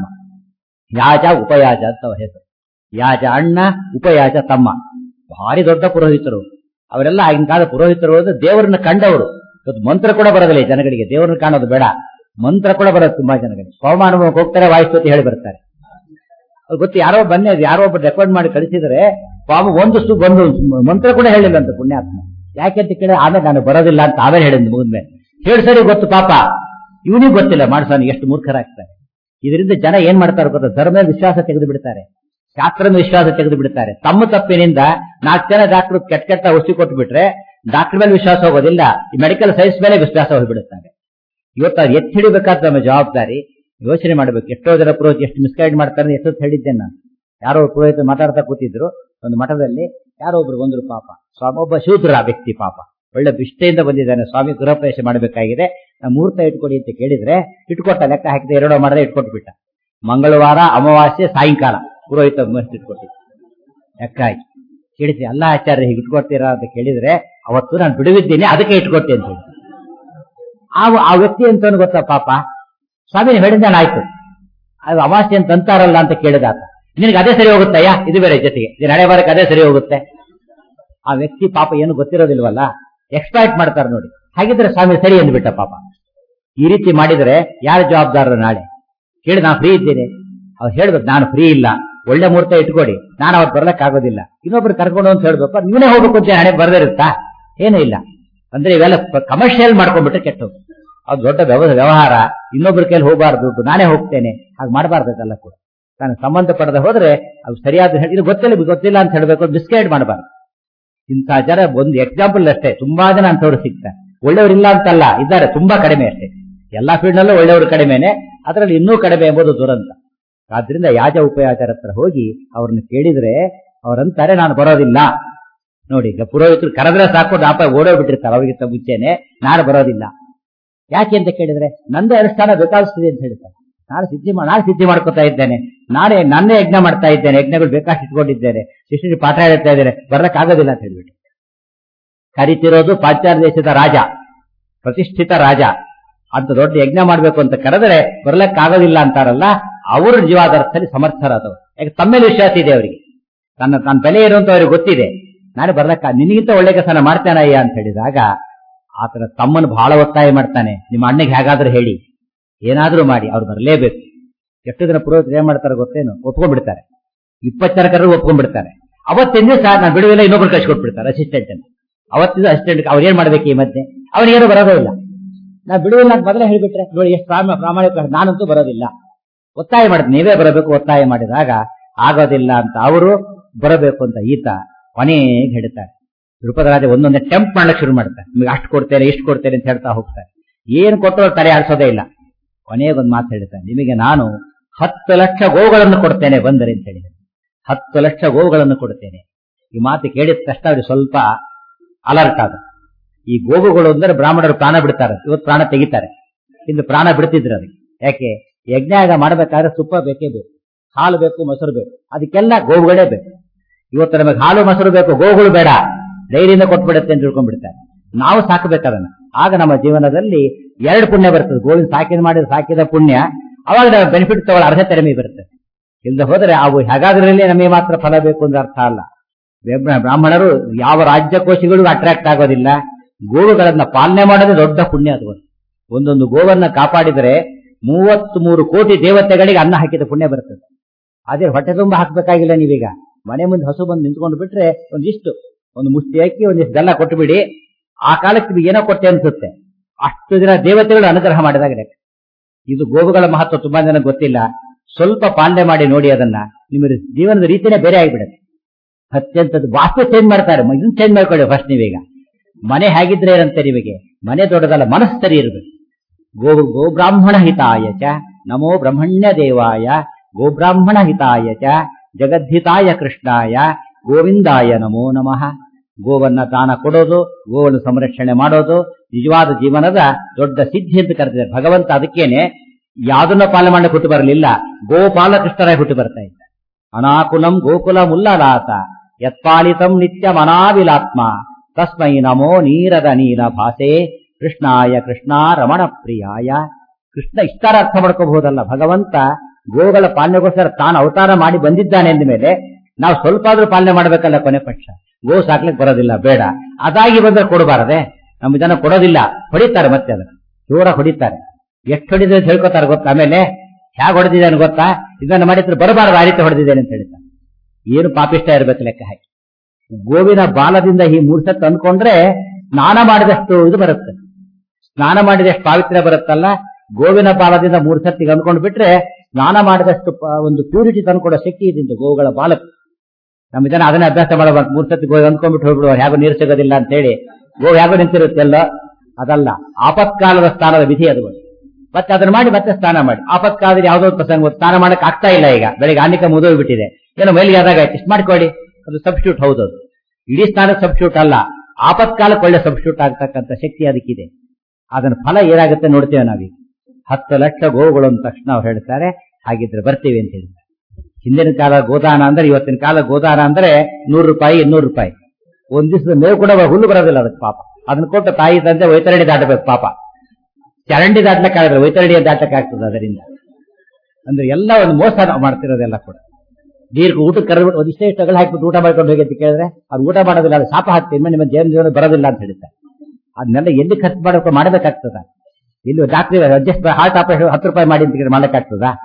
ಯಾಜ ಉಪಯಾಜ ಅಂತ ಅವ್ರ ಹೆಸರು ಯಾಜ ಅಣ್ಣ ಉಪಯಾಜ ತಮ್ಮ ಭಾರಿ ದೊಡ್ಡ ಪುರೋಹಿತರು ಅವರೆಲ್ಲ ಆಗಿನ ಕಾಲದ ಪುರೋಹಿತರು ಅಂದ್ರೆ ದೇವರನ್ನ ಕಂಡವರು ಇವತ್ತು ಮಂತ್ರ ಕೂಡ ಬರೋದಿಲ್ಲ ಈ ಜನಗಳಿಗೆ ದೇವರನ್ನ ಕಾಣೋದು ಬೇಡ ಮಂತ್ರ ಕೂಡ ಬರೋದು ತುಂಬಾ ಜನಗಳಿಗೆ ಸೋಮಾನುಭವಕ್ಕೆ ಹೋಗ್ತಾರೆ ವಾಯುಸ್ತುತಿ ಹೇಳಿ ಬರ್ತಾರೆ ಅವ್ರು ಗೊತ್ತು ಯಾರೋ ಬನ್ನಿ ಯಾರೋ ಒಬ್ಬ ರೆಕಾರ್ಡ್ ಮಾಡಿ ಕಳಿಸಿದ್ರೆ ಸ್ವಾಮಿ ಒಂದು ಸು ಒಂದು ಮಂತ್ರ ಕೂಡ ಹೇಳಿಲ್ಲ ಅಂತ ಪುಣ್ಯಾತ್ಮ ಯಾಕೆ ಅಂತ ಕೇಳಿದ್ರೆ ಆಮೇಲೆ ನಾನು ಬರೋದಿಲ್ಲ ಅಂತ ಆಮೇಲೆ ಹೇಳಿದ್ ಮುಗಿದ್ಮೇಲೆ ಹೇಳಿ ಸರಿ ಗೊತ್ತು ಪಾಪ ಇವನಿಗೆ ಗೊತ್ತಿಲ್ಲ ಮಾಡ್ಸಾನ ಎಷ್ಟು ಮೂರ್ಖರಾಗ್ತಾರೆ ಇದರಿಂದ ಜನ ಏನ್ ಮಾಡ್ತಾರೆ ಗೊತ್ತಾ ಧರ್ಮ ವಿಶ್ವಾಸ ತೆಗೆದು ಬಿಡ್ತಾರೆ ಶಾಸ್ತ್ರ ವಿಶ್ವಾಸ ತೆಗೆದು ಬಿಡ್ತಾರೆ ತಮ್ಮ ತಪ್ಪಿನಿಂದ ನಾಲ್ಕು ಜನ ಡಾಕ್ಟರ್ ಕೆಟ್ಟ ಕೆಟ್ಟ ಔಷಧಿ ಕೊಟ್ಟು ಬಿಟ್ರೆ ಡಾಕ್ಟರ್ ಮೇಲೆ ವಿಶ್ವಾಸ ಹೋಗೋದಿಲ್ಲ ಈ ಮೆಡಿಕಲ್ ಸೈನ್ಸ್ ಮೇಲೆ ವಿಶ್ವಾಸ ಹೋಗ್ಬಿಡುತ್ತಾರೆ ಇವತ್ತು ಅದು ಎತ್ತಿ ಹಿಡಿಬೇಕಾದ ನಮ್ಮ ಜವಾಬ್ದಾರಿ ಯೋಚನೆ ಮಾಡಬೇಕು ಎಷ್ಟೋ ಜನ ಪುರೋಹಿತ ಎಷ್ಟು ಮಿಸ್ಗೈಡ್ ಮಾಡ್ತಾರೆ ಎಷ್ಟೊತ್ತು ಹೇಳಿದ್ದೇನೆ ನಾನು ಯಾರೋ ಪುರೋಹಿತ ಮಾತಾಡ್ತಾ ಕೂತಿದ್ರು ಒಂದು ಮಠದಲ್ಲಿ ಯಾರೋ ಒಬ್ರು ಬಂದ್ರು ಪಾಪ ಸ್ವಾಮಿ ಒಬ್ಬ ಶೂದ್ರ ವ್ಯಕ್ತಿ ಪಾಪ ಒಳ್ಳೆ ನಿಷ್ಠೆಯಿಂದ ಬಂದಿದ್ದಾನೆ ಸ್ವಾಮಿ ಗೃಹಪ್ರವೇಶ ಮಾಡಬೇಕಾಗಿದೆ ನಾವು ಮುಹೂರ್ತ ಇಟ್ಕೊಡಿ ಅಂತ ಕೇಳಿದ್ರೆ ಇಟ್ಕೊಟ್ಟ ಲೆಕ್ಕ ಹಾಕಿದೆ ಎರಡೋ ಮಾಡದೆ ಇಟ್ಕೊಟ್ಟು ಬಿಟ್ಟ ಮಂಗಳವಾರ ಅಮಾವಾಸ್ಯೆ ಸಾಯಂಕಾಲ ಪುರೋಹಿತ ಮಸ್ತ್ ಇಟ್ಕೊಟ್ಟಿದ್ದ ಲೆಕ್ಕ ಆಯ್ತು ಕೇಳಿದ್ವಿ ಅಲ್ಲ ಆಚಾರ್ಯ ಹೀಗೆ ಇಟ್ಕೊಡ್ತೀರಾ ಅಂತ ಕೇಳಿದ್ರೆ ಅವತ್ತು ನಾನು ಬಿಡುವಿದ್ದೀನಿ ಅದಕ್ಕೆ ಇಟ್ಕೊಟ್ಟೆ ಅಂತ ಹೇಳಿ ಆ ಆ ವ್ಯಕ್ತಿ ಅಂತ ಗೊತ್ತಾ ಪಾಪ ಸ್ವಾಮಿ ಹೇಳಿದ್ದಾನೆ ಆಯ್ತು ಅದು ಅಮಾವಾಸ್ಯೆ ಅಂತ ಅಂತಾರಲ್ಲ ಅಂತ ಕೇಳಿದಾತ ನಿನಗೆ ಅದೇ ಸರಿ ಹೋಗುತ್ತಯ್ಯ ಇದು ಬೇರೆ ಜೊತೆಗೆ ಇದು ಹಣೆ ಬಾರಕ್ಕೆ ಅದೇ ಸರಿ ಹೋಗುತ್ತೆ ಆ ವ್ಯಕ್ತಿ ಪಾಪ ಏನು ಗೊತ್ತಿರೋದಿಲ್ವಲ್ಲ ಎಕ್ಸ್ಪ್ಲಾಯ್ಟ್ ಮಾಡ್ತಾರೆ ನೋಡಿ ಹಾಗಿದ್ರೆ ಸ್ವಾಮಿ ಸರಿ ಅಂದ್ಬಿಟ್ಟ ಪಾಪ ಈ ರೀತಿ ಮಾಡಿದ್ರೆ ಯಾರು ಜವಾಬ್ದಾರರು ನಾಳೆ ಕೇಳಿ ನಾನು ಫ್ರೀ ಇದ್ದೇನೆ ಅವ್ರು ಹೇಳ್ಬೇಕು ನಾನು ಫ್ರೀ ಇಲ್ಲ ಒಳ್ಳೆ ಮುಹೂರ್ತ ಇಟ್ಕೊಡಿ ನಾನು ಅವತ್ತು ಬರ್ಲಕ್ ಆಗೋದಿಲ್ಲ ಇನ್ನೊಬ್ರು ಕರ್ಕೊಂಡು ಅಂತ ಹೇಳ್ಬೇಕು ನೀವೇ ಹೋಗ್ಬೇಕು ಅಂತ ಹಣೆ ಬರ್ದಿರುತ್ತಾ ಏನೂ ಇಲ್ಲ ಅಂದ್ರೆ ಇವೆಲ್ಲ ಕಮರ್ಷಿಯಲ್ ಮಾಡ್ಕೊಂಡ್ಬಿಟ್ರೆ ಕೆಟ್ಟ ಅದು ದೊಡ್ಡ ವ್ಯವ- ವ್ಯವಹಾರ ಇನ್ನೊಬ್ರ ಕೈಲಿ ಹೋಗಬಾರ್ದು ದುಡ್ಡು ನಾನೇ ಹೋಗ್ತೇನೆ ಹಾಗೆ ಮಾಡಬಾರ್ದಲ್ಲ ಕೂಡ ನಾನು ಸಂಬಂಧಪಡದೆ ಹೋದ್ರೆ ಅದು ಸರಿಯಾದ ಇದು ಗೊತ್ತಿಲ್ಲ ಗೊತ್ತಿಲ್ಲ ಅಂತ ಹೇಳ್ಬೇಕು ಮಿಸ್ಗೈಡ್ ಮಾಡಬಾರ್ದು ಇಂಥ ಜನ ಒಂದು ಎಕ್ಸಾಂಪಲ್ ಅಷ್ಟೇ ತುಂಬಾ ಜನ ಅಂತವ್ರು ಸಿಗ್ತಾರೆ ಒಳ್ಳೆಯವರಿಲ್ಲ ಅಂತಲ್ಲ ಇದ್ದಾರೆ ತುಂಬಾ ಕಡಿಮೆ ಅಷ್ಟೇ ಎಲ್ಲಾ ಫೀಲ್ಡ್ ನಲ್ಲೂ ಒಳ್ಳೆಯವರು ಕಡಿಮೆನೆ ಅದರಲ್ಲಿ ಇನ್ನೂ ಕಡಿಮೆ ಎಂಬುದು ದುರಂತ ಆದ್ರಿಂದ ಯಾಜ ಉಪಯಾಚಾರ ಹತ್ರ ಹೋಗಿ ಅವ್ರನ್ನ ಕೇಳಿದ್ರೆ ಅವರಂತಾರೆ ನಾನು ಬರೋದಿಲ್ಲ ನೋಡಿ ಈಗ ಪುರೋಹಿತರು ಕರೆದ್ರೆ ಸಾಕು ನಾಪ ಓಡೋಗ್ಬಿಟ್ಟಿರ್ತಾರೆ ಅವರಿಗಿಂತ ಮುಂಚೆನೆ ನಾನು ಬರೋದಿಲ್ಲ ಯಾಕೆ ಅಂತ ಕೇಳಿದ್ರೆ ನಂದೇ ಅನುಷ್ಠಾನ ಬೇಕಾಗಿಸ್ತದೆ ಅಂತ ಹೇಳ್ತಾರೆ ನಾನು ಸಿದ್ಧಿ ಮಾ- ನಾನು ಸಿದ್ಧಿ ಮಾಡ್ಕೊತಾ ಇದ್ದೇನೆ ನಾನೇ ನನ್ನೇ ಯಜ್ಞ ಮಾಡ್ತಾ ಇದ್ದೇನೆ ಯಜ್ಞಗಳು ಬೇಕಾಷ್ಟು ಇಟ್ಕೊಂಡಿದ್ದೇನೆ ಶಿಷ್ಯರಿಗೆ ಪಾಠ ಹೇಳ್ತಾ ಇದ್ದೇನೆ ಬರ್ಲಕ್ಕಾಗೋದಿಲ್ಲ ಅಂತ ಹೇಳ್ಬಿಟ್ಟು ಕರಿತಿರೋದು ಪಾಶ್ಚಾತ್ಯ ದೇಶದ ರಾಜ ಪ್ರತಿಷ್ಠಿತ ರಾಜ ಅಂತ ದೊಡ್ಡ ಯಜ್ಞ ಮಾಡ್ಬೇಕು ಅಂತ ಕರೆದರೆ ಬರ್ಲಕ್ಕಾಗೋದಿಲ್ಲ ಅಂತಾರಲ್ಲ ಅವರು ಜೀವಾಧಾರದಲ್ಲಿ ಸಮರ್ಥರಾದವರು ಯಾಕೆ ತಮ್ಮೇಲೆ ವಿಶ್ವಾಸ ಇದೆ ಅವರಿಗೆ ತನ್ನ ತನ್ನ ಬೆಲೆ ಏನು ಅಂತ ಅವ್ರಿಗೆ ಗೊತ್ತಿದೆ ನಾನು ಬರ್ಲಕ್ಕ ನಿನಗಿಂತ ಒಳ್ಳೆ ಕೆಲಸ ಮಾಡ್ತೇನಯ್ಯ ಅಂತ ಹೇಳಿದಾಗ ಆತನ ತಮ್ಮನ್ನು ಬಹಳ ಒತ್ತಾಯ ಮಾಡ್ತಾನೆ ನಿಮ್ಮ ಅಣ್ಣಗೆ ಹೇಗಾದ್ರೂ ಹೇಳಿ ಏನಾದ್ರೂ ಮಾಡಿ ಅವ್ರು ಬರಲೇಬೇಕು ಎಷ್ಟು ದಿನ ಪುರೋಹಿತರು ಏನ್ ಮಾಡ್ತಾರೆ ಗೊತ್ತೇನು ಒಪ್ಕೊಂಡ್ಬಿಡ್ತಾರೆ ಇಪ್ಪತ್ತು ಜನ ಕರೆದು ಒಪ್ಕೊಂಡ್ಬಿಡ್ತಾರೆ ಅವತ್ತಿಂದ ಸರ್ ನಾನು ಬಿಡುವಿಲ್ಲ ಇನ್ನೊಬ್ರು ಕಳ್ಸಿಕೊಟ್ಬಿಡ್ತಾರೆ ಅಸಿಸ್ಟೆಂಟ್ ಅನ್ನು ಅವತ್ತಿಂದ ಅಸಿಸ್ಟೆಂಟ್ ಅವ್ರು ಏನ್ ಮಾಡ್ಬೇಕು ಈ ಮಧ್ಯೆ ಅವನಿಗೇನು ಬರೋದೇ ಇಲ್ಲ ನಾ ಬಿಡುವಿಲ್ಲ ಅಂತ ಮೊದಲೇ ಹೇಳ್ಬಿಟ್ರೆ ನೋಡಿ ಎಷ್ಟು ಪ್ರಾಮ ಪ್ರಾಮಾಣಿಕ ನಾನಂತೂ ಬರೋದಿಲ್ಲ ಒತ್ತಾಯ ಮಾಡಿದ್ ನೀವೇ ಬರಬೇಕು ಒತ್ತಾಯ ಮಾಡಿದಾಗ ಆಗೋದಿಲ್ಲ ಅಂತ ಅವರು ಬರಬೇಕು ಅಂತ ಈತ ಕೊನೆಗೆ ಹೇಳ್ತಾರೆ ದ್ರುಪದ ರಾಜ ಒಂದೊಂದೇ ಟೆಂಪ್ ಮಾಡ್ಲಿಕ್ಕೆ ಶುರು ಮಾಡ್ತಾರೆ ನಿಮ್ಗೆ ಅಷ್ಟು ಕೊಡ್ತೇನೆ ಇಷ್ಟು ಕೊಡ್ತೇನೆ ಅಂತ ಹೇಳ್ತಾ ಹೋಗ್ತಾರೆ ಏನ್ ಕೊಟ್ಟರು ತಲೆ ಆಡಿಸೋದೇ ಇಲ್ಲ ಕೊನೆಗೊಂದು ಮಾತು ಹೇಳ್ತಾನೆ ನಿಮಗೆ ನಾನು ಹತ್ತು ಲಕ್ಷ ಗೋಗಳನ್ನು ಕೊಡ್ತೇನೆ ಬಂದರೆ ಅಂತ ಹೇಳಿದೆ ಹತ್ತು ಲಕ್ಷ ಗೋವುಗಳನ್ನು ಕೊಡ್ತೇನೆ ಈ ಮಾತು ಕೇಳಿದ ತಕ್ಷಣ ಅವ್ರಿಗೆ ಸ್ವಲ್ಪ ಅಲರ್ಟ್ ಆದ ಈ ಗೋವುಗಳು ಅಂದ್ರೆ ಬ್ರಾಹ್ಮಣರು ಪ್ರಾಣ ಬಿಡ್ತಾರೆ ಇವತ್ತು ಪ್ರಾಣ ತೆಗಿತಾರೆ ಇಂದು ಪ್ರಾಣ ಬಿಡ್ತಿದ್ರು ಅದಕ್ಕೆ ಯಾಕೆ ಯಜ್ಞಾಗ ಮಾಡಬೇಕಾದ್ರೆ ತುಪ್ಪ ಬೇಕೇ ಬೇಕು ಹಾಲು ಬೇಕು ಮೊಸರು ಬೇಕು ಅದಕ್ಕೆಲ್ಲ ಗೋವುಗಳೇ ಬೇಕು ಇವತ್ತು ನಮಗೆ ಹಾಲು ಮೊಸರು ಬೇಕು ಗೋವುಗಳು ಬೇಡ ಧೈರ್ಯದಿಂದ ಕೊಟ್ಬಿಡುತ್ತೆ ಅಂತ ತಿಳ್ಕೊಂಡ್ಬಿಡ್ತಾರೆ ನಾವು ಸಾಕಬೇಕು ಅದನ್ನ ಆಗ ನಮ್ಮ ಜೀವನದಲ್ಲಿ ಎರಡು ಪುಣ್ಯ ಬರ್ತದೆ ಗೋವಿನ ಸಾಕಿದ ಮಾಡಿದ ಸಾಕಿದ ಪುಣ್ಯ ಅವಾಗ ನಾವು ಬೆನಿಫಿಟ್ ತಗೊಳ್ಳೋ ಅರ್ಹತೆ ನಮಗೆ ಬರುತ್ತೆ ಇಲ್ಲದೆ ಹೋದ್ರೆ ಅವು ಹೇಗಾದ್ರಲ್ಲಿ ನಮಗೆ ಮಾತ್ರ ಫಲ ಬೇಕು ಅಂದ್ರೆ ಅರ್ಥ ಅಲ್ಲ ಬ್ರಾಹ್ಮ- ಬ್ರಾಹ್ಮಣರು ಯಾವ ರಾಜ್ಯಕೋಶಿಗಳಿಗೂ ಅಟ್ರಾಕ್ಟ್ ಆಗೋದಿಲ್ಲ ಗೋವುಗಳನ್ನ ಪಾಲನೆ ಮಾಡೋದೇ ದೊಡ್ಡ ಪುಣ್ಯ ಅದು ಒಂದು. ಒಂದೊಂದು ಗೋವನ್ನ ಕಾಪಾಡಿದರೆ ಮೂವತ್ತ್ ಮೂರು ಕೋಟಿ ದೇವತೆಗಳಿಗೆ ಅನ್ನ ಹಾಕಿದ ಪುಣ್ಯ ಬರ್ತದೆ ಅದೇ ಹೊಟ್ಟೆ ತುಂಬ ಹಾಕ್ಬೇಕಾಗಿಲ್ಲ ನೀವೀಗ ಮನೆ ಮುಂದೆ ಹಸು ಬಂದು ನಿಂತ್ಕೊಂಡು ಬಿಟ್ರೆ ಒಂದಿಷ್ಟು ಒಂದು ಮುಷ್ಟಿ ಅಕ್ಕಿ ಒಂದಿಷ್ಟು ಬೆಲ್ಲ ಕೊಟ್ಟು ಬಿಡಿ ಆ ಕಾಲಕ್ಕೆ ನಿಮಗೆ ಏನೋ ಕೊಟ್ಟೆ ಅನ್ಸುತ್ತೆ ಅಷ್ಟು ದಿನ ದೇವತೆಗಳು ಅನುಗ್ರಹ ಮಾಡಿದಾಗ ಲೆಕ್ಕ. ಇದು ಗೋವುಗಳ ಮಹತ್ವ ತುಂಬಾ ಜನ ಗೊತ್ತಿಲ್ಲ ಸ್ವಲ್ಪ ಪಾಲನೆ ಮಾಡಿ ನೋಡಿ ಅದನ್ನ ನಿಮ್ಮ ಜೀವನದ ರೀತಿನೇ ಬೇರೆ ಆಗಿಬಿಡುತ್ತೆ ಅತ್ಯಂತ ವಾಸ್ತು ಚೇಂಜ್ ಮಾಡ್ತಾರೆ ಇದನ್ನ ಚೇಂಜ್ ಮಾಡ್ಕೊಳ್ಳಿ ಫಸ್ಟ್ ನೀವೀಗ ಮನೆ ಹೇಗಿದ್ರೆ ಏನಂತೆ ನಿಮಗೆ ಮನೆ ದೊಡ್ಡದಲ್ಲ ಮನಸ್ಸು ಸರಿ ಇರಬೇಕು ಗೋ ಗೋಬ್ರಾಹ್ಮಣ ಹಿತಾಯ ಚ ನಮೋ ಬ್ರಹ್ಮಣ್ಯ ದೇವಾಯ ಗೋಬ್ರಾಹ್ಮಣ ಹಿತಾಯ ಚ ಜಗದ್ಧಿತಾಯ ಕೃಷ್ಣಾಯ ಗೋವಿಂದಾಯ ನಮೋ ನಮಃ ಗೋವನ್ನ ದಾನ ಕೊಡೋದು ಗೋವನ್ನು ಸಂರಕ್ಷಣೆ ಮಾಡೋದು ನಿಜವಾದ ಜೀವನದ ದೊಡ್ಡ ಸಿದ್ಧಿ ಅಂತ ಕರೆದಿದ್ದಾರೆ ಭಗವಂತ ಅದಕ್ಕೇನೆ ಯಾವ್ದನ್ನ ಪಾಲನೆ ಮಾಡಕ್ಕೆ ಹುಟ್ಟು ಬರಲಿಲ್ಲ ಗೋಪಾಲಕೃಷ್ಣರಾಗಿ ಹುಟ್ಟು ಬರ್ತಾ ಇದ್ದ ಅನಾಕುಲಂ ಗೋಕುಲ ಮುಲ್ಲಲಾತ ಯತ್ಪಾಲಿತಂ ನಿತ್ಯ ಮನಾವಿಲಾತ್ಮ ತಸ್ಮೈ ನಮೋ ನೀರದ ನೀಲ ಭಾಸೆ ಕೃಷ್ಣಾಯ ಕೃಷ್ಣ ರಮಣ ಪ್ರಿಯಾಯ ಕೃಷ್ಣ ಇಷ್ಟಾರ ಅರ್ಥ ಮಾಡ್ಕೋಬಹುದಲ್ಲ ಭಗವಂತ ಗೋಗಳ ಪಾಲನೆಗೋಸ್ಕರ ತಾನು ಅವತಾರ ಮಾಡಿ ಬಂದಿದ್ದಾನೆ ಅಂದ ಮೇಲೆ ನಾವು ಸ್ವಲ್ಪ ಆದ್ರೂ ಪಾಲನೆ ಮಾಡ್ಬೇಕಲ್ಲ ಕೊನೆ ಪಕ್ಷ ಗೋ ಸಾಕ್ಲಿಕ್ಕೆ ಬರೋದಿಲ್ಲ ಬೇಡ ಅದಾಗಿ ಬಂದ್ರೆ ಕೊಡಬಾರದೆ ನಮ್ಮ ಜನ ಕೊಡೋದಿಲ್ಲ ಹೊಡಿತಾರೆ ಮತ್ತೆ ಅದನ್ನ ಜೋರ ಹೊಡಿತಾರೆ ಎಷ್ಟು ಹೊಡಿದೆ ಅಂತ ಹೇಳ್ಕೊತಾರೆ ಗೊತ್ತಾ ಆಮೇಲೆ ಹೇಗೆ ಹೊಡೆದಿದ್ದಾನೆ ಗೊತ್ತಾ ಇದನ್ನ ಮಾಡಿದ್ರೆ ಬರಬಾರದು ಆ ರೀತಿ ಹೊಡೆದಿದ್ದೇನೆ ಅಂತ ಹೇಳ್ತಾರೆ ಏನು ಪಾಪಿಷ್ಟ ಇರ್ಬೇಕು ಲೆಕ್ಕ ಹಾಕಿ ಗೋವಿನ ಬಾಲದಿಂದ ಈ ಮೂರ್ ಸತ್ ಅನ್ಕೊಂಡ್ರೆ ಸ್ನಾನ ಮಾಡಿದಷ್ಟು ಇದು ಬರುತ್ತೆ ಸ್ನಾನ ಮಾಡಿದಷ್ಟು ಪಾವಿತ್ರ್ಯ ಬರುತ್ತಲ್ಲ ಗೋವಿನ ಬಾಲದಿಂದ ಮೂರ್ ಸತ್ತಿಗೆ ಅಂದ್ಕೊಂಡು ಬಿಟ್ರೆ ಸ್ನಾನ ಮಾಡಿದಷ್ಟು ಪ- ಒಂದು ಪ್ಯೂರಿಟಿ ತಂದ್ಕೊಡೋ ಶಕ್ತಿ ಇದಿಂತು ಗೋವುಗಳ ಬಾಲಕ್ಕೆ ನಮ್ಮ ಜನ ಅದನ್ನೇ ಅಭ್ಯಾಸ ಮಾಡಬಾರ್ದು ಮೂರ್ ಸತಿ ಗೋಗಿ ಅಂದ್ಕೊಂಡ್ಬಿಟ್ಟು ಹೋಗ್ಬಿಡುವ ಹೇಗೋ ನೀರು ಸಿಗೋದಿಲ್ಲ ಅಂತ ಹೇಳಿ ಗೋ ಹೇಗೋ ನಿಂತಿರುತ್ತೆಲ್ಲ ಅದಲ್ಲ ಆಪತ್ಕಾಲದ ಸ್ಥಾನದ ವಿಧಿ ಅದು ಮತ್ತೆ ಅದನ್ನ ಮಾಡಿ ಮತ್ತೆ ಸ್ನಾನ ಮಾಡಿ ಆಪತ್ಕಾಲದಲ್ಲಿ ಯಾವುದೋ ಒಂದು ಪ್ರಸಂಗ ಬಂತು, ಸ್ನಾನ ಮಾಡಕ್ ಆಗ್ತಾ ಇಲ್ಲ ಈಗ ಬೆಳಿಗ್ಗೆ ಆನಿಕ ಮುಗಿದೋಗ್ಬಿಟ್ಟಿದೆ ಏನೋ ಮೈಲಿಗೆ ಆದಾಗ ಇಷ್ಟು ಮಾಡ್ಕೊಳ್ಳಿ ಅದು ಸಬ್ಸ್ಟ್ಯೂಟ್ ಹೌದು ಅದು ಇಡೀ ಸ್ನಾನಕ್ಕೆ ಸಬ್ಸ್ಟ್ಯೂಟ್ ಅಲ್ಲ ಆಪತ್ಕಾಲಕ್ಕೆ ಒಳ್ಳೆ ಸಬ್ಸ್ಟ್ಯೂಟ್ ಆಗ್ತಕ್ಕಂಥ ಶಕ್ತಿ ಅದಕ್ಕಿದೆ ಅದನ್ನ ಫಲ ಏನಾಗುತ್ತೆ ನೋಡ್ತೇವೆ ನಾವೀಗ ಹತ್ತು ಲಕ್ಷ ಗೋವುಗಳು ಅಂದ ತಕ್ಷಣ ಅವ್ರು ಹೇಳ್ತಾರೆ ಹಾಗಿದ್ರೆ ಬರ್ತೀವಿ ಅಂತ ಹೇಳಿದ್ದಾರೆ ಹಿಂದಿನ ಕಾಲ ಗೋದಾನ ಅಂದ್ರೆ ಇವತ್ತಿನ ಕಾಲ ಗೋದಾನ ಅಂದ್ರೆ ನೂರು ರೂಪಾಯಿ ಇನ್ನೂರು ರೂಪಾಯಿ ಒಂದ್ ದಿವಸದ ಮೇವು ಕೂಡ ಹುಲ್ಲು ಬರೋದಿಲ್ಲ ಅದಕ್ಕೆ ಪಾಪ ಅದನ್ನ ಕೊಟ್ಟು ತಾಯಿ ತಂದೆ ವೈತರಣಿ ದಾಟಬೇಕು ಪಾಪ ಚರಂಡಿ ದಾಟ್ಲಕ್ಕಾಗಲ್ಲ ವೈತರಣಿ ದಾಟಕ್ಕಾಗ್ತದೆ ಅದರಿಂದ ಅಂದ್ರೆ ಎಲ್ಲ ಒಂದು ಮೋಸ ನಾವು ಮಾಡ್ತಿರೋದೆಲ್ಲ ಕೂಡ ನೀರು ಊಟಕ್ಕೆ ಕರೆದ್ಬಿಟ್ಟು ಒಂದಿಷ್ಟೇ ಇಷ್ಟು ಅಗಲ ಹಾಕ್ಬಿಟ್ಟು ಊಟ ಮಾಡ್ಕೊಂಡು ಹೋಗಿ ಅಂತ ಕೇಳಿದ್ರೆ ಅದು ಊಟ ಮಾಡೋದಿಲ್ಲ ಅದು ಶಾಪ ಹಾಕ್ತೀವಿ ನಿಮ್ಮ ಜೀವನ ಜೀವನ ಬರೋದಿಲ್ಲ ಅಂತ ಹೇಳ್ತಾರೆ ಅದನ್ನೆಲ್ಲ ಎಲ್ಲಿ ಖರ್ಚು ಮಾಡಬೇಕು ಮಾಡಬೇಕಾಗ್ತದ ಇಲ್ಲಿ ಡಾಕ್ಟ್ರಿ ಅಡ್ಜಸ್ಟ್ ಹಾರ್ಟ್ ಆಪರೇಷನ್ ಹತ್ತು ರೂಪಾಯಿ ಮಾಡಿ ಅಂತ ಕೇಳಿ ಮಾಡಕ್ಕಾಗ್ತದ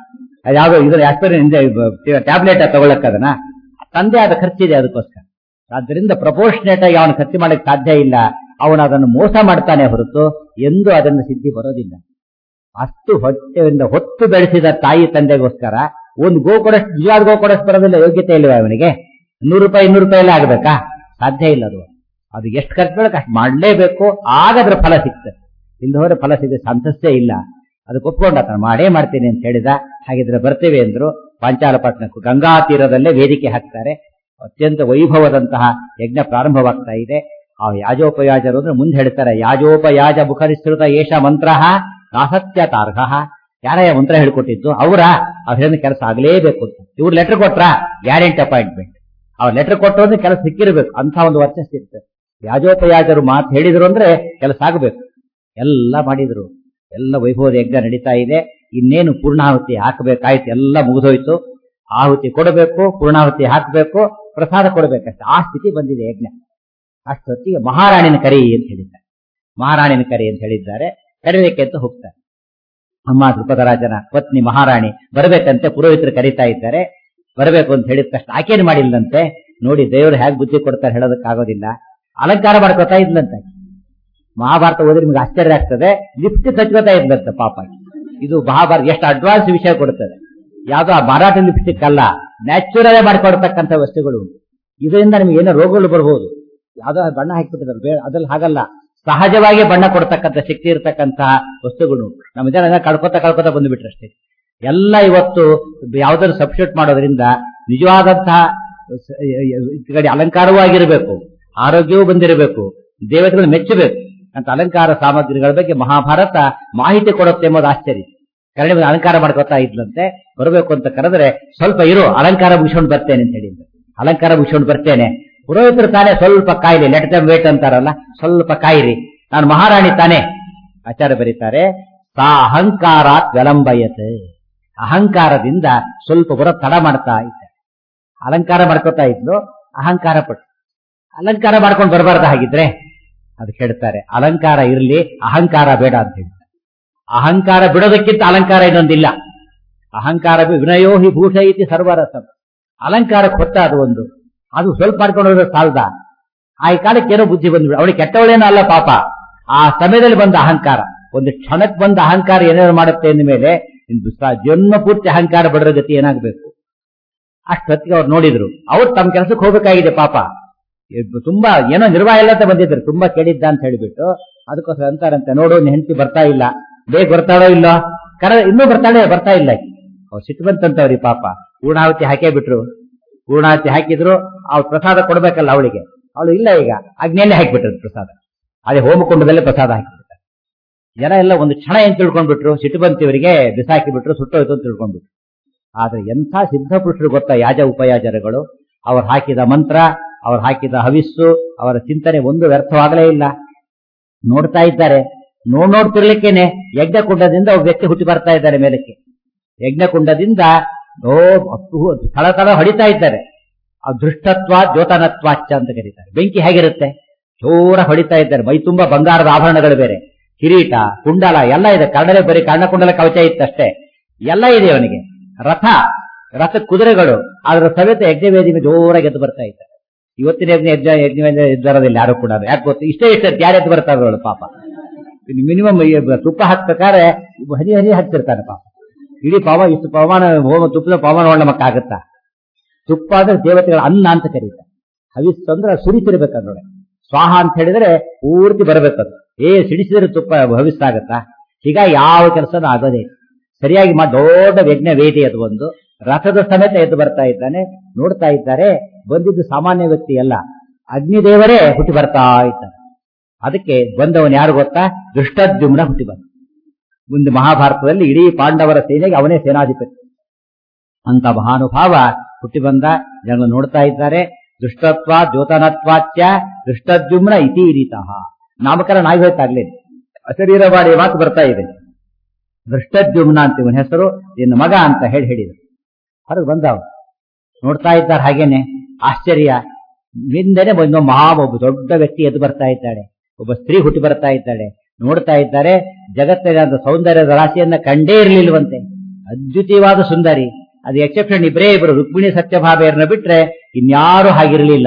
ಯಾವ್ದೋ ಇದ್ರ ಆಸ್ಪಿರಿನ್ ಟ್ಯಾಬ್ಲೆಟ್ ತಗೊಳಕ್ ಅದನ್ನ ತಂದೆ ಆದ ಖರ್ಚಿದೆ ಅದಕ್ಕೋಸ್ಕರ ಆದ್ದರಿಂದ ಪ್ರಪೋರ್ಷನೇಟ್ ಆಗಿ ಅವನು ಖರ್ಚು ಮಾಡಕ್ ಸಾಧ್ಯ ಇಲ್ಲ ಅವನು ಅದನ್ನು ಮೋಸ ಮಾಡ್ತಾನೆ ಹೊರತು ಎಂದು ಅದನ್ನು ಸಿದ್ಧಿ ಬರೋದಿಲ್ಲ ಅಷ್ಟು ಹೊಟ್ಟೆಯಿಂದ ಹೊತ್ತು ಬೆಳೆಸಿದ ತಾಯಿ ತಂದೆಗೋಸ್ಕರ ಒಂದು ಗೋ ಕೊಡಷ್ಟು ನಿಜವಾದ ಗೋ ಕೊಡಷ್ಟು ಬರೋದಿಲ್ಲ ಯೋಗ್ಯತೆ ಇಲ್ವಾ ಅವನಿಗೆ ನೂರು ರೂಪಾಯಿ ಇನ್ನೂರು ರೂಪಾಯಿ ಎಲ್ಲ ಆಗ್ಬೇಕಾ ಸಾಧ್ಯ ಇಲ್ಲ ಅದು ಅದು ಎಷ್ಟು ಖರ್ಚು ಮಾಡಕ್ಕೆ ಅಷ್ಟು ಮಾಡಲೇಬೇಕು ಆಗ ಅದ್ರ ಫಲ ಸಿಗ್ತದೆ ಇಲ್ಲದ ಹೋದ್ರೆ ಫಲ ಸಿಗೋ ಸಂತಸ್ತೇ ಇಲ್ಲ ಅದಕ್ಕೆ ಒಪ್ಕೊಂಡ ಆತ ಮಾಡೇ ಮಾಡ್ತೀನಿ ಅಂತ ಹೇಳಿದ ಹಾಗಿದ್ರೆ ಬರ್ತೇವೆ ಅಂದ್ರು ಪಾಂಚಾಲಪಟ್ಟಣಕ್ಕೂ ಗಂಗಾ ತೀರದಲ್ಲೇ ವೇದಿಕೆ ಹಾಕ್ತಾರೆ ಅತ್ಯಂತ ವೈಭವದಂತಹ ಯಜ್ಞ ಪ್ರಾರಂಭವಾಗ್ತಾ ಇದೆ ಆ ಯಾಜೋಪಯಾಜರು ಅಂದ್ರೆ ಮುಂದೆ ಹೇಳ್ತಾರೆ ಯಾಜೋಪಯಾಜ ಮುಖರಿಸೃತ ಏಷ ಮಂತ್ರ ನಾಸತ್ಯ ತಾರ್ಹ ಯಾರಯ್ಯ ಮಂತ್ರ ಹೇಳ್ಕೊಟ್ಟಿದ್ದು ಅವರ ಅವ್ರ ಕೆಲಸ ಆಗಲೇಬೇಕು ಅಂತ ಇವ್ರು ಲೆಟರ್ ಕೊಟ್ರಾ ಗ್ಯಾರಂಟಿ ಅಪಾಯಿಂಟ್ಮೆಂಟ್ ಅವ್ರ ಲೆಟರ್ ಕೊಟ್ಟರು ಕೆಲಸ ಸಿಕ್ಕಿರ್ಬೇಕು ಅಂತ ಒಂದು ವರ್ಚಸ್ ಇರ್ತದೆ ಯಾಜೋಪಯಾಜರು ಮಾತು ಹೇಳಿದ್ರು ಅಂದ್ರೆ ಕೆಲಸ ಆಗಬೇಕು ಎಲ್ಲ ಮಾಡಿದ್ರು ಎಲ್ಲ ವೈಭವದ ಯಜ್ಞ ನಡೀತಾ ಇದೆ ಇನ್ನೇನು ಪೂರ್ಣಾಹುತಿ ಹಾಕಬೇಕಾಯ್ತು ಎಲ್ಲ ಮುಗಿದೋಯ್ತು ಆಹುತಿ ಕೊಡಬೇಕು ಪೂರ್ಣಾಹುತಿ ಹಾಕಬೇಕು ಪ್ರಸಾದ ಕೊಡಬೇಕಷ್ಟೆ ಆ ಸ್ಥಿತಿ ಬಂದಿದೆ ಯಜ್ಞ ಅಷ್ಟೊತ್ತಿಗೆ ಮಹಾರಾಣಿನ ಕರಿ ಅಂತ ಹೇಳಿದ್ದಾರೆ ಮಹಾರಾಣಿನ ಕರಿ ಅಂತ ಹೇಳಿದ್ದಾರೆ ಕರೀಲಿಕ್ಕೆ ಅಂತ ಹೋಗ್ತಾರೆ ಅಮ್ಮ ದ್ರುಪದರಾಜನ ಪತ್ನಿ ಮಹಾರಾಣಿ ಬರಬೇಕಂತೆ ಪುರೋಹಿತರು ಕರೀತಾ ಇದ್ದಾರೆ ಬರಬೇಕು ಅಂತ ಹೇಳಿದ ತಕ್ಷಣ ಆಕೇನು ಮಾಡಿಲ್ಲಂತೆ ನೋಡಿ ದೇವರು ಹೇಗೆ ಬುದ್ಧಿ ಕೊಡ್ತಾರೆ ಹೇಳೋದಕ್ಕಾಗೋದಿಲ್ಲ ಅಲಂಕಾರ ಮಾಡ್ಕೋತಾ ಇದ್ಲಂತೆ ಮಹಾಭಾರತ ಓದಿದ್ರೆ ನಿಮ್ಗೆ ಆಶ್ಚರ್ಯ ಆಗ್ತದೆ ಲಿಫ್ಟ್ ಹಚ್ಕೋತಾ ಇದ್ಲಂತೆ ಪಾಪ ಇದು ಮಹಾಭಾರತ ಎಷ್ಟು ಅಡ್ವಾನ್ಸ್ ವಿಷಯ ಕೊಡುತ್ತದೆ ಯಾವ್ದೋ ಆ ಮಾರಾಟ ಲಿಪ್ಸ್ಟಿಕ್ ಅಲ್ಲ ನ್ಯಾಚುರಲ್ ಮಾಡಿಕೊಡ್ತಕ್ಕಂಥ ವಸ್ತುಗಳು ಉಂಟು ಇದರಿಂದ ನಿಮ್ಗೆ ಏನೋ ರೋಗಗಳು ಬರಬಹುದು ಯಾವ್ದೋ ಬಣ್ಣ ಹಾಕಿಬಿಟ್ಟಿದ್ದಾರೆ ಬೇಡ ಅದ್ರಲ್ಲಿ ಹಾಗಲ್ಲ ಸಹಜವಾಗಿ ಬಣ್ಣ ಕೊಡ್ತಕ್ಕಂಥ ಶಕ್ತಿ ಇರತಕ್ಕಂತಹ ವಸ್ತುಗಳು ಉಂಟು ನಮ್ಮ ಜನ ಕಳ್ಕೊತಾ ಕಳ್ಕೊತಾ ಬಂದ್ಬಿಟ್ರೆ ಅಷ್ಟೇ ಎಲ್ಲ ಇವತ್ತು ಯಾವ್ದಾದ್ರು ಸಬ್ಸ್ಟಿಟ್ಯೂಟ್ ಮಾಡೋದ್ರಿಂದ ನಿಜವಾದಂತಹ ಕಡೆ ಅಲಂಕಾರವೂ ಆಗಿರಬೇಕು ಆರೋಗ್ಯವೂ ಬಂದಿರಬೇಕು ದೇವತೆಗಳು ಮೆಚ್ಚಬೇಕು ಅಂತ ಅಲಂಕಾರ ಸಾಮಗ್ರಿಗಳ ಬಗ್ಗೆ ಮಹಾಭಾರತ ಮಾಹಿತಿ ಕೊಡುತ್ತೆ ಎಂಬುದು ಆಶ್ಚರ್ಯ ಕರಡಿ ಮೇಲೆ ಅಲಂಕಾರ ಮಾಡ್ಕೊತಾ ಇದ್ಲಂತೆ ಬರಬೇಕು ಅಂತ ಕರೆದ್ರೆ ಸ್ವಲ್ಪ ಇರು ಅಲಂಕಾರ ಮುಗಿಸ್ಕೊಂಡು ಬರ್ತೇನೆ ಅಂತ ಹೇಳಿದ್ರು ಅಲಂಕಾರ ಮುಗಿಸ್ಕೊಂಡು ಬರ್ತೇನೆ ಪುರೋಹಿತರು ತಾನೇ ಸ್ವಲ್ಪ ಕಾಯಿರಿ ಲೆಟ್ ದಮ್ ವೇಟ್ ಅಂತಾರಲ್ಲ ಸ್ವಲ್ಪ ಕಾಯಿರಿ ನಾನು ಮಹಾರಾಣಿ ತಾನೇ ಆಚಾರ್ಯ ಬರೀತಾರೆ ಸಾ ಅಹಂಕಾರಾತ್ ವಿಳಂಬಯತೆ ಅಹಂಕಾರದಿಂದ ಸ್ವಲ್ಪ ಬರ ತಡ ಮಾಡ್ತಾ ಇದ್ದ ಅಲಂಕಾರ ಮಾಡ್ಕೋತಾ ಇದ್ಲು ಅಹಂಕಾರ ಪಟ್ಟು ಅಲಂಕಾರ ಮಾಡ್ಕೊಂಡು ಬರಬಾರ್ದು ಹಾಗಿದ್ರೆ ಅದಕ್ಕೆ ಹೇಳ್ತಾರೆ ಅಲಂಕಾರ ಇರಲಿ ಅಹಂಕಾರ ಬೇಡ ಅಂತ ಹೇಳ್ತಾರೆ ಅಹಂಕಾರ ಬಿಡೋದಕ್ಕಿಂತ ಅಲಂಕಾರ ಇನ್ನೊಂದಿಲ್ಲ ಅಹಂಕಾರ ವಿನಯೋ ಹಿ ಭೂಷ ಇತಿ ಸರ್ವರಸ ಅಲಂಕಾರಕ್ಕೆ ಹೊತ್ತ ಅದು ಒಂದು ಅದು ಸ್ವಲ್ಪ ಮಾಡ್ಕೊಂಡು ಹೋದ್ರೆ ಸಾಲದ ಆ ಕಾಲಕ್ಕೆ ಏನೋ ಬುದ್ಧಿ ಬಂದ್ಬಿಡು ಅವಳಿಗೆ ಕೆಟ್ಟವಳೇನೋ ಅಲ್ಲ ಪಾಪ ಆ ಸಮಯದಲ್ಲಿ ಬಂದ ಅಹಂಕಾರ ಒಂದು ಕ್ಷಣಕ್ಕೆ ಬಂದ ಅಹಂಕಾರ ಏನೇನು ಮಾಡುತ್ತೆ ಅಂದ ಮೇಲೆ ಜನ್ಮ ಪೂರ್ತಿ ಅಹಂಕಾರ ಬಡರ ಗತಿ ಏನಾಗಬೇಕು ಅಷ್ಟೊತ್ತಿಗೆ ಅವ್ರು ನೋಡಿದ್ರು ಅವ್ರು ತಮ್ಮ ಕೆಲಸಕ್ಕೆ ಹೋಗ್ಬೇಕಾಗಿದೆ ಪಾಪ ತುಂಬಾ ಏನೋ ನಿರ್ವಾಹ ಇಲ್ಲ ಅಂತ ಬಂದಿದ್ರು ತುಂಬಾ ಕೇಳಿದ್ದ ಅಂತ ಹೇಳಿಬಿಟ್ಟು ಅದಕ್ಕೋಸ್ಕರ ಅಂತಾರಂತೆ ನೋಡು ನಿನ್ ಹೆಂಡತಿ ಬರ್ತಾ ಇಲ್ಲ ಬೇಗ ಬರ್ತಾಳೋ ಇಲ್ಲೋ ಕರ ಇನ್ನೂ ಬರ್ತಾಳೆ ಬರ್ತಾ ಇಲ್ಲ ಅವ್ರು ಸಿಟ್ಟು ಬಂತಂತವ್ರಿ ಪಾಪ ಪೂರ್ಣಾವತಿ ಹಾಕೇ ಬಿಟ್ರು ಪೂರ್ಣಾವತಿ ಹಾಕಿದ್ರು ಅವ್ರು ಪ್ರಸಾದ ಕೊಡ್ಬೇಕಲ್ಲ ಅವಳಿಗೆ ಅವಳು ಇಲ್ಲ ಈಗ ಅಗ್ನಿಯಲ್ಲೇ ಹಾಕಿಬಿಟ್ರು ಪ್ರಸಾದ ಅದೇ ಹೋಮಕುಂಡದಲ್ಲೇ ಪ್ರಸಾದ ಹಾಕಿಬಿಡ್ತಾರೆ ಜನ ಎಲ್ಲ ಒಂದು ಕ್ಷಣ ಏನ್ ತಿಳ್ಕೊಂಡ್ಬಿಟ್ರು ಸಿಟ್ಟು ಬಂತಿವರಿಗೆ ಬಿಸಾಕಿ ಬಿಟ್ರು ಸುಟ್ಟೋಯ್ತು ಅಂತ ತಿಳ್ಕೊಂಡ್ಬಿಟ್ರು ಆದ್ರೆ ಎಂಥ ಸಿದ್ಧ ಪುರುಷರು ಗೊತ್ತಾ ಯಾಜ ಉಪಯಾಜರಗಳು ಅವ್ರು ಹಾಕಿದ ಮಂತ್ರ ಅವ್ರು ಹಾಕಿದ ಹವಿಸ್ಸು ಅವರ ಚಿಂತನೆ ಒಂದು ವ್ಯರ್ಥವಾಗಲೇ ಇಲ್ಲ ನೋಡ್ತಾ ಇದ್ದಾರೆ ನೋಡ್ ನೋಡ್ತಿರ್ಲಿಕ್ಕೇನೆ ಯಜ್ಞಕುಂಡದಿಂದ ಒಬ್ಬ ವ್ಯಕ್ತಿ ಹುಟ್ಟಿ ಬರ್ತಾ ಇದ್ದಾರೆ ಮೇಲಕ್ಕೆ ಯಜ್ಞಕುಂಡದಿಂದ ಓ ತಳ ತಳ ಹೊಡಿತಾ ಇದ್ದಾರೆ ಆ ದೃಷ್ಟತ್ವ ದ್ಯೋತನತ್ವಾಚ್ಚ ಅಂತ ಕರೀತಾರೆ ಬೆಂಕಿ ಹೇಗಿರುತ್ತೆ ಜೋರ ಹೊಡಿತಾ ಇದ್ದಾರೆ ಮೈ ತುಂಬಾ ಬಂಗಾರದ ಆಭರಣಗಳು ಬೇರೆ ಕಿರೀಟ ಕುಂಡಲ ಎಲ್ಲ ಇದೆ ಕನ್ನಡಲೇ ಬರೀ ಕರ್ಣಕುಂಡಲ ಕವಚ ಇತ್ತಷ್ಟೇ ಎಲ್ಲ ಇದೆ ಅವನಿಗೆ ರಥ ರಥ ಕುದುರೆಗಳು ಅದರ ಸಮೇತ ಯಜ್ಞವೇದಿಗೆ ಜೋರಾಗಿ ಎದ್ದು ಬರ್ತಾ ಇದ್ದಾರೆ ಇವತ್ತಿನ ಯಜ್ಞ ಯಜ್ಞ ಯಜ್ಞವೇದ ಎದ್ದು ಬರೋದಿಲ್ಲ ಯಾರು ಕೂಡ ಯಾಕೆ ಗೊತ್ತು ಇಷ್ಟೇ ಇಷ್ಟ ಯಾರು ಎದ್ದು ಬರ್ತಾರೆ ಅವಳು ಪಾಪ ಮಿನಿಮಮ್ ತುಪ್ಪ ಹಾಕ್ಬೇಕಾದ್ರೆ ಹನಿ ಹನಿ ಹಾಕ್ತಿರ್ತಾನೆ ಪಾಪ ಇಡೀ ಪವ ಇಷ್ಟು ಪವಮಾನ ಹೋಮ ತುಪ್ಪದ ಪವಮಾನ ನಮಕ್ಕಾಗತ್ತಾ ತುಪ್ಪ ಅಂದ್ರೆ ದೇವತೆಗಳ ಅನ್ನ ಅಂತ ಕರೀತಾರೆ ಹವಿಸ್ಸು ಅಂದ್ರೆ ಸುರಿತಿರ್ಬೇಕಂದ್ರೆ ಸ್ವಾಹ ಅಂತ ಹೇಳಿದ್ರೆ ಪೂರ್ತಿ ಬರಬೇಕದು ಏ ಸಿಡಿಸಿದ್ರೆ ತುಪ್ಪ ಹವಿಸ್ಸಾಗತ್ತಾ ಹೀಗಾಗಿ ಯಾವ ಕೆಲಸನೂ ಆಗೋದೇ ಸರಿಯಾಗಿ ಮಾ ದೊಡ್ಡ ಯಜ್ಞ ವೇದಿ ಅದು ಒಂದು ರಥದ ಸಮೇತ ಎದ್ದು ಬರ್ತಾ ಇದ್ದಾನೆ ನೋಡ್ತಾ ಇದ್ದಾರೆ ಬಂದಿದ್ದು ಸಾಮಾನ್ಯ ವ್ಯಕ್ತಿ ಅಲ್ಲ ಅಗ್ನಿದೇವರೇ ಹುಟ್ಟಿ ಬರ್ತಾ ಇದ್ದಾನೆ ಅದಕ್ಕೆ ಬಂದವನು ಯಾರು ಗೊತ್ತಾ ದುಷ್ಟದ್ಯುಮ್ನ ಹುಟ್ಟಿ ಬಂದ ಮುಂದೆ ಮಹಾಭಾರತದಲ್ಲಿ ಇಡೀ ಪಾಂಡವರ ಸೇನೆಗೆ ಅವನೇ ಸೇನಾಧಿಪತಿ ಅಂತ ಮಹಾನುಭಾವ ಹುಟ್ಟಿ ಬಂದ ಜನಗಳು ನೋಡ್ತಾ ಇದ್ದಾರೆ ದುಷ್ಟತ್ವ ದ್ಯೋತನತ್ವಾಚ್ಯ ದುಷ್ಟದ್ಯುಮ್ನ ಇತಿ ರೀತಃ ನಾಮಕರಣ ಆಗಿ ಹೋಯ್ತಾಗ್ಲೇ ಅಶರೀರವಾಡಿ ಮಾತು ಬರ್ತಾ ಇದೆ ದೃಷ್ಟದ್ಯುಮ್ನ ಅಂತ ಇವನ ಹೆಸರು ಇನ್ನು ಮಗ ಅಂತ ಹೇಳಿ ಹೇಳಿದರು ಹೊರಗೆ ಬಂದವ ನೋಡ್ತಾ ಇದ್ದಾರೆ ಹಾಗೇನೆ ಆಶ್ಚರ್ಯ ಹಿಂದೆನೆ ಒಂದು ಮಹಾ ಒಬ್ಬ ದೊಡ್ಡ ವ್ಯಕ್ತಿ ಎದ್ದು ಬರ್ತಾ ಇದ್ದಾಳೆ ಒಬ್ಬ ಸ್ತ್ರೀ ಹುಟ್ಟಿ ಬರ್ತಾ ಇದ್ದಾಳೆ ನೋಡ್ತಾ ಇದ್ದಾರೆ ಜಗತ್ತಿನ ಸೌಂದರ್ಯದ ರಾಶಿಯನ್ನ ಕಂಡೇ ಇರಲಿಲ್ವಂತೆ ಅದ್ವಿತೀಯವಾದ ಸುಂದರಿ ಅದು ಎಕ್ಸೆಪ್ಷನ್ ಇಬ್ಬರೇ ಇಬ್ಬರು ರುಕ್ಮಿಣಿ ಸತ್ಯಭಾಮೆಯರನ್ನ ಬಿಟ್ರೆ ಇನ್ಯಾರು ಹಾಗಿರಲಿಲ್ಲ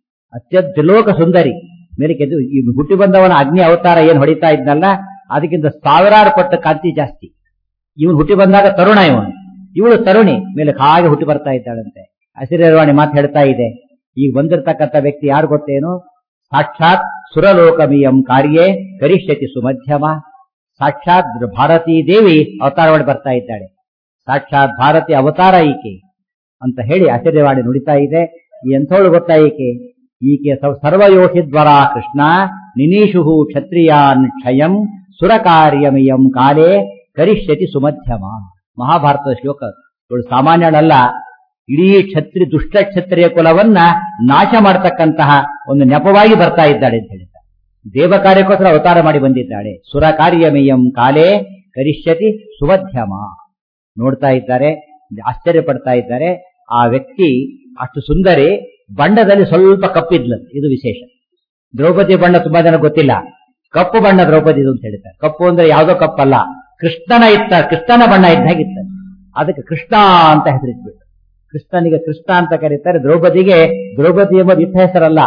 ಅತ್ಯಂತ ಲೋಕ ಸುಂದರಿ ಮೇಲಕ್ಕೆ ಈ ಹುಟ್ಟಿ ಬಂದವನ ಅಗ್ನಿ ಅವತಾರ ಏನ್ ಹೊಡಿತಾ ಇದ್ನಲ್ಲ ಅದಕ್ಕಿಂತ ಸಾವಿರಾರು ಪಟ್ಟು ಕಾಂತಿ ಜಾಸ್ತಿ ಇವನು ಹುಟ್ಟಿ ಬಂದಾಗ ತರುಣ ಇವನು ಇವಳು ತರುಣಿ ಮೇಲೆ ಹಾಗೆ ಹುಟ್ಟಿ ಬರ್ತಾ ಇದ್ದಾಳಂತೆ ಹಸಿರವಾಣಿ ಮಾತು ಹೇಳ್ತಾ ಇದೆ ಈಗ ಬಂದಿರತಕ್ಕಂಥ ವ್ಯಕ್ತಿ ಯಾರು ಗೊತ್ತೇನು ಸಾಕ್ಷಾತ್ ಸುರಲೋಕಮಿಯಂ ಕಾರ್ಯೇ ಕರಿಷ್ಯತಿ ಸುಮಧ್ಯಮ ಸಾಕ್ಷಾತ್ ಭಾರತೀ ದೇವಿ ಅವತಾರ ಮಾಡಿ ಬರ್ತಾ ಇದ್ದಾಳೆ ಸಾಕ್ಷಾತ್ ಭಾರತಿ ಅವತಾರ ಈಕೆ ಅಂತ ಹೇಳಿ ಆಶ್ಚರ್ಯವಾಣಿ ನುಡಿತಾ ಇದೆ ಎಂಥವಳು ಗೊತ್ತಾ ಈಕೆ ಈಕೆ ಸರ್ವಯೋಷಿದ್ವರ ಕೃಷ್ಣ ನಿನೀಶು ಕ್ಷತ್ರಿಯಾನ್ ಕ್ಷಯಂ ಸುರಕಾರ್ಯಮಿಯಂ ಕಾಲೇ ಕರಿಷ್ಯತಿ ಸುಮಧ್ಯಮ ಮಹಾಭಾರತದ ಶ್ಲೋಕ ಇವಳು ಸಾಮಾನ್ಯಳಲ್ಲ ಇಡೀ ಕ್ಷತ್ರಿ ದುಷ್ಟ ಕ್ಷತ್ರಿಯ ಕುಲವನ್ನ ನಾಶ ಮಾಡತಕ್ಕಂತಹ ಒಂದು ನೆಪವಾಗಿ ಬರ್ತಾ ಇದ್ದಾಳೆ ಅಂತ ಹೇಳಿದ್ದಾರೆ ದೇವ ಕಾರ್ಯಕ್ಕೋಸ್ಕರ ಅವತಾರ ಮಾಡಿ ಬಂದಿದ್ದಾಳೆ ಸುರ ಕಾರ್ಯಮಯಂ ಕಾಲೇ ಕರಿಷ್ಯತಿ ಸುಮಧ್ಯಮ ನೋಡ್ತಾ ಇದ್ದಾರೆ ಆಶ್ಚರ್ಯ ಪಡ್ತಾ ಇದ್ದಾರೆ ಆ ವ್ಯಕ್ತಿ ಅಷ್ಟು ಸುಂದರಿ ಬಣ್ಣದಲ್ಲಿ ಸ್ವಲ್ಪ ಕಪ್ಪಿದ್ಲು ಇದು ವಿಶೇಷ ದ್ರೌಪದಿ ಬಣ್ಣ ತುಂಬಾ ಜನ ಗೊತ್ತಿಲ್ಲ ಕಪ್ಪು ಬಣ್ಣ ದ್ರೌಪದಿ ಅಂತ ಹೇಳ್ತಾರೆ ಕಪ್ಪು ಅಂದ್ರೆ ಯಾವುದೋ ಕಪ್ಪಲ್ಲ ಕೃಷ್ಣನ ಇತ್ತ ಕೃಷ್ಣನ ಬಣ್ಣ ಇದ್ದಾಗಿತ್ತ ಅದಕ್ಕೆ ಕೃಷ್ಣ ಅಂತ ಹೆಸರಿಟ್ಬಿಟ್ಟು ಕೃಷ್ಣನಿಗೆ ಕೃಷ್ಣ ಅಂತ ಕರೀತಾರೆ ದ್ರೌಪದಿಗೆ ದ್ರೌಪದಿ ಎಂಬುದು ಇಟ್ಟ ಹೆಸರಲ್ಲ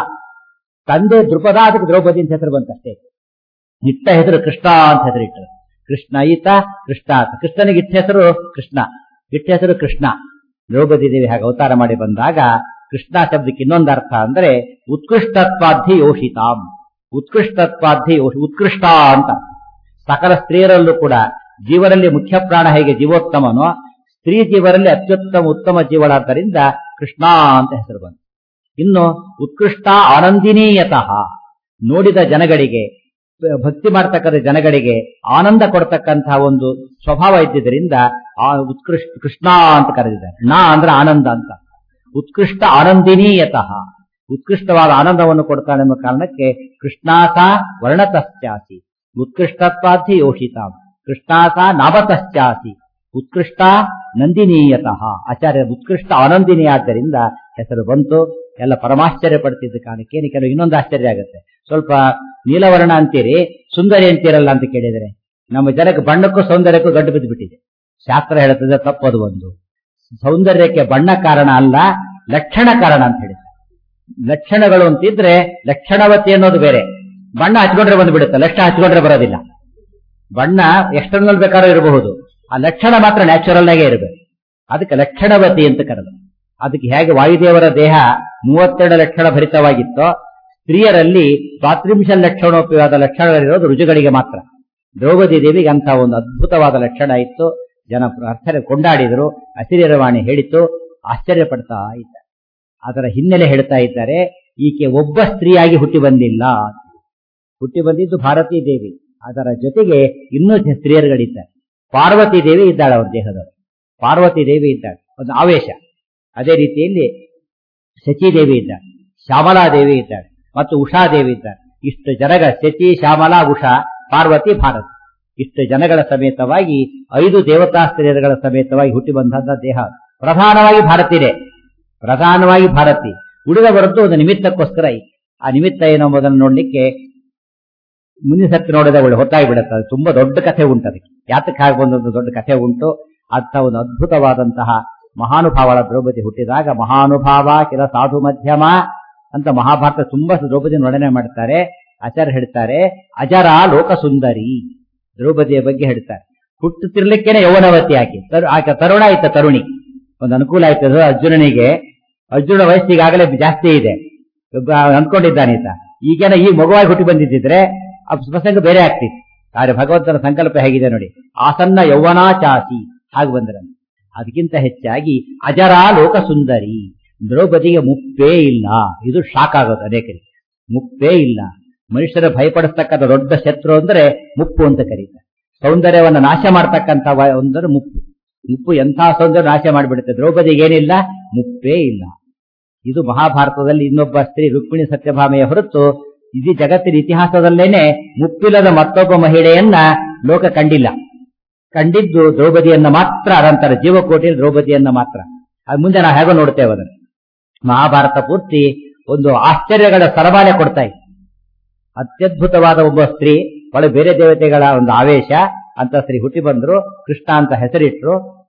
ತಂದೆ ದೃಪದ ಅದಕ್ಕೆ ದ್ರೌಪದಿ ಅಂತ ಹೆಸರು ಬಂತಷ್ಟೇ ಇಟ್ಟ ಹೆಸರು ಕೃಷ್ಣ ಅಂತ ಹೆಸರಿಟ್ಟರು ಕೃಷ್ಣ ಈತ ಕೃಷ್ಣ ಅಂತ ಕೃಷ್ಣನಿಗೆ ಇಟ್ಟ ಹೆಸರು ಕೃಷ್ಣ ಇಟ್ಟ ಹೆಸರು ಕೃಷ್ಣ ದ್ರೌಪದಿ ದೇವಿ ಹಾಗೆ ಅವತಾರ ಮಾಡಿ ಬಂದಾಗ ಕೃಷ್ಣ ಶಬ್ದಕ್ಕೆ ಇನ್ನೊಂದು ಅರ್ಥ ಅಂದ್ರೆ ಉತ್ಕೃಷ್ಟತ್ವಾಧಿ ಯೋಷಿತಾಂ ಉತ್ಕೃಷ್ಟತ್ವಾಧಿ ಯೋಷಿ ಉತ್ಕೃಷ್ಟ ಅಂತ ಸಕಲ ಸ್ತ್ರೀಯರಲ್ಲೂ ಕೂಡ ಜೀವನಲ್ಲಿ ಮುಖ್ಯ ಪ್ರಾಣ ಹೇಗೆ ಜೀವೋತ್ತಮನೋ ಸ್ತ್ರೀ ಜೀವರಲ್ಲಿ ಅತ್ಯುತ್ತಮ ಉತ್ತಮ ಜೀವಳಾದ್ದರಿಂದ ಕೃಷ್ಣ ಅಂತ ಹೆಸರು ಬಂತು ಇನ್ನು ಉತ್ಕೃಷ್ಟ ಆನಂದಿನೀಯತಃ ನೋಡಿದ ಜನಗಳಿಗೆ ಭಕ್ತಿ ಮಾಡ್ತಕ್ಕಂಥ ಜನಗಳಿಗೆ ಆನಂದ ಕೊಡ್ತಕ್ಕಂತಹ ಒಂದು ಸ್ವಭಾವ ಇದ್ದಿದ್ದರಿಂದ ಆ ಉತ್ಕೃಷ್ಟ ಕೃಷ್ಣ ಅಂತ ಕರೆದಿದ್ದಾರೆ ನಾ ಅಂದ್ರೆ ಆನಂದ ಅಂತ ಉತ್ಕೃಷ್ಟ ಆನಂದಿನೀಯತಃ ಉತ್ಕೃಷ್ಟವಾದ ಆನಂದವನ್ನು ಕೊಡ್ತಾನೆ ಎಂಬ ಕಾರಣಕ್ಕೆ ಕೃಷ್ಣಾಸ ವರ್ಣತಶ್ಚಾಸಿ ಉತ್ಕೃಷ್ಟತ್ವಾಧಿ ಯೋಷಿತಾಂ ಕೃಷ್ಣಾಸ ನಾಮತಶ್ಚಾಸಿ ಉತ್ಕೃಷ್ಟ ನಂದಿನೀಯತಃ ಆಚಾರ್ಯ ಉತ್ಕೃಷ್ಟ ಆನಂದಿನಿ ಆದ್ದರಿಂದ ಹೆಸರು ಬಂತು ಎಲ್ಲ ಪರಮಾಶ್ಚರ್ಯ ಪಡ್ತಿದ್ದ ಕಾರಣಕ್ಕೆ ಕೆಲವು ಇನ್ನೊಂದು ಆಶ್ಚರ್ಯ ಆಗುತ್ತೆ ಸ್ವಲ್ಪ ನೀಲವರ್ಣ ಅಂತೀರಿ ಸುಂದರಿ ಅಂತೀರಲ್ಲ ಅಂತ ಕೇಳಿದರೆ ನಮ್ಮ ಜನಕ್ಕೆ ಬಣ್ಣಕ್ಕೂ ಸೌಂದರ್ಯಕ್ಕೂ ಗಡ್ಡು ಬಿದ್ದು ಬಿಟ್ಟಿದೆ ಶಾಸ್ತ್ರ ಹೇಳುತ್ತದೆ ತಪ್ಪದು ಒಂದು ಸೌಂದರ್ಯಕ್ಕೆ ಬಣ್ಣ ಕಾರಣ ಅಲ್ಲ ಲಕ್ಷಣ ಕಾರಣ ಅಂತ ಹೇಳಿದ್ದಾರೆ ಲಕ್ಷಣಗಳು ಅಂತಿದ್ರೆ ಲಕ್ಷಣವತಿ ಅನ್ನೋದು ಬೇರೆ ಬಣ್ಣ ಹಚ್ಕೊಂಡ್ರೆ ಬಂದ್ಬಿಡುತ್ತೆ ಲಕ್ಷಣ ಹಚ್ಕೊಂಡ್ರೆ ಬರೋದಿಲ್ಲ ಬಣ್ಣ ಎಕ್ಸ್ಟರ್ನಲ್ ಬೇಕಾದ್ರೂ ಇರಬಹುದು ಆ ಲಕ್ಷಣ ಮಾತ್ರ ನ್ಯಾಚುರಲ್ ಆಗೇ ಇರಬೇಕು ಅದಕ್ಕೆ ಲಕ್ಷಣವತಿ ಅಂತ ಕರೆದು ಅದಕ್ಕೆ ಹೇಗೆ ವಾಯುದೇವರ ದೇಹ ಮೂವತ್ತೆರಡು ಲಕ್ಷಣ ಭರಿತವಾಗಿತ್ತೋ ಸ್ತ್ರೀಯರಲ್ಲಿ ಸ್ವಾತ್ರಿಂಶ ಲಕ್ಷಣೋಪಯೋಗದ ಲಕ್ಷಣಗಳಿರೋದು ರುಜುಗಳಿಗೆ ಮಾತ್ರ ದ್ರೌಪದಿ ದೇವಿಗೆ ಅಂತ ಒಂದು ಅದ್ಭುತವಾದ ಲಕ್ಷಣ ಇತ್ತು ಜನ ಅರ್ಥರ ಕೊಂಡಾಡಿದರು ಅಸಿರಿರವಾಣಿ ಹೇಳಿತು ಆಶ್ಚರ್ಯ ಪಡ್ತಾ ಇದ್ದಾರೆ ಅದರ ಹಿನ್ನೆಲೆ ಹೇಳ್ತಾ ಇದ್ದಾರೆ ಈಕೆ ಒಬ್ಬ ಸ್ತ್ರೀಯಾಗಿ ಹುಟ್ಟಿ ಬಂದಿಲ್ಲ ಹುಟ್ಟಿ ಬಂದಿದ್ದು ಭಾರತೀ ದೇವಿ ಅದರ ಜೊತೆಗೆ ಇನ್ನೂ ಸ್ತ್ರೀಯರುಗಳಿದ್ದಾರೆ ಪಾರ್ವತಿ ದೇವಿ ಇದ್ದಾಳೆ ಅವರ ದೇಹದವರು ಪಾರ್ವತಿ ದೇವಿ ಇದ್ದಾಳೆ ಒಂದು ಆವೇಶ ಅದೇ ರೀತಿಯಲ್ಲಿ ಶಚಿದೇವಿ ಇದ್ದಾಳೆ ಶ್ಯಾಮಲಾ ದೇವಿ ಇದ್ದಾಳೆ ಮತ್ತು ಉಷಾದೇವಿ ಇದ್ದಾರೆ ಇಷ್ಟು ಜನಗಳ ಶಚಿ ಶ್ಯಾಮಲಾ ಉಷಾ ಪಾರ್ವತಿ ಭಾರತಿ ಇಷ್ಟು ಜನಗಳ ಸಮೇತವಾಗಿ ಐದು ದೇವತಾ ಸ್ತ್ರೀಯರುಗಳ ಸಮೇತವಾಗಿ ಹುಟ್ಟಿ ಬಂದಂತಹ ದೇಹ ಪ್ರಧಾನವಾಗಿ ಭಾರತೀಯರೇ ಪ್ರಧಾನವಾಗಿ ಭಾರತಿ ಉಳಿದ ಬರದ್ದು ಒಂದು ನಿಮಿತ್ತಕ್ಕೋಸ್ಕರ ಆ ನಿಮಿತ್ತ ಏನು ಎಂಬುದನ್ನು ನೋಡ್ಲಿಕ್ಕೆ ಮುಂದಿನ ಸರ್ತಿ ನೋಡಿದ ಒಳ್ಳೆ ಹೊತ್ತಾಗಿ ಬಿಡುತ್ತೆ ಅದು ತುಂಬಾ ದೊಡ್ಡ ಕಥೆ ಉಂಟು ಅದಕ್ಕೆ ಯಾತಕ್ಕೆ ಆಗಿ ಬಂದೊಂದು ದೊಡ್ಡ ಕಥೆ ಉಂಟು ಅಂತ ಒಂದು ಅದ್ಭುತವಾದಂತಹ ಮಹಾನುಭಾವಳ ದ್ರೌಪದಿ ಹುಟ್ಟಿದಾಗ ಮಹಾನುಭಾವ ಕೆಲ ಸಾಧು ಮಧ್ಯಮ ಅಂತ ಮಹಾಭಾರತ ತುಂಬಾ ದ್ರೌಪದಿ ವರ್ಣನೆ ಮಾಡ್ತಾರೆ ಆಚಾರ್ಯ ಹೇಳ್ತಾರೆ ಅಜರ ಲೋಕ ಸುಂದರಿ ದ್ರೌಪದಿಯ ಬಗ್ಗೆ ಹೇಳ್ತಾರೆ ಹುಟ್ಟುತ್ತಿರ್ಲಿಕ್ಕೇನೆ ಯೌವನವತಿ ಆಕೆ ಆಕೆ ತರುಣ ಆಯ್ತ ತರುಣಿ ಒಂದು ಅನುಕೂಲ ಆಯ್ತದ ಅರ್ಜುನನಿಗೆ ಅರ್ಜುನ ವಯಸ್ಸಿಗಾಗಲೇ ಜಾಸ್ತಿ ಇದೆ ಅಂದ್ಕೊಂಡಿದ್ದಾನೆ ಈತ ಈಗೇನ ಈಗ ಮಗುವಾಗಿ ಹುಟ್ಟಿ ಬಂದಿದ್ದಿದ್ರೆ ಆ ಪ್ರಸಂಗ ಬೇರೆ ಆಗ್ತಿತ್ತು ಆದ್ರೆ ಭಗವಂತನ ಸಂಕಲ್ಪ ಹೇಗಿದೆ ನೋಡಿ ಆಸನ್ನ ಯೌವನಾಚಾಸಿ ಹಾಗೆ ಬಂದ್ರಂತೆ ಅದಕ್ಕಿಂತ ಹೆಚ್ಚಾಗಿ ಅಜರ ಲೋಕ ಸುಂದರಿ ದ್ರೌಪದಿಗೆ ಮುಪ್ಪೇ ಇಲ್ಲ ಇದು ಶಾಕ್ ಆಗೋದು ಅನೇಕರಿಗೆ ಮುಪ್ಪೇ ಇಲ್ಲ ಮನುಷ್ಯರ ಭಯಪಡಿಸ್ತಕ್ಕಂಥ ದೊಡ್ಡ ಶತ್ರು ಅಂದ್ರೆ ಮುಪ್ಪು ಅಂತ ಕರೀತಾರೆ ಸೌಂದರ್ಯವನ್ನು ನಾಶ ಮಾಡ್ತಕ್ಕಂಥ ಒಂದರೆ ಮುಪ್ಪು ಮುಪ್ಪು ಎಂಥ ಸೌಂದರ್ಯ ನಾಶ ಮಾಡಿಬಿಡುತ್ತೆ ದ್ರೌಪದಿಗೆ ಏನಿಲ್ಲ ಮುಪ್ಪೇ ಇಲ್ಲ ಇದು ಮಹಾಭಾರತದಲ್ಲಿ ಇನ್ನೊಬ್ಬ ಸ್ತ್ರೀ ರುಕ್ಮಿಣಿ ಸತ್ಯಭಾಮೆಯ ಹೊರತು ಇಡೀ ಜಗತ್ತಿನ ಇತಿಹಾಸದಲ್ಲೇನೆ ಮುಪ್ಪಿಲ್ಲದ ಮತ್ತೊಬ್ಬ ಮಹಿಳೆಯನ್ನ ಲೋಕ ಕಂಡಿಲ್ಲ ಕಂಡಿದ್ದು ದ್ರೌಪದಿಯನ್ನ ಮಾತ್ರ ಅದಂತರ ಜೀವಕೋಟಿಯಲ್ಲಿ ದ್ರೌಪದಿಯನ್ನ ಮಾತ್ರ ಅದು ಮುಂದೆ ನಾವು ಹೇಗೋ ನೋಡ್ತೇವೆ ಅದನ್ನು ಮಹಾಭಾರತ ಪೂರ್ತಿ ಒಂದು ಆಶ್ಚರ್ಯಗಳ ಸರಮಾಲೆ ಕೊಡ್ತಾ ಇತ್ತು ಅತ್ಯದ್ಭುತವಾದ ಒಬ್ಬ ಸ್ತ್ರೀ ಒಳ ಬೇರೆ ದೇವತೆಗಳ ಒಂದು ಆವೇಶ ಅಂತ ಸ್ತ್ರೀ ಹುಟ್ಟಿ ಬಂದ್ರು ಕೃಷ್ಣ ಅಂತ ಹೆಸರಿಟ್ರು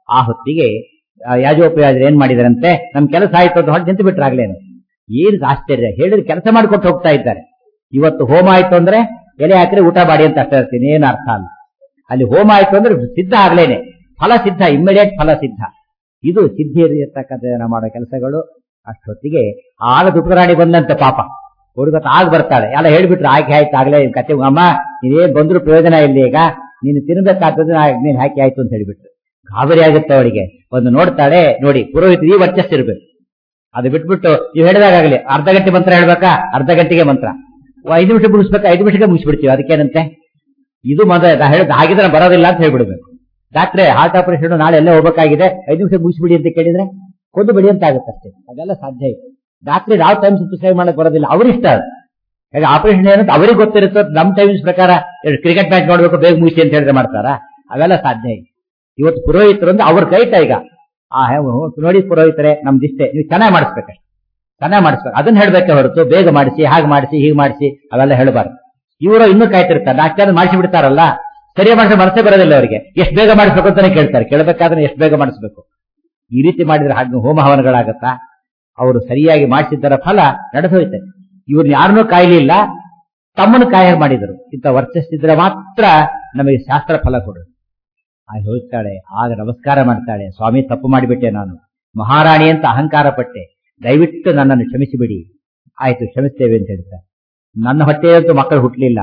ಆ ಹೊತ್ತಿಗೆ ಆ, ಯಾಜೋಪಯಾಜರು ಏನ್ ಮಾಡಿದಾರಂತೆ ನಮ್ ಕೆಲಸ ಆಯ್ತು ಅಂತ ಹೊರಗೆ ನಿಂತು ಬಿಟ್ರಾಗ್ಲೇನು ಏನ್ ಆಶ್ಚರ್ಯ ಹೇಳಿದ್ರೆ ಕೆಲಸ ಮಾಡ್ಕೊಟ್ಟು ಹೋಗ್ತಾ ಇದ್ದಾರೆ ಇವತ್ತು ಹೋಮ ಆಯ್ತು ಅಂದ್ರೆ ಎಲೆ ಹಾಕಿದ್ರೆ ಊಟ ಮಾಡಿ ಅಂತ ಅಷ್ಟೇ ಇರ್ತೀನಿ ಏನು ಅರ್ಥ ಅಲ್ಲ ಅಲ್ಲಿ ಹೋಮ ಆಯ್ತು ಅಂದ್ರೆ ಸಿದ್ಧ ಆಗ್ಲೇನೆ ಫಲ ಸಿದ್ಧ ಇಮ್ಮಿಡಿಯೇಟ್ ಫಲ ಸಿದ್ಧ ಇದು ಸಿದ್ಧಿ ಇರತಕ್ಕಂಥ ಜನ ಮಾಡೋ ಕೆಲಸಗಳು ಅಷ್ಟೊತ್ತಿಗೆ ಆಗ ದುಃಖರಾಣಿ ಬಂದಂತೆ ಪಾಪ ಹುಡುಗತ ಆಗ ಬರ್ತಾಳೆ ಎಲ್ಲ ಹೇಳ್ಬಿಟ್ರು ಆಯ್ಕೆ ಆಯ್ತು ಆಗ್ಲೇ ನಿನ್ ಕತೆ ಅಮ್ಮ ನೀವೇನ್ ಬಂದ್ರು ಪ್ರಯೋಜನ ಇಲ್ಲ ಈಗ ನೀನು ತಿನ್ಬೇಕಾಗ್ತದೆ ನೀನ್ ಹಾಕಿ ಆಯ್ತು ಅಂತ ಹೇಳ್ಬಿಟ್ರು ಗಾಬರಿ ಆಗುತ್ತೆ ಅವಳಿಗೆ ಒಂದು ನೋಡ್ತಾಳೆ ನೋಡಿ ಪುರೋಹಿತರು ಈ ವರ್ಚಸ್ಸಿರ್ಬೇಕು ಅದು ಬಿಟ್ಬಿಟ್ಟು ನೀವು ಹೇಳಿದಾಗಲಿ ಅರ್ಧ ಗಂಟೆ ಮಂತ್ರ ಹೇಳ್ಬೇಕಾ ಅರ್ಧ ಗಂಟೆಗೆ ಮಂತ್ರ ಓ, ಐದು ನಿಮಿಷ ಮುಗಿಸ್ಬೇಕಾ ಐದು ನಿಮಿಷಕ್ಕೆ ಮುಗಿಸ್ಬಿಡ್ತೀವಿ ಅದಕ್ಕೇನಂತೆ ಇದು ಮೊದಲ ನಾ ಹೇಳಿದ ಹಾಗಿದ್ರೆ ಬರೋದಿಲ್ಲ ಅಂತ ಹೇಳ್ಬಿಡ್ಬೇಕು ಡಾಕ್ಟ್ರೆ ಹಾರ್ಟ್ ಆಪರೇಷನ್ ನಾಳೆ ಎಲ್ಲ ಹೋಗ್ಬೇಕಾಗಿದೆ ಐದು ನಿಮಿಷ ಮುಗಿಸ್ಬಿಡಿ ಅಂತ ಕೇಳಿದ್ರೆ ಕೊಂದು ಬಿಡಿ ಅಂತ ಆಗುತ್ತೆ ಅಷ್ಟೇ ಅದೆಲ್ಲ ಸಾಧ್ಯ ಇದೆ ಡಾಕ್ಟ್ರಿಗೆ ಯಾವ ಟೈಮ್ ಪ್ರಿಸ್ಕ್ರೈಬ್ ಮಾಡಕ್ ಬರೋದಿಲ್ಲ ಅವ್ರಿಷ್ಟ ಅದು ಈಗ ಆಪರೇಷನ್ ಏನಂತ ಅವ್ರಿಗೆ ಗೊತ್ತಿರುತ್ತೆ ನಮ್ ಟೈಮ್ಸ್ ಪ್ರಕಾರ ಕ್ರಿಕೆಟ್ ಮ್ಯಾಚ್ ನೋಡ್ಬೇಕು ಬೇಗ ಮುಗಿಸಿ ಅಂತ ಹೇಳಿದ್ರೆ ಮಾಡ್ತಾರ ಅವೆಲ್ಲ ಸಾಧ್ಯ ಇದೆ ಇವತ್ತು ಪುರೋಹಿತರು ಅಂದ್ರೆ ಅವ್ರ ಕೈಟ ಈಗ ಆ ಹೇ- ಹೋ- ನೋಡಿ ಪುರೋಹಿತರೆ ನಮ್ದಿಷ್ಟೇ ನೀವು ಚೆನ್ನಾಗಿ ಮಾಡಿಸ್ಬೇಕಷ್ಟೆ ಚೆನ್ನಾಗಿ ಮಾಡಿಸ್ಬೇಕು ಅದನ್ನ ಹೇಳ್ಬೇಕೆ ಹೊರತು ಬೇಗ ಮಾಡಿಸಿ ಹಾಗೆ ಮಾಡಿಸಿ ಹೀಗೆ ಮಾಡಿಸಿ ಅವೆಲ್ಲ ಹೇಳಬಾರ್ದು ಇವರು ಇನ್ನೂ ಕಾಯ್ತಿರ್ತಾರೆ ಡಾಕ್ಟರ್ ಮಾಡಿಸಿ ಬಿಡ್ತಾರಲ್ಲ ಸರಿಯಾಗಿ ಮಾಡಿಸಿ ಮನಸ್ಸೇ ಬರೋದಿಲ್ಲ ಅವರಿಗೆ ಎಷ್ಟು ಬೇಗ ಮಾಡಿಸ್ಬೇಕು ಅಂತಾನೆ ಕೇಳ್ತಾರೆ ಕೇಳಬೇಕಾದ್ರೆ ಎಷ್ಟು ಬೇಗ ಮಾಡಿಸ್ಬೇಕು ಈ ರೀತಿ ಮಾಡಿದ್ರೆ ಹಾಗೆ ಹೋಮ ಹವನಗಳಾಗತ್ತಾ ಅವರು ಸರಿಯಾಗಿ ಮಾಡಿಸಿದ್ದರ ಫಲ ನಡೆದೋಯ್ತೆ ಇವ್ರನ್ನ ಯಾರನ್ನೂ ಕಾಯ್ಲಿಲ್ಲ ತಮ್ಮನ್ನು ಕಾಯ ಮಾಡಿದರು ಇಂಥ ವರ್ಚಸ್ಸಿದ್ರೆ ಮಾತ್ರ ನಮಗೆ ಶಾಸ್ತ್ರ ಫಲ ಕೊಡೋದು ಆಗ ಹೋಗ್ತಾಳೆ ಆಗ ನಮಸ್ಕಾರ ಮಾಡ್ತಾಳೆ ಸ್ವಾಮಿ ತಪ್ಪು ಮಾಡಿಬಿಟ್ಟೆ ನಾನು ಮಹಾರಾಣಿ ಅಂತ ಅಹಂಕಾರ ಪಟ್ಟೆ ದಯವಿಟ್ಟು ನನ್ನನ್ನು ಕ್ಷಮಿಸಿಬಿಡಿ ಆಯ್ತು ಕ್ಷಮಿಸ್ತೇವೆ ಅಂತ ಹೇಳ್ತಾರೆ ನನ್ನ ಹೊಟ್ಟೆಯಂತೂ ಮಕ್ಕಳು ಹುಟ್ಟಲಿಲ್ಲ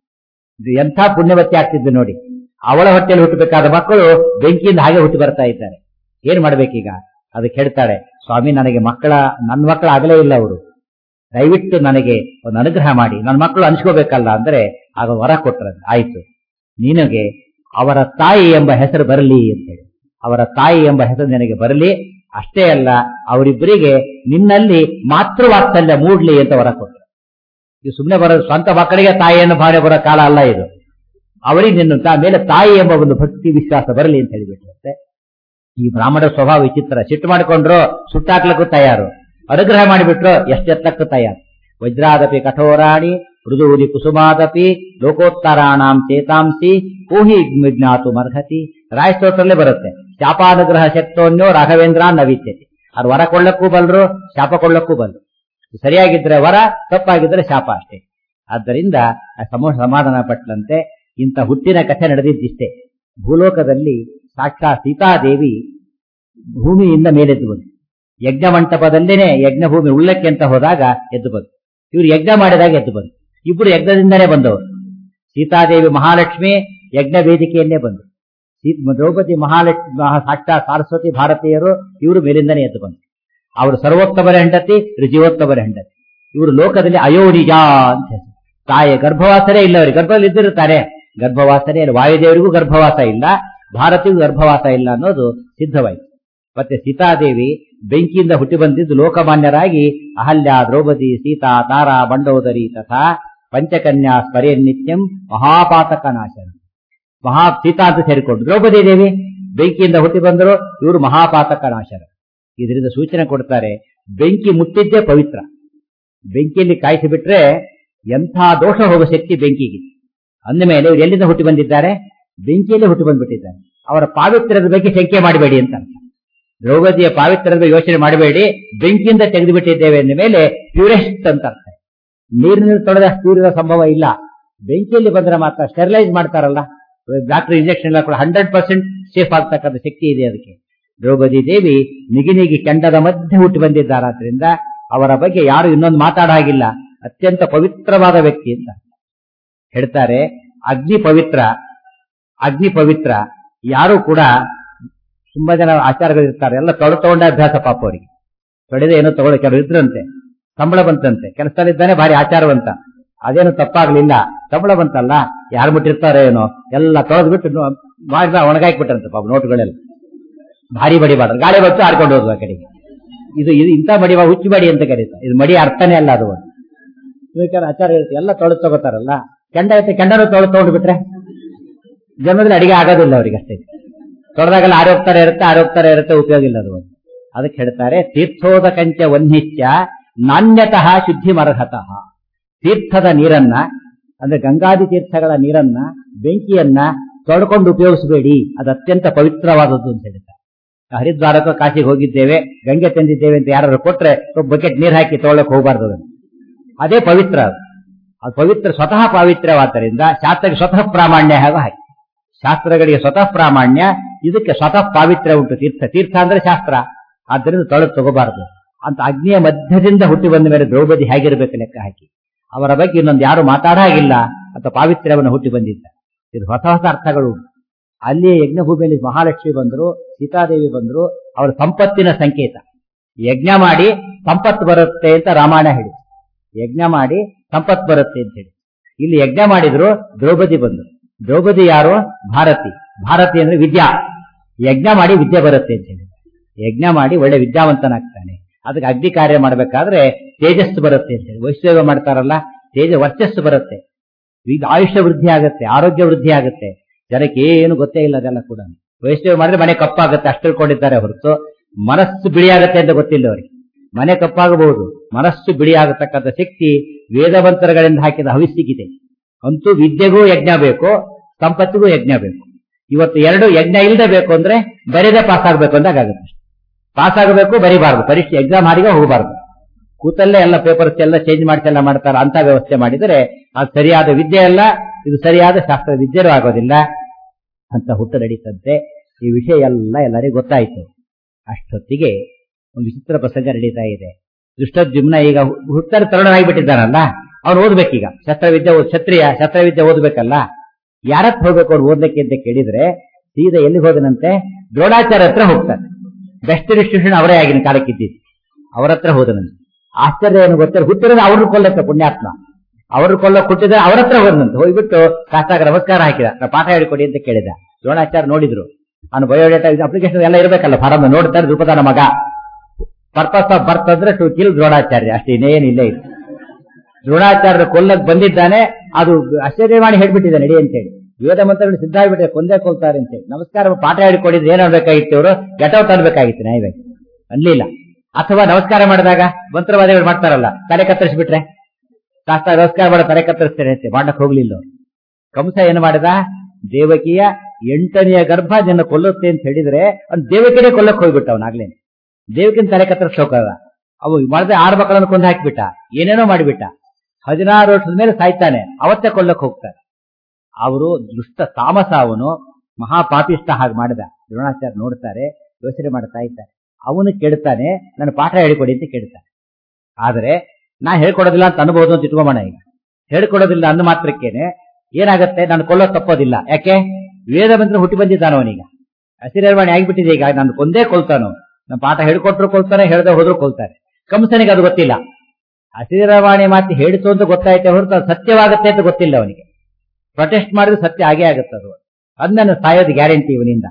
ಇದು ಎಂಥ ಪುಣ್ಯವತಿ ಆಗ್ತಿದ್ದು ನೋಡಿ ಅವಳ ಹೊಟ್ಟೆಯಲ್ಲಿ ಹುಟ್ಟಬೇಕಾದ ಮಕ್ಕಳು ಬೆಂಕಿಯಿಂದ ಹಾಗೆ ಹುಟ್ಟು ಬರ್ತಾ ಇದ್ದಾರೆ ಏನ್ ಮಾಡ್ಬೇಕೀಗ ಅದಕ್ಕೆ ಹೇಳ್ತಾಳೆ ಸ್ವಾಮಿ ನನಗೆ ಮಕ್ಕಳ ನನ್ನ ಮಕ್ಕಳು ಆಗಲೇ ಇಲ್ಲ ಅವರು ದಯವಿಟ್ಟು ನನಗೆ ಒಂದು ಅನುಗ್ರಹ ಮಾಡಿ ನನ್ನ ಮಕ್ಕಳು ಅನ್ಸ್ಕೋಬೇಕಲ್ಲ ಅಂದ್ರೆ ಆಗ ವರ ಕೊಟ್ರ ಆಯ್ತು ನಿನಗೆ ಅವರ ತಾಯಿ ಎಂಬ ಹೆಸರು ಬರಲಿ ಅಂತ ಹೇಳಿ ಅವರ ತಾಯಿ ಎಂಬ ಹೆಸರು ನಿನಗೆ ಬರಲಿ ಅಷ್ಟೇ ಅಲ್ಲ ಅವರಿಬ್ಬರಿಗೆ ನಿನ್ನಲ್ಲಿ ಮಾತೃವಾತ್ಸಲ್ಯ ಮೂಡ್ಲಿ ಅಂತ ವರ ಕೊಟ್ಟರು ಇದು ಸುಮ್ಮನೆ ಬರೋದು ಸ್ವಂತ ಮಕ್ಕಳಿಗೆ ತಾಯಿಯನ್ನು ಭಾವನೆ ಬರೋ ಕಾಲ ಅಲ್ಲ ಇದು ಅವರಿಗೆ ನಿನ್ನ ತಾ- ಮೇಲೆ ತಾಯಿ ಎಂಬ ಒಂದು ಭಕ್ತಿ ವಿಶ್ವಾಸ ಬರಲಿ ಅಂತ ಹೇಳಿಬಿಟ್ರಂತೆ ಈ ಬ್ರಾಹ್ಮಣರ ಸ್ವಭಾವ ವಿಚಿತ್ರ ಸಿಟ್ಟು ಮಾಡಿಕೊಂಡ್ರು ಸುಟ್ಟಾಕ್ಲಕ್ಕೂ ತಯಾರು ಅನುಗ್ರಹ ಮಾಡಿಬಿಟ್ರು ಎಷ್ಟೆತ್ತಕ್ಕೂ ತಯಾರು ವಜ್ರಾದಪಿ ಕಠೋರಾಣಿ ಮೃದೂರಿ ಕುಸುಮಾದಪಿ ಲೋಕೋತ್ತರಾಣಾಂ ಚೇತಾಂಸಿ ಕೂಹಿ ವಿಜ್ಞಾತು ಮರ್ಹತಿ ರಾಯಸ್ತೋತ್ರಲ್ಲೇ ಬರುತ್ತೆ ಶಾಪಾನುಗ್ರಹ ಶಕ್ತೋನ್ಯೋ ರಾಘವೇಂದ್ರ ನವಿತ್ಯತೆ ಅವ್ರು ವರ ಕೊಳ್ಳಕ್ಕೂ ಬಲ್ರು ಶಾಪ ಕೊಳ್ಳಕ್ಕೂ ಬಲ್ರು ಸರಿಯಾಗಿದ್ರೆ ವರ ತಪ್ಪಾಗಿದ್ರೆ ಶಾಪ ಅಷ್ಟೇ ಆದ್ದರಿಂದ ಆ ಸಮೂಹ ಸಮಾಧಾನ ಪಟ್ಟಂತೆ ಇಂಥ ಹುಟ್ಟಿನ ಕಥೆ ನಡೆದಿದ್ದಿಷ್ಟೇ ಭೂಲೋಕದಲ್ಲಿ ಸಾಕ್ಷಾತ್ ಸೀತಾದೇವಿ ಭೂಮಿಯಿಂದ ಮೇಲೆದ್ದು ಬಂತು ಯಜ್ಞ ಮಂಟಪದಲ್ಲೇನೆ ಯಜ್ಞ ಭೂಮಿ ಉಳ್ಳಕ್ಕೆ ಅಂತ ಹೋದಾಗ ಎದ್ದು ಬಂತು ಇವರು ಯಜ್ಞ ಮಾಡಿದಾಗ ಎದ್ದು ಬಂತು ಇಬ್ಬರು ಯಜ್ಞದಿಂದನೇ ಬಂದವರು ಸೀತಾದೇವಿ ಮಹಾಲಕ್ಷ್ಮಿ ಯಜ್ಞ ವೇದಿಕೆಯನ್ನೇ ಬಂದು ಸೀ- ದ್ರೌಪದಿ ಮಹಾಲಕ್ಷ್ಮಿ ಮಹಾ- ಸಾಕ್ಷಾತ್ ಸರಸ್ವತಿ ಭಾರತೀಯರು ಇವರು ಮೇಲಿಂದನೇ ಎದ್ದು ಬಂತು ಅವರು ಸರ್ವೋತ್ತಮರ ಹೆಂಡತಿ ಇವರು ಜೀವೋತ್ತಮರ ಹೆಂಡತಿ ಇವರು ಲೋಕದಲ್ಲಿ ಅಯೋನಿಜ ಅಂತ ಹೆಸರು ತಾಯಿಯ ಗರ್ಭವಾಸನೇ ಇಲ್ಲ ಅವರಿಗೆ ಗರ್ಭದಲ್ಲಿ ಇದ್ದಿರುತ್ತಾರೆ ಗರ್ಭವಾಸನೇ ಇಲ್ಲ ವಾಯುದೇವರಿಗೂ ಗರ್ಭವಾಸ ಇಲ್ಲ ಭಾರತಿಗೂ ಗರ್ಭವಾಸ ಇಲ್ಲ ಅನ್ನೋದು ಸಿದ್ಧವಾಯಿತು ಮತ್ತೆ ಸೀತಾದೇವಿ ಬೆಂಕಿಯಿಂದ ಹುಟ್ಟಿ ಬಂದಿದ್ದು ಲೋಕಮಾನ್ಯರಾಗಿ ಅಹಲ್ಯ ದ್ರೌಪದಿ ಸೀತಾ ತಾರಾ ಬಂಡೋದರಿ ತಥಾ ಪಂಚಕನ್ಯಾ ಸ್ಮರೆಯನ್ನಿತ್ಯಂ ಮಹಾಪಾತಕ ನಾಶನ ಮಹಾ ಸೀತಾ ಅಂತ ಸೇರಿಕೊಂಡು ದ್ರೌಪದಿ ದೇವಿ ಬೆಂಕಿಯಿಂದ ಹುಟ್ಟಿ ಬಂದರು ಇವರು ಮಹಾಪಾತಕ ನಾಶನ ಇದರಿಂದ ಸೂಚನೆ ಕೊಡ್ತಾರೆ ಬೆಂಕಿ ಮುಟ್ಟಿದ್ದೇ ಪವಿತ್ರ ಬೆಂಕಿಯಲ್ಲಿ ಕಾಯಿಸಿ ಬಿಟ್ರೆ ಎಂಥ ದೋಷ ಹೋಗೋ ಶಕ್ತಿ ಬೆಂಕಿಗೆ ಅಂದಮೇಲೆ ಇವರು ಎಲ್ಲಿಂದ ಹುಟ್ಟಿ ಬಂದಿದ್ದಾರೆ ಬೆಂಕಿಯಲ್ಲೇ ಹುಟ್ಟಿ ಬಂದ್ಬಿಟ್ಟಿದ್ದಾರೆ ಅವರ ಪಾವಿತ್ರ್ಯದ ಬಗ್ಗೆ ಶಂಕೆ ಮಾಡಬೇಡಿ ಅಂತ ಅರ್ಥ. ದ್ರೌಪದಿಯ ಪಾವಿತ್ರ್ಯದ ಬಗ್ಗೆ ಯೋಚನೆ ಮಾಡಬೇಡಿ ಬೆಂಕಿಯಿಂದ ತೆಗೆದು ಬಿಟ್ಟಿದ್ದೇವೆ ಅಂದ ಮೇಲೆ ಪ್ಯೂರೆಸ್ಟ್ ಅಂತ ಅರ್ಥ ನೀರಿನಲ್ಲಿ ತೊಳೆದ ಪ್ಯೂರಿರೋ ಸಂಭವ ಇಲ್ಲ ಬೆಂಕಿಯಲ್ಲಿ ಬಂದ್ರೆ ಮಾತ್ರ ಸ್ಟೆರಿಲೈಸ್ ಮಾಡ್ತಾರಲ್ಲ ಡಾಕ್ಟರ್ ಇಂಜೆಕ್ಷನ್ ಎಲ್ಲ ಕೂಡ ಹಂಡ್ರೆಡ್ ಪರ್ಸೆಂಟ್ ಸೇಫ್ ಆಗ್ತಕ್ಕಂಥ ಶಕ್ತಿ ಇದೆ ಅದಕ್ಕೆ ದ್ರೌಪದಿ ದೇವಿ ನಿಗಿನಿಗಿ ಕೆಂಡದ ಮಧ್ಯೆ ಹುಟ್ಟಿ ಬಂದಿದ್ದಾರಾದ್ರಿಂದ ಅವರ ಬಗ್ಗೆ ಯಾರು ಇನ್ನೊಂದು ಮಾತಾಡ ಹಾಗಿಲ್ಲ ಅತ್ಯಂತ ಪವಿತ್ರವಾದ ವ್ಯಕ್ತಿ ಅಂತ ಹೇಳ್ತಾರೆ ಅಗ್ನಿ ಪವಿತ್ರ ಅಗ್ನಿ ಪವಿತ್ರ ಯಾರು ಕೂಡ ತುಂಬಾ ಜನ ಆಚಾರಗಳಿರ್ತಾರೆ ಎಲ್ಲ ತೊಳೆ ತಗೊಂಡ ಅಭ್ಯಾಸ ಪಾಪ ಅವರಿಗೆ ತೊಳೆದ ಏನೋ ತಗೊಳ್ಳಿ ಕೆಲವರು ಇದ್ರಂತೆ ಸಂಬಳ ಬಂತಂತೆ ಕೆಲಸದಲ್ಲಿದ್ದಾನೆ ಭಾರಿ ಆಚಾರವಂತ ಅದೇನು ತಪ್ಪಾಗ್ಲಿಲ್ಲ ಸಂಬಳ ಬಂತಲ್ಲ ಯಾರು ಮುಟ್ಟಿರ್ತಾರೆ ಏನೋ ಎಲ್ಲ ತೊಳೆದು ಬಿಟ್ಟು ಮಾಡಿದ ಒಣಗಾಕ್ಬಿಟ್ಟಂತೆ ಪಾಪ ನೋಟುಗಳೆಲ್ಲ ಭಾರಿ ಬಡಿಬಾರ್ದು ಗಾಳಿ ಬಂತು ಆಡ್ಕೊಂಡು ಹೋದ್ವು ಆ ಕಡೆಗೆ ಇದು ಇದು ಇಂಥ ಮಡಿ ಹುಚ್ಚು ಮಡಿ ಅಂತ ಕರೀತಾರೆ ಇದು ಮಡಿ ಅರ್ಥನೇ ಅಲ್ಲ ಅದು ಒಂದು ಬೇಕಾದ್ರೆ ಆಚಾರ ಹೇಳ್ತೀವಿ ಎಲ್ಲ ತೊಳೆದು ತಗೋತಾರಲ್ಲ ಕೆಂಡ ಐತೆ ಕೆಂಡನೂ ತೊಳೆದು ತಗೊಂಡು ಬಿಟ್ರೆ ಜನ್ಮದಲ್ಲಿ ಅಡಿಗೆ ಆಗೋದಿಲ್ಲ ಅವರಿಗೆ ಅಷ್ಟೇ ತೊಳೆದಾಗೆಲ್ಲ ಆರೋಗ್ತಾರೆ ಇರುತ್ತೆ ಆರೋಗ್ತಾರೆ ಇರುತ್ತೆ ಉಪಯೋಗ ಇಲ್ಲ ಅದು ಒಂದು. ಅದಕ್ಕೆ ಹೇಳ್ತಾರೆ ತೀರ್ಥೋದಕಂಚ ವನ್ಹಿತ್ಯ ನಾಣ್ಯತಃ ಶುದ್ಧಿ ಮರ್ಹತಃ ತೀರ್ಥದ ನೀರನ್ನ ಅಂದ್ರೆ ಗಂಗಾದಿ ತೀರ್ಥಗಳ ನೀರನ್ನ ಬೆಂಕಿಯನ್ನ ತೊಳ್ಕೊಂಡು ಉಪಯೋಗಿಸಬೇಡಿ ಅದು ಅತ್ಯಂತ ಪವಿತ್ರವಾದದ್ದು ಅಂತ ಹೇಳ್ತಾರೆ ಹರಿದ್ವಾರಕ್ಕೋ ಕಾಶಿಗೆ ಹೋಗಿದ್ದೇವೆ ಗಂಗೆ ತಂದಿದ್ದೇವೆ ಅಂತ ಯಾರು ಕೊಟ್ರೆ ಬಕೆಟ್ ನೀರು ಹಾಕಿ ತಗೊಳ್ಳಕ್ ಹೋಗಬಾರ್ದು ಅದನ್ನು ಅದೇ ಪವಿತ್ರ ಅದು ಅದು ಪವಿತ್ರ ಸ್ವತಃ ಪಾವಿತ್ರ್ಯವಾದ್ದರಿಂದ ಶಾಸ್ತ್ರಕ್ಕೆ ಸ್ವತಃ ಪ್ರಾಮಾಣ್ಯ ಹಾಗೂ ಹಾಗೆ ಶಾಸ್ತ್ರಗಳಿಗೆ ಸ್ವತಃ ಪ್ರಾಮಾಣ್ಯ ಇದಕ್ಕೆ ಸ್ವತಃ ಪಾವಿತ್ರ್ಯ ಉಂಟು ತೀರ್ಥ ತೀರ್ಥ ಅಂದ್ರೆ ಶಾಸ್ತ್ರ ಆದ್ದರಿಂದ ತೊಳೆದು ತಗೋಬಾರದು ಅಂತ ಅಗ್ನಿಯ ಮಧ್ಯದಿಂದ ಹುಟ್ಟಿ ಬಂದ ಮೇಲೆ ದ್ರೌಪದಿ ಹೇಗಿರ್ಬೇಕು ಲೆಕ್ಕ ಹಾಕಿ ಅವರ ಬಗ್ಗೆ ಇನ್ನೊಂದು ಯಾರು ಮಾತಾಡಾಗಿಲ್ಲ ಅಂತ ಪಾವಿತ್ರ್ಯವನ್ನು ಹುಟ್ಟಿ ಬಂದಿದ್ದ ಇದು ಹೊಸ ಹೊಸ ಅರ್ಥಗಳು ಉಂಟು ಅಲ್ಲಿ ಯಜ್ಞಭೂಮಿಯಲ್ಲಿ ಮಹಾಲಕ್ಷ್ಮಿ ಬಂದರು ಸೀತಾದೇವಿ ಬಂದರು ಅವರ ಸಂಪತ್ತಿನ ಸಂಕೇತ ಯಜ್ಞ ಮಾಡಿ ಸಂಪತ್ತು ಬರುತ್ತೆ ಅಂತ ರಾಮಾಯಣ ಹೇಳಿ ಯಜ್ಞ ಮಾಡಿ ಸಂಪತ್ತು ಬರುತ್ತೆ ಅಂತ ಹೇಳಿ ಇಲ್ಲಿ ಯಜ್ಞ ಮಾಡಿದ್ರು ದ್ರೌಪದಿ ಬಂದರು ದ್ರೌಪದಿ ಯಾರು ಭಾರತಿ ಭಾರತಿ ಅಂದ್ರೆ ವಿದ್ಯಾ ಯಜ್ಞ ಮಾಡಿ ವಿದ್ಯೆ ಬರುತ್ತೆ ಅಂತ ಹೇಳಿ ಯಜ್ಞ ಮಾಡಿ ಒಳ್ಳೆ ವಿದ್ಯಾವಂತನಾಗ್ತಾನೆ ಅದಕ್ಕೆ ಅಗ್ನಿ ಕಾರ್ಯ ಮಾಡಬೇಕಾದ್ರೆ ತೇಜಸ್ಸು ಬರುತ್ತೆ ಅಂತ ಹೇಳಿ ವೈಷ್ಣವ ಮಾಡ್ತಾರಲ್ಲ ತೇಜ ವರ್ಚಸ್ಸು ಬರುತ್ತೆ ಈಗ ಆಯುಷ್ಯ ವೃದ್ಧಿ ಆಗುತ್ತೆ ಆರೋಗ್ಯ ವೃದ್ಧಿ ಆಗುತ್ತೆ ಜನಕ್ಕೆ ಏನು ಗೊತ್ತೇ ಇಲ್ಲ ಅದೆಲ್ಲ ಕೂಡ ವೈಷ್ಣವ ಮಾಡಿದ್ರೆ ಮನೆ ಕಪ್ಪಾಗುತ್ತೆ ಅಷ್ಟು ತಿಳ್ಕೊಂಡಿದ್ದಾರೆ ಹೊರತು ಮನಸ್ಸು ಬಿಳಿಯಾಗುತ್ತೆ ಅಂತ ಗೊತ್ತಿಲ್ಲ ಅವರಿಗೆ ಮನೆ ಕಪ್ಪಾಗಬಹುದು ಮನಸ್ಸು ಬಿಳಿಯಾಗತಕ್ಕಂಥ ಶಕ್ತಿ ವೇದವಂತರಗಳಿಂದ ಹಾಕಿದ ಹವಿಸ್ಸಿಗಿದೆ ಅಂತೂ ವಿದ್ಯೆಗೂ ಯಜ್ಞ ಬೇಕು ಸಂಪತ್ತಿಗೂ ಯಜ್ಞ ಬೇಕು ಇವತ್ತು ಎರಡು ಯಜ್ಞ ಇಲ್ಲದೆ ಬೇಕು ಅಂದ್ರೆ ಬರೀದೆ ಪಾಸ್ ಆಗ್ಬೇಕು ಅಂದಾಗುತ್ತೆ ಪಾಸ್ ಆಗಬೇಕು ಬರಿಬಾರ್ದು ಪರೀಕ್ಷೆ ಎಕ್ಸಾಮ್ ಹಾರಿಗೆ ಹೋಗಬಾರ್ದು ಕೂತಲ್ಲೇ ಎಲ್ಲ ಪೇಪರ್ಸ್ ಎಲ್ಲ ಚೇಂಜ್ ಮಾಡಿಸಿ ಎಲ್ಲ ಮಾಡ್ತಾರೆ ಅಂತ ವ್ಯವಸ್ಥೆ ಮಾಡಿದರೆ ಅದು ಸರಿಯಾದ ವಿದ್ಯೆ ಅಲ್ಲ ಇದು ಸರಿಯಾದ ಶಾಸ್ತ್ರ ವಿದ್ಯೆನೂ ಆಗೋದಿಲ್ಲ ಅಂತ ಹುಟ್ಟು ನಡೀತಂತೆ ಈ ವಿಷಯ ಎಲ್ಲ ಎಲ್ಲರಿಗೂ ಗೊತ್ತಾಯ್ತು ಅಷ್ಟೊತ್ತಿಗೆ ಒಂದು ವಿಚಿತ್ರ ಪ್ರಸಂಗ ನಡೀತಾ ಇದೆ ದುಷ್ಟದ್ಯುಮ್ನ ಈಗ ಹುಟ್ಟರೆ ತರುಣನಾಗಿಬಿಟ್ಟಿದ್ದಾನಲ್ಲ ಅವ್ನು ಓದ್ಬೇಕೀಗ ಶಸ್ತ್ರವಿದ್ಯೆ ಓದ್- ಕ್ಷತ್ರಿಯ ಶಸ್ತ್ರವಿದ್ಯೆ ಓದ್ಬೇಕಲ್ಲ ಯಾರತ್ ಹೋಗ್ಬೇಕು ಅವ್ರು ಓದ್ಲಿಕ್ಕೆ ಅಂತ ಕೇಳಿದ್ರೆ ಸೀದಾ ಎಲ್ಲಿಗೆ ಹೋದನಂತೆ ದ್ರೋಣಾಚಾರ್ಯ ಹತ್ರ ಹೋಗ್ತಾನೆ ಬೆಸ್ಟ್ ಡಿಸ್ಟ್ರಿಬ್ಯೂಷನ್ ಅವರೇ ಆಗಿನ ಕಾಲಕ್ಕಿದ್ದಿದ್ದು ಅವರ ಹತ್ರ ಹೋದನಂತೆ ಆಶ್ಚರ್ಯ ಏನು ಗೊತ್ತಿಲ್ಲ ಹುಟ್ಟಿರೋದು ಅವ್ರನ್ನ ಕೊಲ್ಲಕ್ಕೆ ಪುಣ್ಯಾತ್ಮ ಅವ್ರನ್ನ ಕೊಲ್ಲಕ್ಕೆ ಹುಟ್ಟಿದ್ರೆ ಅವ್ರ ಹತ್ರ ಹೋದನಂತೆ ಹೋಗ್ಬಿಟ್ಟು ಕಾಸ್ತಾಗ ನಮಸ್ಕಾರ ಹಾಕಿದ ನಾ ಪಾಠ ಹೇಳಿಕೊಡಿ ಅಂತ ಕೇಳಿದ ದ್ರೋಣಾಚಾರ್ಯ ನೋಡಿದ್ರು ಅವನು ಬಯೋಡೇಟಾ ಅಪ್ಲಿಕೇಶನ್ ಎಲ್ಲ ಇರಬೇಕಲ್ಲ ಫಾರಂ ನೋಡ್ತಾರೆ ದ್ರುಪದನ ಮಗ ಪರ್ಪಸ್ ಆಫ್ ಬರ್ತ್ ಅಂದ್ರೆ ಟು ಕಿಲ್ ದ್ರೋಣಾಚಾರ್ಯ ಅಷ್ಟೇ ಇನ್ನೇನಿಲ್ಲ ಇಲ್ಲ ದ್ರೋಣಾಚಾರ್ಯ ಕೊಲ್ಲಕ್ ಬಂದಿದ್ದಾನೆ ಅದು ಆಶ್ಚರ್ಯ ಮಾಡಿ ಹೇಳ್ಬಿಟ್ಟಿದೆ ನಡಿ ಅಂತೇಳಿ ವೇದ ಮಂತ್ರಗಳು ಸಿದ್ಧ ಆಗ್ಬಿಟ್ಟೆ ಕೊಂದೇ ಕೊಲ್ತಾರೆ ಅಂತೇಳಿ ನಮಸ್ಕಾರ ಪಾಠ ಹೇಳಿಕೊಡಿದ್ರೆ ಏನ್ ಅನ್ಬೇಕಾಗಿತ್ತು ಇವರು ಗೆಟೌಟ್ ಅನ್ಬೇಕಾಗಿತ್ತು ನ್ಯಾಯವಾಗಿ ಅನ್ಲಿಲ್ಲ ಅಥವಾ ನಮಸ್ಕಾರ ಮಾಡಿದಾಗ ಮಂತ್ರವಾದಿಗಳು ಮಾಡ್ತಾರಲ್ಲ ತಲೆ ಕತ್ತರಿಸ್ಬಿಟ್ರೆ ಶಾಸ್ತ್ರ ನಮಸ್ಕಾರ ಮಾಡೋ ತಲೆ ಕತ್ತರಿಸ್ತಾರೆ ಅಂತೆ ಮಾಡಕ್ ಹೋಗ್ಲಿಲ್ಲ ಅವ್ರು. ಕಂಸ ಏನು ಮಾಡಿದ ದೇವಕಿಯ ಎಂಟನೆಯ ಗರ್ಭ ನಿನ್ನ ಕೊಲ್ಲುತ್ತೆ ಅಂತ ಹೇಳಿದ್ರೆ ಅವ್ನು ದೇವಕಿನೇ ಕೊಲ್ಲಕ್ ಹೋಗ್ಬಿಟ್ಟ ಅವನಾಗ್ಲೇ ದೇವಕಿನ ತಲೆ ಕತ್ತರಿಸೋಕಲ್ಲ ಅವು ಮಾಡಿದ್ರೆ ಆರು ಮಕ್ಕಳನ್ನು ಕೊಂದು ಹಾಕಿಬಿಟ್ಟ ಏನೇನೋ ಮಾಡಿಬಿಟ್ಟ ಹದಿನಾರು ವರ್ಷದ ಮೇಲೆ ಸಾಯ್ತಾನೆ ಅವತ್ತೇ ಕೊಲ್ಲಕ್ ಹೋಗ್ತಾನೆ ಅವರು ದುಷ್ಟ ತಾಮಸ ಅವನು ಮಹಾಪಾಪಿಷ್ಟ ಹಾಗೆ ಮಾಡಿದ ದ್ರೋಣಾಚಾರ್ಯ ನೋಡ್ತಾರೆ ಯೋಚನೆ ಮಾಡ್ತಾ ಇದ್ದಾರೆ ಅವನು ಕೇಳ್ತಾನೆ ನನ್ನ ಪಾಠ ಹೇಳಿಕೊಡಿ ಅಂತ ಕೇಳ್ತಾನೆ ಆದರೆ ನಾ ಹೇಳ್ಕೊಡೋದಿಲ್ಲ ಅಂತ ಅನ್ಬಹುದು ಅಂತ ಇಟ್ಕೊಂಬೋಣ ಈಗ ಹೇಳ್ಕೊಡೋದಿಲ್ಲ ಅಂದ ಮಾತ್ರಕ್ಕೇನೆ ಏನಾಗುತ್ತೆ ನಾನು ಕೊಲ್ಲೋ ತಪ್ಪೋದಿಲ್ಲ ಯಾಕೆ ವೇದ ಮಂತ್ರ ಹುಟ್ಟಿ ಬಂದಿದ್ದಾನ ಅವನೀಗ ಹಸಿರವಾಣಿ ಆಗಿಬಿಟ್ಟಿದೆ ಈಗ ನಾನು ಕೊಂದೇ ಕೊಲ್ತಾನೋ ನಮ್ಮ ಪಾಠ ಹೇಳ್ಕೊಟ್ರು ಕೊಲ್ತಾನೆ ಹೇಳ್ದೆ ಹೋದ್ರು ಕೊಲ್ತಾರೆ ಕಂಸನಿಗೆ ಅದು ಗೊತ್ತಿಲ್ಲ ಹಸಿರವಾಣಿ ಮಾತು ಹೇಳಿತು ಅಂತ ಗೊತ್ತಾಯ್ತೆ ಹೊರತು ಅದು ಸತ್ಯವಾಗುತ್ತೆ ಅಂತ ಗೊತ್ತಿಲ್ಲ ಅವನಿಗೆ ಪ್ರೊಟೆಸ್ಟ್ ಮಾಡಿದ್ರೆ ಸತ್ಯ ಆಗೇ ಆಗುತ್ತೆ ಅದು ಅದನ್ನ ಸಾಯೋದು ಗ್ಯಾರಂಟಿ ಇವನಿಂದ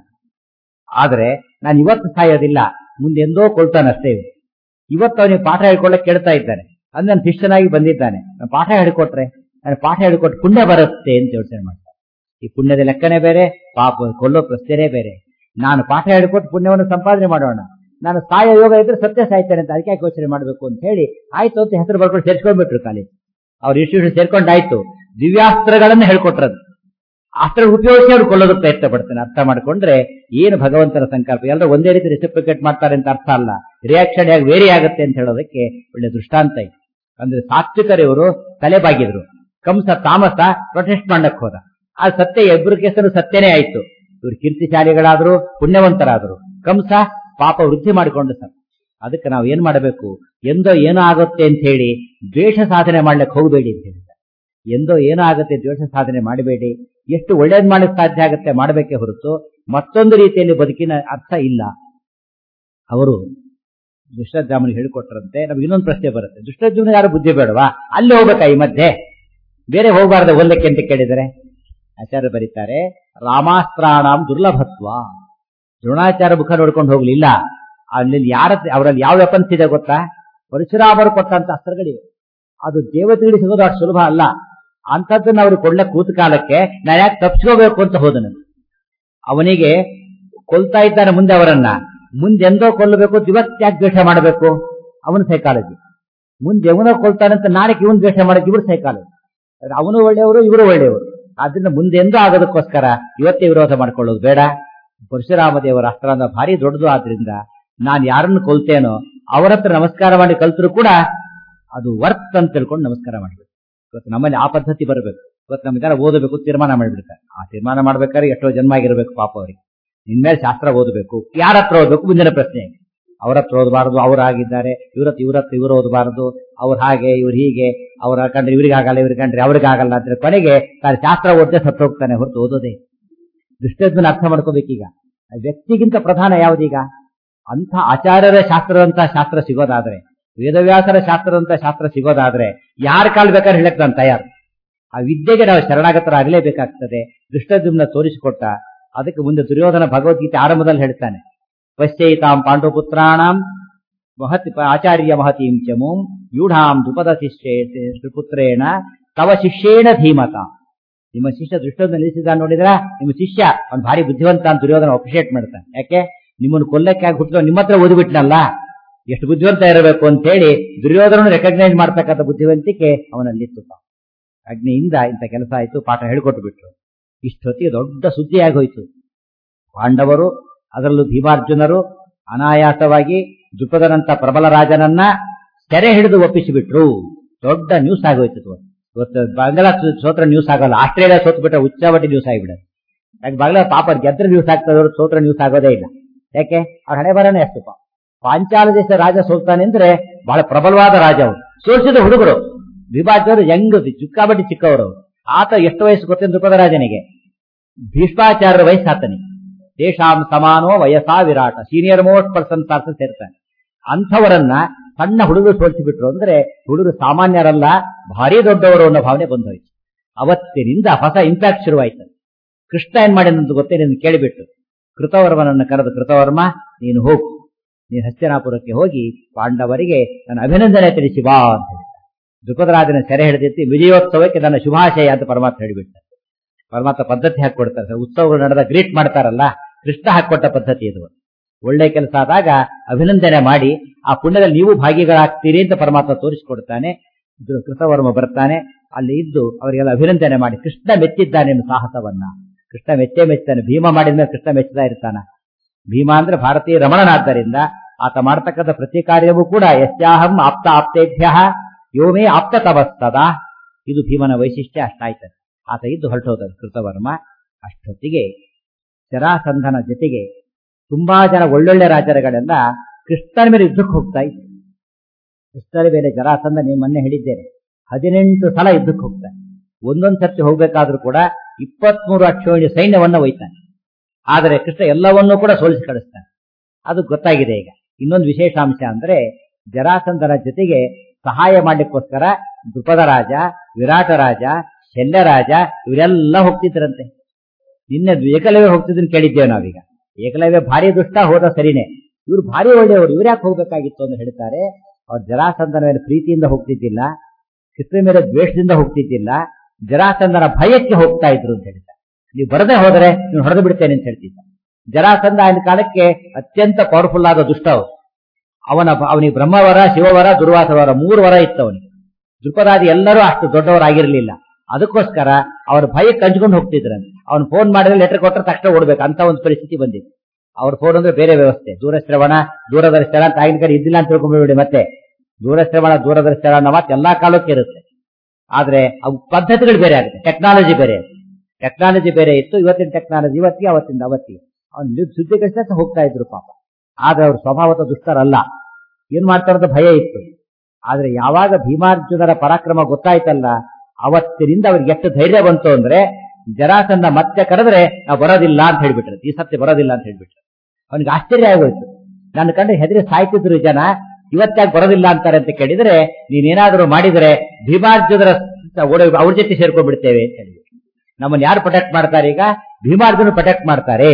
ಆದ್ರೆ ನಾನು ಇವತ್ತು ಸಾಯೋದಿಲ್ಲ ಮುಂದೆ ಎಂದೋ ಕೊಲ್ತಾನಷ್ಟೇ ಇವ್ನು. ಇವತ್ತು ಅವನಿಗೆ ಪಾಠ ಹೇಳ್ಕೊಳ್ಳಕ್ ಕೇಳ್ತಾ ಇದ್ದಾನೆ ಅದು ನನ್ನ ಶಿಷ್ಯನಾಗಿ ಬಂದಿದ್ದಾನೆ ನಾನು ಪಾಠ ಹೇಳಿಕೊಟ್ರೆ ನಾನು ಪಾಠ ಹೇಳಿಕೊಟ್ಟು ಪುಣ್ಯ ಬರುತ್ತೆ ಅಂತ ಯೋಚನೆ ಮಾಡ್ತಾರೆ ಈ ಪುಣ್ಯದ ಲೆಕ್ಕನೇ ಬೇರೆ ಪಾಪ ಕೊಲ್ಲೋ ಪ್ರಶ್ನೆನೇ ಬೇರೆ ನಾನು ಪಾಠ ಹೇಳಿಕೊಟ್ಟು ಪುಣ್ಯವನ್ನು ಸಂಪಾದನೆ ಮಾಡೋಣ ನಾನು ಸಾಯ ಯೋಗ ಇದ್ರೆ ಸತ್ಯ ಸಾಯ್ತಾನೆ ಅಂತ ಅದಕ್ಕೆ ಯಾಕೆ ಯೋಚನೆ ಮಾಡಬೇಕು ಅಂತ ಹೇಳಿ ಆಯ್ತು ಅಂತ ಹೆಸರು ಬರ್ಕೊಂಡು ಸೇರ್ಕೊಂಡ್ಬಿಟ್ರು ಕಾಲೇಜ್ ಅವ್ರ ಇನ್ಸ್ಟಿಟ್ಯೂಷನ್ ಸೇರ್ಕೊಂಡಾಯ್ತು ದಿವ್ಯಾಸ್ತ್ರಗಳನ್ನು ಹೇಳ್ಕೊಟ್ರದು ಅಸ್ತ್ರ ಉಪಯೋಗಿಸಿ ಅವ್ರು ಕೊಲ್ಲೋದಕ್ಕೆ ಪ್ರಯತ್ನ ಪಡ್ತಾನೆ ಅರ್ಥ ಮಾಡ್ಕೊಂಡ್ರೆ ಏನು ಭಗವಂತನ ಸಂಕಲ್ಪ ಎಲ್ಲರೂ ಒಂದೇ ರೀತಿ ರೆಸಿಪ್ರಿಕೇಟ್ ಮಾಡ್ತಾರೆ ಅಂತ ಅರ್ಥ ಅಲ್ಲ ರಿಯಾಕ್ಷನ್ ಯಾಕೆ ವೇರಿ ಆಗುತ್ತೆ ಅಂತ ಹೇಳೋದಕ್ಕೆ ಒಳ್ಳೆ ದೃಷ್ಟಾಂತ ಇದೆ ಅಂದ್ರೆ ಸಾತ್ವಿಕರಿವರು ತಲೆ ಬಾಗಿದ್ರು ಕಂಸ ತಾಮಸ ಪ್ರೊಟೆಸ್ಟ್ ಮಾಡಕ್ ಹೋದ ಆ ಸತ್ಯ ಇಬ್ಬರು ಕೇಸರು ಸತ್ಯನೇ ಆಯ್ತು ಇವ್ರು ಕೀರ್ತಿಶಾಲಿಗಳಾದ್ರು ಪುಣ್ಯವಂತರಾದ್ರು ಕಂಸ ಪಾಪ ವೃದ್ಧಿ ಮಾಡಿಕೊಂಡು ಸರ್ ಅದಕ್ಕೆ ನಾವು ಏನ್ ಮಾಡಬೇಕು ಎಂದೋ ಏನೋ ಆಗುತ್ತೆ ಅಂತ ಹೇಳಿ ದ್ವೇಷ ಸಾಧನೆ ಮಾಡ್ಲಿಕ್ಕೆ ಹೋಗಬೇಡಿ ಅಂತ ಹೇಳಿದ್ದಾರೆ ಎಂದೋ ಏನೋ ಆಗುತ್ತೆ ದ್ವೇಷ ಸಾಧನೆ ಮಾಡಬೇಡಿ ಎಷ್ಟು ಒಳ್ಳೇದ್ ಮಾಡಕ್ ಸಾಧ್ಯ ಆಗುತ್ತೆ ಮಾಡಬೇಕೇ ಹೊರತು ಮತ್ತೊಂದು ರೀತಿಯಲ್ಲಿ ಬದುಕಿನ ಅರ್ಥ ಇಲ್ಲ ಅವರು ದುಷ್ಟಜಾಮನಿಗೆ ಹೇಳಿಕೊಟ್ರಂತೆ ನಮ್ಗೆ ಇನ್ನೊಂದು ಪ್ರಶ್ನೆ ಬರುತ್ತೆ ದುಷ್ಟಜೀವನ ಯಾರು ಬುದ್ಧಿ ಬೇಡವಾ ಅಲ್ಲಿ ಹೋಗ್ಬೇಕಾ ಈ ಮಧ್ಯೆ ಬೇರೆ ಹೋಗಬಾರ್ದ ಓದಲಿಕ್ಕೆ ಅಂತ ಕೇಳಿದರೆ ಆಚಾರ್ಯ ಬರೀತಾರೆ ರಾಮಾಸ್ತ್ರಾಣಾಂ ದುರ್ಲಭತ್ವ ದ್ರೋಣಾಚಾರ್ಯ ಮುಖ ನೋಡ್ಕೊಂಡು ಹೋಗ್ಲಿಲ್ಲ ಅಲ್ಲಿ ಯಾರ ಅವರಲ್ಲಿ ಯಾವ ವೆಪನ್ಸ್ ಇದೆ ಗೊತ್ತಾ ಪರಶುರಾಮರು ಕೊಟ್ಟಂತ ಅಸ್ತ್ರಗಳಿವೆ ಅದು ದೇವತೆಗಳಿಗೆ ಸಿಗೋದು ಅಷ್ಟು ಸುಲಭ ಅಲ್ಲ ಅಂಥದ್ದನ್ನ ಅವರು ಕೊಡ್ಲಕ್ಕೆ ಕೂತ ಕಾಲಕ್ಕೆ ನಾನು ಯಾಕೆ ತಪ್ಪಿಸ್ಕೋಬೇಕು ಅಂತ ಹೋದನು ಅವನಿಗೆ ಕೊಲ್ತಾ ಇದ್ದಾನೆ ಮುಂದೆ ಅವರನ್ನ ಮುಂದೆ ಎಂದೋ ಕೊಲ್ಲಬೇಕು ಇವತ್ತು ಯಾಕೆ ದ್ವೇಷ ಮಾಡಬೇಕು ಅವನ ಸೈಕಾಲಜಿ ಮುಂದೆ ಅವನೋ ಕೊಲ್ತಾನೆ ಅಂತ ನಾಳೆ ಇವನ್ ದ್ವೇಷ ಮಾಡಕ್ಕೆ ಇವ್ರ ಸೈಕಾಲಜಿ ಅವನು ಒಳ್ಳೆಯವರು ಇವರು ಒಳ್ಳೆಯವರು ಆದ್ರಿಂದ ಮುಂದೆ ಎಂದೂ ಆಗೋದಕ್ಕೋಸ್ಕರ ಇವತ್ತೇ ವಿರೋಧ ಮಾಡ್ಕೊಳ್ಳೋದು ಬೇಡ ಪರಶುರಾಮ ದೇವರ ಅಸ್ತ್ರ ಅಂದ್ರೆ ಭಾರಿ ದೊಡ್ಡದು ಆದ್ರಿಂದ ನಾನು ಯಾರನ್ನು ಕೊಲ್ತೇನೋ ಅವರ ಹತ್ರ ನಮಸ್ಕಾರ ಮಾಡಿ ಕಲ್ತರು ಕೂಡ ಅದು ವರ್ತ್ ಅಂತ ತಿಳ್ಕೊಂಡು ನಮಸ್ಕಾರ ಮಾಡಬೇಕು ಇವತ್ತು ನಮ್ಮಲ್ಲಿ ಆ ಪದ್ಧತಿ ಬರಬೇಕು ಇವತ್ತು ನಮ್ಮ ಜನ ಓದಬೇಕು ತೀರ್ಮಾನ ಮಾಡಿಬಿಡ್ತಾರೆ ಆ ತೀರ್ಮಾನ ಮಾಡ್ಬೇಕಾದ್ರೆ ಎಷ್ಟೋ ಜನ್ಮ ಆಗಿರ್ಬೇಕು ಪಾಪ ಅವರಿಗೆ ಇನ್ಮೇಲೆ ಶಾಸ್ತ್ರ ಓದಬೇಕು ಯಾರ ಹತ್ರ ಓದಬೇಕು ಮುಂದಿನ ಪ್ರಶ್ನೆ ಅವ್ರ ಹತ್ರ ಓದಬಾರದು ಅವ್ರು ಆಗಿದ್ದಾರೆ ಇವ್ರ ಹತ್ರ ಇವ್ರ ಹತ್ರ ಇವರು ಓದಬಾರದು ಅವ್ರು ಹಾಗೆ ಇವ್ರು ಹೀಗೆ ಅವ್ರ ಕಂಡ್ರೆ ಇವ್ರಿಗೆ ಆಗಲ್ಲ ಇವ್ರಿಗೆ ಕಂಡ್ರೆ ಅವ್ರಿಗೆ ಆಗಲ್ಲ ಅಂದ್ರೆ ಕೊನೆಗೆ ತಾನು ಶಾಸ್ತ್ರ ಓದದೆ ಸತ್ತು ಹೋಗ್ತಾನೆ ಹೊರತು ಓದೋದೇ ದೃಷ್ಟಿಯನ್ನು ಅರ್ಥ ಮಾಡ್ಕೋಬೇಕೀಗ ವ್ಯಕ್ತಿಗಿಂತ ಪ್ರಧಾನ ಯಾವುದೀಗ ಅಂಥ ಆಚಾರ್ಯರ ಶಾಸ್ತ್ರದಂತ ಶಾಸ್ತ್ರ ಸಿಗೋದಾದ್ರೆ ವೇದವ್ಯಾಸರ ಶಾಸ್ತ್ರದಂತ ಶಾಸ್ತ್ರ ಸಿಗೋದಾದ್ರೆ ಯಾರ ಕಾಲ್ ಬೇಕಾದ್ರೆ ಹೇಳಕ್ ನಾನು ತಯಾರು ಆ ವಿದ್ಯೆಗೆ ನಾವು ಶರಣಾಗತರಾಗಲೇಬೇಕಾಗ್ತದೆ ದೃಷ್ಟದ್ಯುಮ್ನ ತೋರಿಸಿಕೊಟ್ಟ ಅದಕ್ಕೆ ಮುಂದೆ ದುರ್ಯೋಧನ ಭಗವದ್ಗೀತೆ ಆರಂಭದಲ್ಲಿ ಹೇಳ್ತಾನೆ ಪಶ್ಚೈತಾಂ ಪಾಂಡುಪುತ್ರಾಣಂ ಮಹತ್ ಆಚಾರ್ಯ ಮಹತೀಂ ಚಮೂಂ ಯೂಢಾಂ ದ್ರುಪದ ಶಿಷ್ಯೇ ಪುತ್ರೇಣ ತವ ಶಿಷ್ಯೇಣ ಧೀಮತ ನಿಮ್ಮ ಶಿಷ್ಯ ದೃಷ್ಟವನ್ನು ನಿಲ್ಲಿಸಿದ ನೋಡಿದ್ರ ನಿಮ್ಮ ಶಿಷ್ಯ ಅವ್ನು ಭಾರಿ ಬುದ್ಧಿವಂತ ಅಂತ ದುರ್ಯೋಧನ ಅಪ್ರಿಷಿಯೇಟ್ ಮಾಡ್ತಾನೆ ಯಾಕೆ ನಿಮ್ಮನ್ನು ಕೊಲ್ಲಕ್ಕೆ ಆಗಿ ಹುಟ್ಟಿದ ನಿಮ್ಮ ಹತ್ರ ಓದಿಬಿಟ್ನಲ್ಲ ಎಷ್ಟು ಬುದ್ಧಿವಂತ ಇರಬೇಕು ಅಂತ ಹೇಳಿ ದುರ್ಯೋಧನ ರೆಕಗ್ನೈಸ್ ಮಾಡ್ತಕ್ಕಂಥ ಬುದ್ಧಿವಂತಿಕೆ ಅವನಲ್ಲಿತ್ತು ಅಗ್ನಿಯಿಂದ ಇಂಥ ಕೆಲಸ ಆಯ್ತು ಪಾಠ ಹೇಳಿಕೊಟ್ಟು ಬಿಟ್ರು ಇಷ್ಟೊತ್ತಿಗೆ ದೊಡ್ಡ ಸುದ್ದಿ ಆಗೋಯ್ತು ಪಾಂಡವರು ಅದರಲ್ಲೂ ಭೀಮಾರ್ಜುನರು ಅನಾಯಾಸವಾಗಿ ದ್ರುಪದನಂತ ಪ್ರಬಲ ರಾಜನನ್ನ ಸೆರೆ ಹಿಡಿದು ಒಪ್ಪಿಸಿಬಿಟ್ರು ದೊಡ್ಡ ನ್ಯೂಸ್ ಆಗೋಯ್ತು ಇವತ್ತು. ಇವತ್ತು ಬಾಂಗ್ಲಾ ಸೋತ್ರ ನ್ಯೂಸ್ ಆಗಲ್ಲ ಆಸ್ಟ್ರೇಲಿಯಾ ಸೋತ್ ಬಿಟ್ರೆ ಉಚ್ಚಾವಟಿ ನ್ಯೂಸ್ ಆಗಿಬಿಡುತ್ತೆ ಯಾಕೆ ಬಾಂಗ್ಲಾ ಪಾಪ ಗೆದ್ರ ನ್ಯೂಸ್ ಆಗ್ತದೆ ಅವ್ರು ಸೋತ್ರ ನ್ಯೂಸ್ ಆಗೋದೇ ಇಲ್ಲ ಯಾಕೆ ಅವ್ರ ಹಣೆ ಬರನೇ ಅಷ್ಟು ಪಾಪ. ಪಾಂಚಾಲ ದೇಶ ರಾಜ ಸೋಲ್ತಾನೆ ಅಂದ್ರೆ ಬಹಳ ಪ್ರಬಲವಾದ ರಾಜ ಅವರು ಸೋಲ್ಸಿದ ಹುಡುಗರು ವಿಭಾಜರು ಯಂಗ್ ಚಿಕ್ಕಾಬಟ್ಟಿ ಚಿಕ್ಕವರು ಆತ ಎಷ್ಟು ವಯಸ್ಸು ಗೊತ್ತೇನು ದ್ರುಪದ ರಾಜನಿಗೆ ಭೀಷ್ಮಾಚಾರ್ಯರ ವಯಸ್ಸು ಆತನಿಗೆ ದೇಶಾಂ ಸಮಾನೋ ವಯಸ್ಸಾ ವಿರಾಟ ಸೀನಿಯರ್ ಮೋಸ್ಟ್ ಪರ್ಸನ್ ಅಂತ ಸೇರ್ತಾನೆ ಅಂಥವರನ್ನ ಸಣ್ಣ ಹುಡುಗರು ಸೋಲಿಸಿಬಿಟ್ರು ಅಂದ್ರೆ ಹುಡುಗರು ಸಾಮಾನ್ಯರಲ್ಲ ಭಾರಿ ದೊಡ್ಡವರು ಅನ್ನೋ ಭಾವನೆ ಬಂದೋಯ್ತು ಅವತ್ತಿನಿಂದ ಹೊಸ ಇಂಪ್ಯಾಕ್ಟ್ ಶುರುವಾಯ್ತು ಕೃಷ್ಣ ಏನ್ ಮಾಡಿದಂತ ಗೊತ್ತೇ ನೀನು ಕೇಳಿಬಿಟ್ಟು ಕೃತವರ್ಮನನ್ನು ಕರೆದು ಕೃತವರ್ಮ ನೀನು ಹೋಗು ನೀನು ಹಸ್ತಿನಾಪುರಕ್ಕೆ ಹೋಗಿ ಪಾಂಡವರಿಗೆ ನನ್ನ ಅಭಿನಂದನೆ ತಿಳಿಸಿ ಬಾ ಅಂತ ಹೇಳಿದ ದ್ರುಪದರಾಜನ ಸೆರೆ ಹಿಡಿದಿತ್ತು ವಿಜಯೋತ್ಸವಕ್ಕೆ ನನ್ನ ಶುಭಾಶಯ ಅಂತ ಪರಮಾತ್ಮ ಹೇಳಿಬಿಟ್ಟ ಪರಮಾತ್ಮ ಪದ್ಧತಿ ಹಾಕೊಡ್ತಾರೆ ಸರ್ ಉತ್ಸವಗಳು ನಡೆದ ಗ್ರೀಟ್ ಮಾಡ್ತಾರಲ್ಲ ಕೃಷ್ಣ ಹಾಕೊಟ್ಟ ಪದ್ಧತಿ ಇದು ಒಳ್ಳೆ ಕೆಲಸ ಆದಾಗ ಅಭಿನಂದನೆ ಮಾಡಿ ಆ ಪುಣ್ಯದಲ್ಲಿ ನೀವು ಭಾಗಿಗಳಾಗ್ತೀರಿ ಅಂತ ಪರಮಾತ್ಮ ತೋರಿಸಿಕೊಡ್ತಾನೆ ಇದು ಕೃತವರ್ಮ ಬರ್ತಾನೆ ಅಲ್ಲಿ ಇದ್ದು ಅವರಿಗೆಲ್ಲ ಅಭಿನಂದನೆ ಮಾಡಿ ಕೃಷ್ಣ ಮೆಚ್ಚಿದ್ದಾನೆ ನಿಮ್ಮ ಸಾಹಸವನ್ನ ಕೃಷ್ಣ ಮೆಚ್ಚೇ ಮೆಚ್ತಾನೆ ಭೀಮ ಮಾಡಿದ್ಮೇಲೆ ಕೃಷ್ಣ ಮೆಚ್ಚುತ್ತಾ ಇರ್ತಾನ ಭೀಮ ಅಂದ್ರೆ ಭಾರತೀಯ ರಮಣನಾದ್ದರಿಂದ ಆತ ಮಾಡತಕ್ಕಂಥ ಪ್ರತಿ ಕಾರ್ಯವೂ ಕೂಡ ಯಸ್ಯಾಹಂ ಆಪ್ತ ಆಪ್ತೇಭ್ಯ ಯೋಮೇ ಆಪ್ತ ತಪಸ್ತದ ಇದು ಭೀಮನ ವೈಶಿಷ್ಟ್ಯ ಅಷ್ಟಾಯ್ತದೆ ಆತ ಇದ್ದು ಹೊರಟೋದ ಕೃತವರ್ಮ ಅಷ್ಟೊತ್ತಿಗೆ ಜರಾಸಂಧನ ಜೊತೆಗೆ ತುಂಬಾ ಜನ ಒಳ್ಳೊಳ್ಳೆ ರಾಜರುಗಳೆಲ್ಲ ಕೃಷ್ಣನ ಮೇಲೆ ಯುದ್ಧಕ್ಕೆ ಹೋಗ್ತಾ ಇದ್ರು ಕೃಷ್ಣನ ಮೇಲೆ ಜರಾಸಂಧ ನೀವು ಮೊನ್ನೆ ಹೇಳಿದ್ದೇನೆ ಹದಿನೆಂಟು ಸಲ ಯುದ್ಧಕ್ಕೆ ಹೋಗ್ತಾನೆ ಒಂದೊಂದ್ ಸರ್ತಿ ಹೋಗ್ಬೇಕಾದ್ರೂ ಕೂಡ ಇಪ್ಪತ್ಮೂರು ಅಕ್ಷೋಣಿ ಸೈನ್ಯವನ್ನ ಒಯ್ತಾನೆ ಆದರೆ ಕೃಷ್ಣ ಎಲ್ಲವನ್ನೂ ಕೂಡ ಸೋಲಿಸಿ ಕಳಿಸ್ತಾನೆ ಅದು ಗೊತ್ತಾಗಿದೆ ಈಗ ಇನ್ನೊಂದು ವಿಶೇಷಾಂಶ ಅಂದ್ರೆ ಜರಾಸಂಧನ ಜೊತೆಗೆ ಸಹಾಯ ಮಾಡ್ಲಿಕ್ಕೋಸ್ಕರ ದ್ರುಪದ ರಾಜ ವಿರಾಟ ರಾಜ ಶಲ್ಯ ರಾಜ ಇವರೆಲ್ಲ ಹೋಗ್ತಿದ್ರಂತೆ ನಿನ್ನೆ ಏಕಲವ್ಯ ಹೋಗ್ತಿದ್ದನ್ನು ಕೇಳಿದ್ದೇವೆ ನಾವೀಗ ಏಕಲವ್ಯ ಭಾರಿ ದುಷ್ಟ ಹೋದ ಸರಿನೇ ಇವ್ರು ಭಾರಿ ಒಳ್ಳೆಯವರು ಇವ್ರು ಯಾಕೆ ಹೋಗ್ಬೇಕಾಗಿತ್ತು ಅಂತ ಹೇಳ್ತಾರೆ ಅವ್ರು ಜರಾಸಂಧನ ಮೇಲೆ ಪ್ರೀತಿಯಿಂದ ಹೋಗ್ತಿದ್ದಿಲ್ಲ ಕೃಷ್ಣ ಮೇಲೆ ದ್ವೇಷದಿಂದ ಹೋಗ್ತಿದ್ದಿಲ್ಲ ಜರಾಸಂಧನ ಭಯಕ್ಕೆ ಹೋಗ್ತಾ ಇದ್ರು ಅಂತ ಹೇಳ್ತಾರೆ ನೀವು ಬರದೇ ಹೋದರೆ ನೀವು ಹೊಡೆದು ಬಿಡ್ತೇನೆ ಅಂತ ಹೇಳ್ತಿದ್ದ ಜರಾಸಂಧ ಆಗಿನ ಕಾಲಕ್ಕೆ ಅತ್ಯಂತ ಪವರ್ಫುಲ್ ಆದ ದುಷ್ಟ ಅವರು ಅವನ ಅವನಿಗೆ ಬ್ರಹ್ಮವರ ಶಿವವರ ದುರ್ವಾಸವರ ಮೂರು ವರ ಇತ್ತು ಅವನಿಗೆ ದೃಪದಾದಿ ಎಲ್ಲರೂ ಅಷ್ಟು ದೊಡ್ಡವರಾಗಿರ್ಲಿಲ್ಲ ಅದಕ್ಕೋಸ್ಕರ ಅವ್ರ ಭಯಕ್ಕೆ ಕಂಚ್ಕೊಂಡು ಹೋಗ್ತಿದ್ರಂತೆ ಅವ್ನು ಫೋನ್ ಮಾಡಿದ್ರೆ ಲೆಟರ್ ಕೊಟ್ಟರೆ ತಕ್ಷಣ ಓಡ್ಬೇಕು ಅಂತ ಒಂದು ಪರಿಸ್ಥಿತಿ ಬಂದಿತ್ತು ಅವ್ರ ಫೋನ್ ಅಂದ್ರೆ ಬೇರೆ ವ್ಯವಸ್ಥೆ ದೂರಶ್ರವಣ ದೂರದರ್ಶನ ಅಂತ ಆಗಿನ ಕಡೆ ಇದ್ದಿಲ್ಲ ಅಂತ ತಿಳ್ಕೊಂಡ್ಬಿಡಿ ಮತ್ತೆ ದೂರಶ್ರವಣ ದೂರದರ್ಶನ ಅನ್ನೋ ಮಾತು ಎಲ್ಲಾ ಕಾಲಕ್ಕೆ ಇರುತ್ತೆ ಆದ್ರೆ ಅವು ಪದ್ಧತಿಗಳು ಬೇರೆ ಆಗುತ್ತೆ ಟೆಕ್ನಾಲಜಿ ಬೇರೆ ಟೆಕ್ನಾಲಜಿ ಬೇರೆ ಇತ್ತು ಇವತ್ತಿನ ಟೆಕ್ನಾಲಜಿ ಇವತ್ತಿಗೆ ಅವತ್ತಿಂದ ಅವತ್ತಿಗೆ ಅವ್ನು ಸುದ್ದಿ ಕಳಿಸ ಹೋಗ್ತಾ ಇದ್ರು ಪಾಪ ಆದ್ರೆ ಅವ್ರ ಸ್ವಭಾವದ ದುಷ್ಟರಲ್ಲ ಏನ್ ಮಾಡ್ತಾರಂತ ಭಯ ಇತ್ತು ಆದ್ರೆ ಯಾವಾಗ ಭೀಮಾರ್ಜುನರ ಪರಾಕ್ರಮ ಗೊತ್ತಾಯ್ತಲ್ಲ ಅವತ್ತಿನಿಂದ ಅವ್ರಿಗೆ ಎಷ್ಟು ಧೈರ್ಯ ಬಂತು ಅಂದ್ರೆ ಜರಾಸಂಧ ಮತ್ತೆ ಕರೆದ್ರೆ ನಾವು ಬರೋದಿಲ್ಲ ಅಂತ ಹೇಳ್ಬಿಟ್ರೆ ಈ ಸತ್ಯ ಬರೋದಿಲ್ಲ ಅಂತ ಹೇಳ್ಬಿಟ್ರೆ ಅವನಿಗೆ ಆಶ್ಚರ್ಯ ಆಗೋಯ್ತು ನನ್ನ ಕಂಡು ಹೆದರಿ ಸಾಯ್ತಿದ್ರು ಜನ ಇವತ್ತಾಗ ಬರೋದಿಲ್ಲ ಅಂತಾರೆ ಅಂತ ಕೇಳಿದ್ರೆ ನೀನೇನಾದ್ರೂ ಮಾಡಿದ್ರೆ ಭೀಮಾರ್ಜುನರ ಅವ್ರ ಜೊತೆ ಸೇರ್ಕೊಂಡ್ಬಿಡ್ತೇವೆ ಅಂತ ಹೇಳಿದ್ರು ನಮ್ಮನ್ನ ಯಾರು ಪ್ರೊಟೆಕ್ಟ್ ಮಾಡ್ತಾರೆ ಈಗ ಭೀಮಾರ್ಜುನ ಪ್ರೊಟೆಕ್ಟ್ ಮಾಡ್ತಾರೆ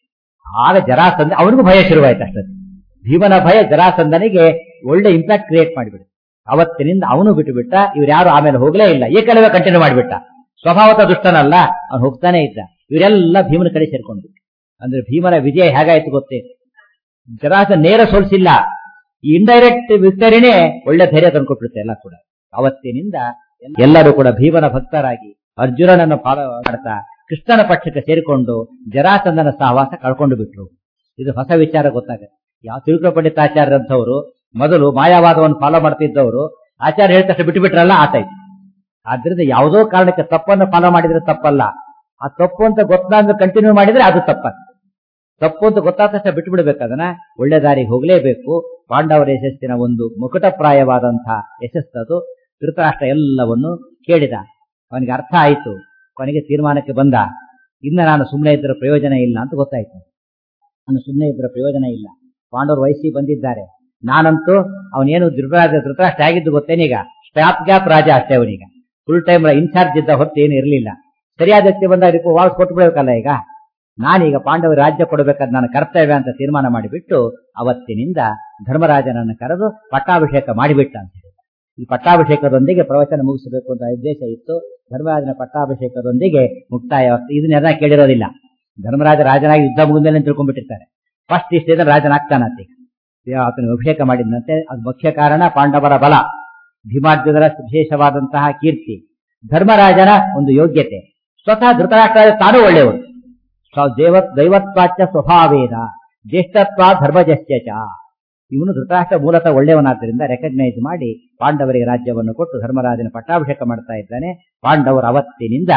ಆಗ ಜರಾಸಂಧ ಅವನಿಗೂ ಭಯ ಶುರುವಾಯ್ತು ಅಷ್ಟೊತ್ತು ಭೀಮನ ಭಯ ಜರಾಸಂಧನಿಗೆ ಒಳ್ಳೆ ಇಂಪ್ಯಾಕ್ಟ್ ಕ್ರಿಯೇಟ್ ಮಾಡಿಬಿಡು ಅವತ್ತಿನಿಂದ ಅವನು ಬಿಟ್ಟು ಬಿಟ್ಟ ಇವ್ರು ಯಾರು ಆಮೇಲೆ ಹೋಗ್ಲೇ ಇಲ್ಲ ಏಕಲವೇ ಕಂಟಿನ್ಯೂ ಮಾಡಿಬಿಟ್ಟ ಸ್ವಭಾವತ ದುಷ್ಟನಲ್ಲ ಅವ್ನು ಹೋಗ್ತಾನೆ ಇದ್ದ ಇವರೆಲ್ಲ ಭೀಮನ ಕಡೆ ಸೇರ್ಕೊಂಡು ಅಂದ್ರೆ ಭೀಮನ ವಿಜಯ ಹೇಗಾಯ್ತು ಗೊತ್ತೇ ಜರಾಸ ನೇರ ಸೋಲ್ಸಿಲ್ಲ ಈ ಇಂಡೈರೆಕ್ಟ್ ವಿಕ್ಟರಿನೇ ಒಳ್ಳೆ ಧೈರ್ಯ ತಂದ್ಕೊಟ್ಬಿಡುತ್ತೆ ಎಲ್ಲ ಕೂಡ ಅವತ್ತಿನಿಂದ ಎಲ್ಲರೂ ಕೂಡ ಭೀಮನ ಭಕ್ತರಾಗಿ ಅರ್ಜುನನನ್ನು ಫಾಲೋ ಮಾಡ್ತಾ ಕೃಷ್ಣನ ಪಕ್ಷಕ್ಕೆ ಸೇರಿಕೊಂಡು ಜರಾಸಂದನ ಸಹವಾಸ ಕಳ್ಕೊಂಡು ಬಿಟ್ರು ಇದು ಹೊಸ ವಿಚಾರ ಗೊತ್ತಾಗುತ್ತೆ ಯಾವ ತಿರುಕುಳ ಪಂಡಿತಾಚಾರ್ಯರಂಥವ್ರು ಮೊದಲು ಮಾಯಾವಾದವನ್ನು ಫಾಲೋ ಮಾಡ್ತಿದ್ದವರು ಆಚಾರ್ಯ ಹೇಳಿದ ತಕ್ಷಣ ಬಿಟ್ಟು ಬಿಟ್ರಲ್ಲ ಆತಾಯ್ತು ಆದ್ರಿಂದ ಯಾವುದೋ ಕಾರಣಕ್ಕೆ ತಪ್ಪನ್ನು ಫಾಲೋ ಮಾಡಿದ್ರೆ ತಪ್ಪಲ್ಲ ಆ ತಪ್ಪು ಅಂತ ಗೊತ್ತಾದ್ಮೇಲೆ ಕಂಟಿನ್ಯೂ ಮಾಡಿದ್ರೆ ಅದು ತಪ್ಪ ತಪ್ಪು ಅಂತ ಗೊತ್ತಾದ ತಕ್ಷಣ ಬಿಟ್ಟು ಬಿಡ್ಬೇಕು ಅದನ್ನ ಒಳ್ಳೆ ದಾರಿಗೆ ಹೋಗಲೇಬೇಕು ಪಾಂಡವರ ಯಶಸ್ಸಿನ ಒಂದು ಮುಕುಟಪ್ರಾಯವಾದಂತಹ ಯಶಸ್ಸದು ಧೃತರಾಷ್ಟ್ರ ಎಲ್ಲವನ್ನು ಕೇಳಿದ ಅವನಿಗೆ ಅರ್ಥ ಆಯಿತು ಕೊನೆಗೆ ತೀರ್ಮಾನಕ್ಕೆ ಬಂದ ಇನ್ನು ನಾನು ಸುಮ್ಮನೆ ಇದ್ದರ ಪ್ರಯೋಜನ ಇಲ್ಲ ಅಂತ ಗೊತ್ತಾಯ್ತು ನಾನು ಸುಮ್ಮನೆ ಇದ್ದರ ಪ್ರಯೋಜನ ಇಲ್ಲ ಪಾಂಡವರು ವಯಸ್ಸಿಗೆ ಬಂದಿದ್ದಾರೆ ನಾನಂತೂ ಅವನೇನು ಧೃತರಾಜ ಧೃತರಾಷ್ಟ್ರ ಆಗಿದ್ದು ಗೊತ್ತೇನೀಗ ಸ್ಟಾಪ್ ಗ್ಯಾಪ್ ರಾಜ ಅಷ್ಟೇ ಅವನೀಗ ಫುಲ್ ಟೈಮ್ ಇನ್ಚಾರ್ಜ್ ಇದ್ದ ಹೊತ್ತು ಏನು ಇರಲಿಲ್ಲ ಸರಿಯಾದ ವ್ಯಕ್ತಿ ಬಂದಾಗ ಇದಕ್ಕೆ ವಾಪಸ್ ಕೊಟ್ಟು ಬಿಡಬೇಕಲ್ಲ ಈಗ ನಾನೀಗ ಪಾಂಡವ ರಾಜ್ಯ ಕೊಡಬೇಕಾದ ನನ್ನ ಕರ್ತವ್ಯ ಅಂತ ತೀರ್ಮಾನ ಮಾಡಿಬಿಟ್ಟು ಅವತ್ತಿನಿಂದ ಧರ್ಮರಾಜನನ್ನು ಕರೆದು ಪಟ್ಟಾಭಿಷೇಕ ಮಾಡಿಬಿಟ್ಟ ಅಂತ ಹೇಳಿ ಈ ಪಟ್ಟಾಭಿಷೇಕದೊಂದಿಗೆ ಪ್ರವಚನ ಮುಗಿಸಬೇಕು ಅಂತ ಉದ್ದೇಶ ಇತ್ತು ಧರ್ಮರಾಜನ ಪಟ್ಟಾಭಿಷೇಕದೊಂದಿಗೆ ಮುಕ್ತಾಯ ಇದನ್ನೆಲ್ಲ ಕೇಳಿರೋದಿಲ್ಲ ಧರ್ಮರಾಜ ರಾಜನಾಗಿ ಯುದ್ಧ ಮುಗಿದ್ಮೇಲೆ ತಿಳ್ಕೊಂಡ್ಬಿಟ್ಟಿರ್ತಾರೆ ಫಸ್ಟ್ ಇಷ್ಟೇದ ರಾಜನಾಗ್ತಾನಂತೆ ಆತನ ಅಭಿಷೇಕ ಮಾಡಿದಂತೆ ಅದು ಮುಖ್ಯ ಕಾರಣ ಪಾಂಡವರ ಬಲ ಭೀಮಾರ್ಜುನರ ವಿಶೇಷವಾದಂತಹ ಕೀರ್ತಿ ಧರ್ಮರಾಜನ ಒಂದು ಯೋಗ್ಯತೆ ಸ್ವತಃ ಧೃತರಾಷ್ಟ್ರ ತಾನು ಒಳ್ಳೆಯವರು ದೇವ ದೈವತ್ವಾಚ ಸ್ವಭಾವೇನ ಜ್ಯೇಷ್ಠತ್ವ ಧರ್ಮಜಸ್ಯ ಚ ಇವನು ಧೃತರಾಷ್ಟ್ರ ಮೂಲತಃ ಒಳ್ಳೆಯವನಾದ್ದರಿಂದ ರೆಕಗ್ನೈಸ್ ಮಾಡಿ ಪಾಂಡವರಿಗೆ ರಾಜ್ಯವನ್ನು ಕೊಟ್ಟು ಧರ್ಮರಾಜನ ಪಟ್ಟಾಭಿಷೇಕ ಮಾಡ್ತಾ ಇದ್ದಾನೆ ಪಾಂಡವರು ಅವತ್ತಿನಿಂದ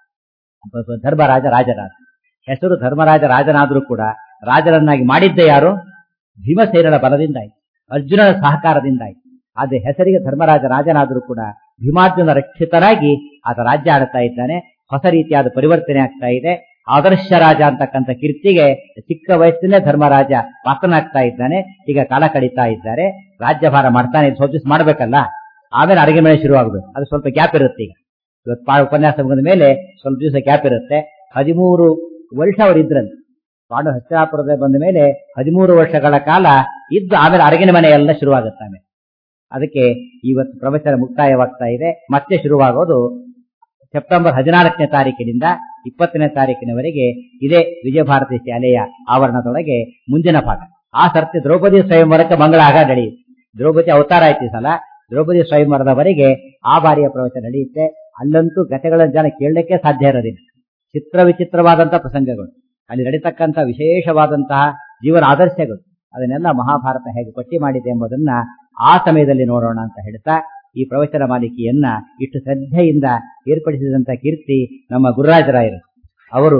ಧರ್ಮರಾಜ ರಾಜರಾಜ ಹೆಸರು ಧರ್ಮರಾಜ ರಾಜನಾದರೂ ಕೂಡ ರಾಜರನ್ನಾಗಿ ಮಾಡಿದ್ದೆ ಯಾರು ಭೀಮಸೇನನ ಬಲದಿಂದಾಯ್ತು ಅರ್ಜುನನ ಸಹಕಾರದಿಂದಾಯ್ತು ಆದ್ರೆ ಹೆಸರಿಗೆ ಧರ್ಮರಾಜ ರಾಜನಾದರೂ ಕೂಡ ಭೀಮಾರ್ಜುನ ರಕ್ಷಿತನಾಗಿ ಆತ ರಾಜ್ಯ ಆಡ್ತಾ ಇದ್ದಾನೆ ಹೊಸ ರೀತಿಯಾದ ಪರಿವರ್ತನೆ ಆಗ್ತಾ ಇದೆ ಆದರ್ಶ ರಾಜ ಅಂತಕ್ಕಂಥ ಕೀರ್ತಿಗೆ ಚಿಕ್ಕ ವಯಸ್ಸಿನೇ ಧರ್ಮರಾಜ ಪಾತ್ರನಾಗ್ತಾ ಇದ್ದಾನೆ ಈಗ ಕಾಲ ಕಳೀತಾ ಇದ್ದಾರೆ ರಾಜ್ಯಭಾರ ಮಾಡ್ತಾನೆ ಸ್ವಲ್ಪ ದಿವಸ ಮಾಡ್ಬೇಕಲ್ಲ ಆಮೇಲೆ ಅಡಿಗೆ ಮನೆ ಶುರುವಾಗಬೇಕು ಅದು ಸ್ವಲ್ಪ ಗ್ಯಾಪ್ ಇರುತ್ತೆ ಈಗ ಇವತ್ತು ಉಪನ್ಯಾಸ ಮುಗಿದ ಮೇಲೆ ಸ್ವಲ್ಪ ದಿವಸ ಗ್ಯಾಪ್ ಇರುತ್ತೆ ಹದಿಮೂರು ವರ್ಷ ಅವರು ಇದ್ರಂತೆ ಪಾಂಡು ಹಸ್ತಿನಾಪುರದ ಬಂದ ಮೇಲೆ ಹದಿಮೂರು ವರ್ಷಗಳ ಕಾಲ ಇದ್ದು ಆಮೇಲೆ ಅರಗಿನ ಮನೆ ಎಲ್ಲ ಶುರುವಾಗುತ್ತೆ ಅದಕ್ಕೆ ಇವತ್ತು ಪ್ರವಚನ ಮುಕ್ತಾಯವಾಗ್ತಾ ಇದೆ ಮತ್ತೆ ಶುರುವಾಗೋದು ಸೆಪ್ಟೆಂಬರ್ ಹದಿನಾಲ್ಕನೇ ತಾರೀಕಿನಿಂದ ಇಪ್ಪತ್ತನೇ ತಾರೀಕಿನವರೆಗೆ ಇದೇ ವಿಜಯಭಾರತಿ ಶಾಲೆಯ ಆವರಣದೊಳಗೆ ಮುಂದಿನ ಭಾಗ ಆ ಸರ್ತಿ ದ್ರೌಪದಿ ಸ್ವಯಂವರಕ್ಕೆ ಮಂಗಳಾಗ ನಡೆಯುತ್ತೆ ದ್ರೌಪದಿ ಅವತಾರ ಆಯ್ತು ಸಲ ದ್ರೌಪದಿ ಸ್ವಯಂವರದವರೆಗೆ ಆ ಬಾರಿಯ ಪ್ರವಚನ ನಡೆಯುತ್ತೆ ಅಲ್ಲಂತೂ ಗತೆಗಳ ಜನ ಕೇಳಲಿಕ್ಕೆ ಸಾಧ್ಯ ಇರೋದಿಲ್ಲ ಚಿತ್ರ ವಿಚಿತ್ರವಾದಂತಹ ಪ್ರಸಂಗಗಳು ಅಲ್ಲಿ ನಡೀತಕ್ಕಂಥ ವಿಶೇಷವಾದಂತಹ ಜೀವನ ಆದರ್ಶಗಳು ಅದನ್ನೆಲ್ಲ ಮಹಾಭಾರತ ಹೇಗೆ ಪಟ್ಟಿ ಮಾಡಿದೆ ಎಂಬುದನ್ನ ಆ ಸಮಯದಲ್ಲಿ ನೋಡೋಣ ಅಂತ ಹೇಳ್ತಾ ಈ ಪ್ರವಚನ ಮಾಲಿಕೆಯನ್ನ ಇಷ್ಟು ಶ್ರದ್ಧೆಯಿಂದ ಏರ್ಪಡಿಸಿದಂತ ಕೀರ್ತಿ ನಮ್ಮ ಗುರುರಾಜರಾಯರು ಅವರು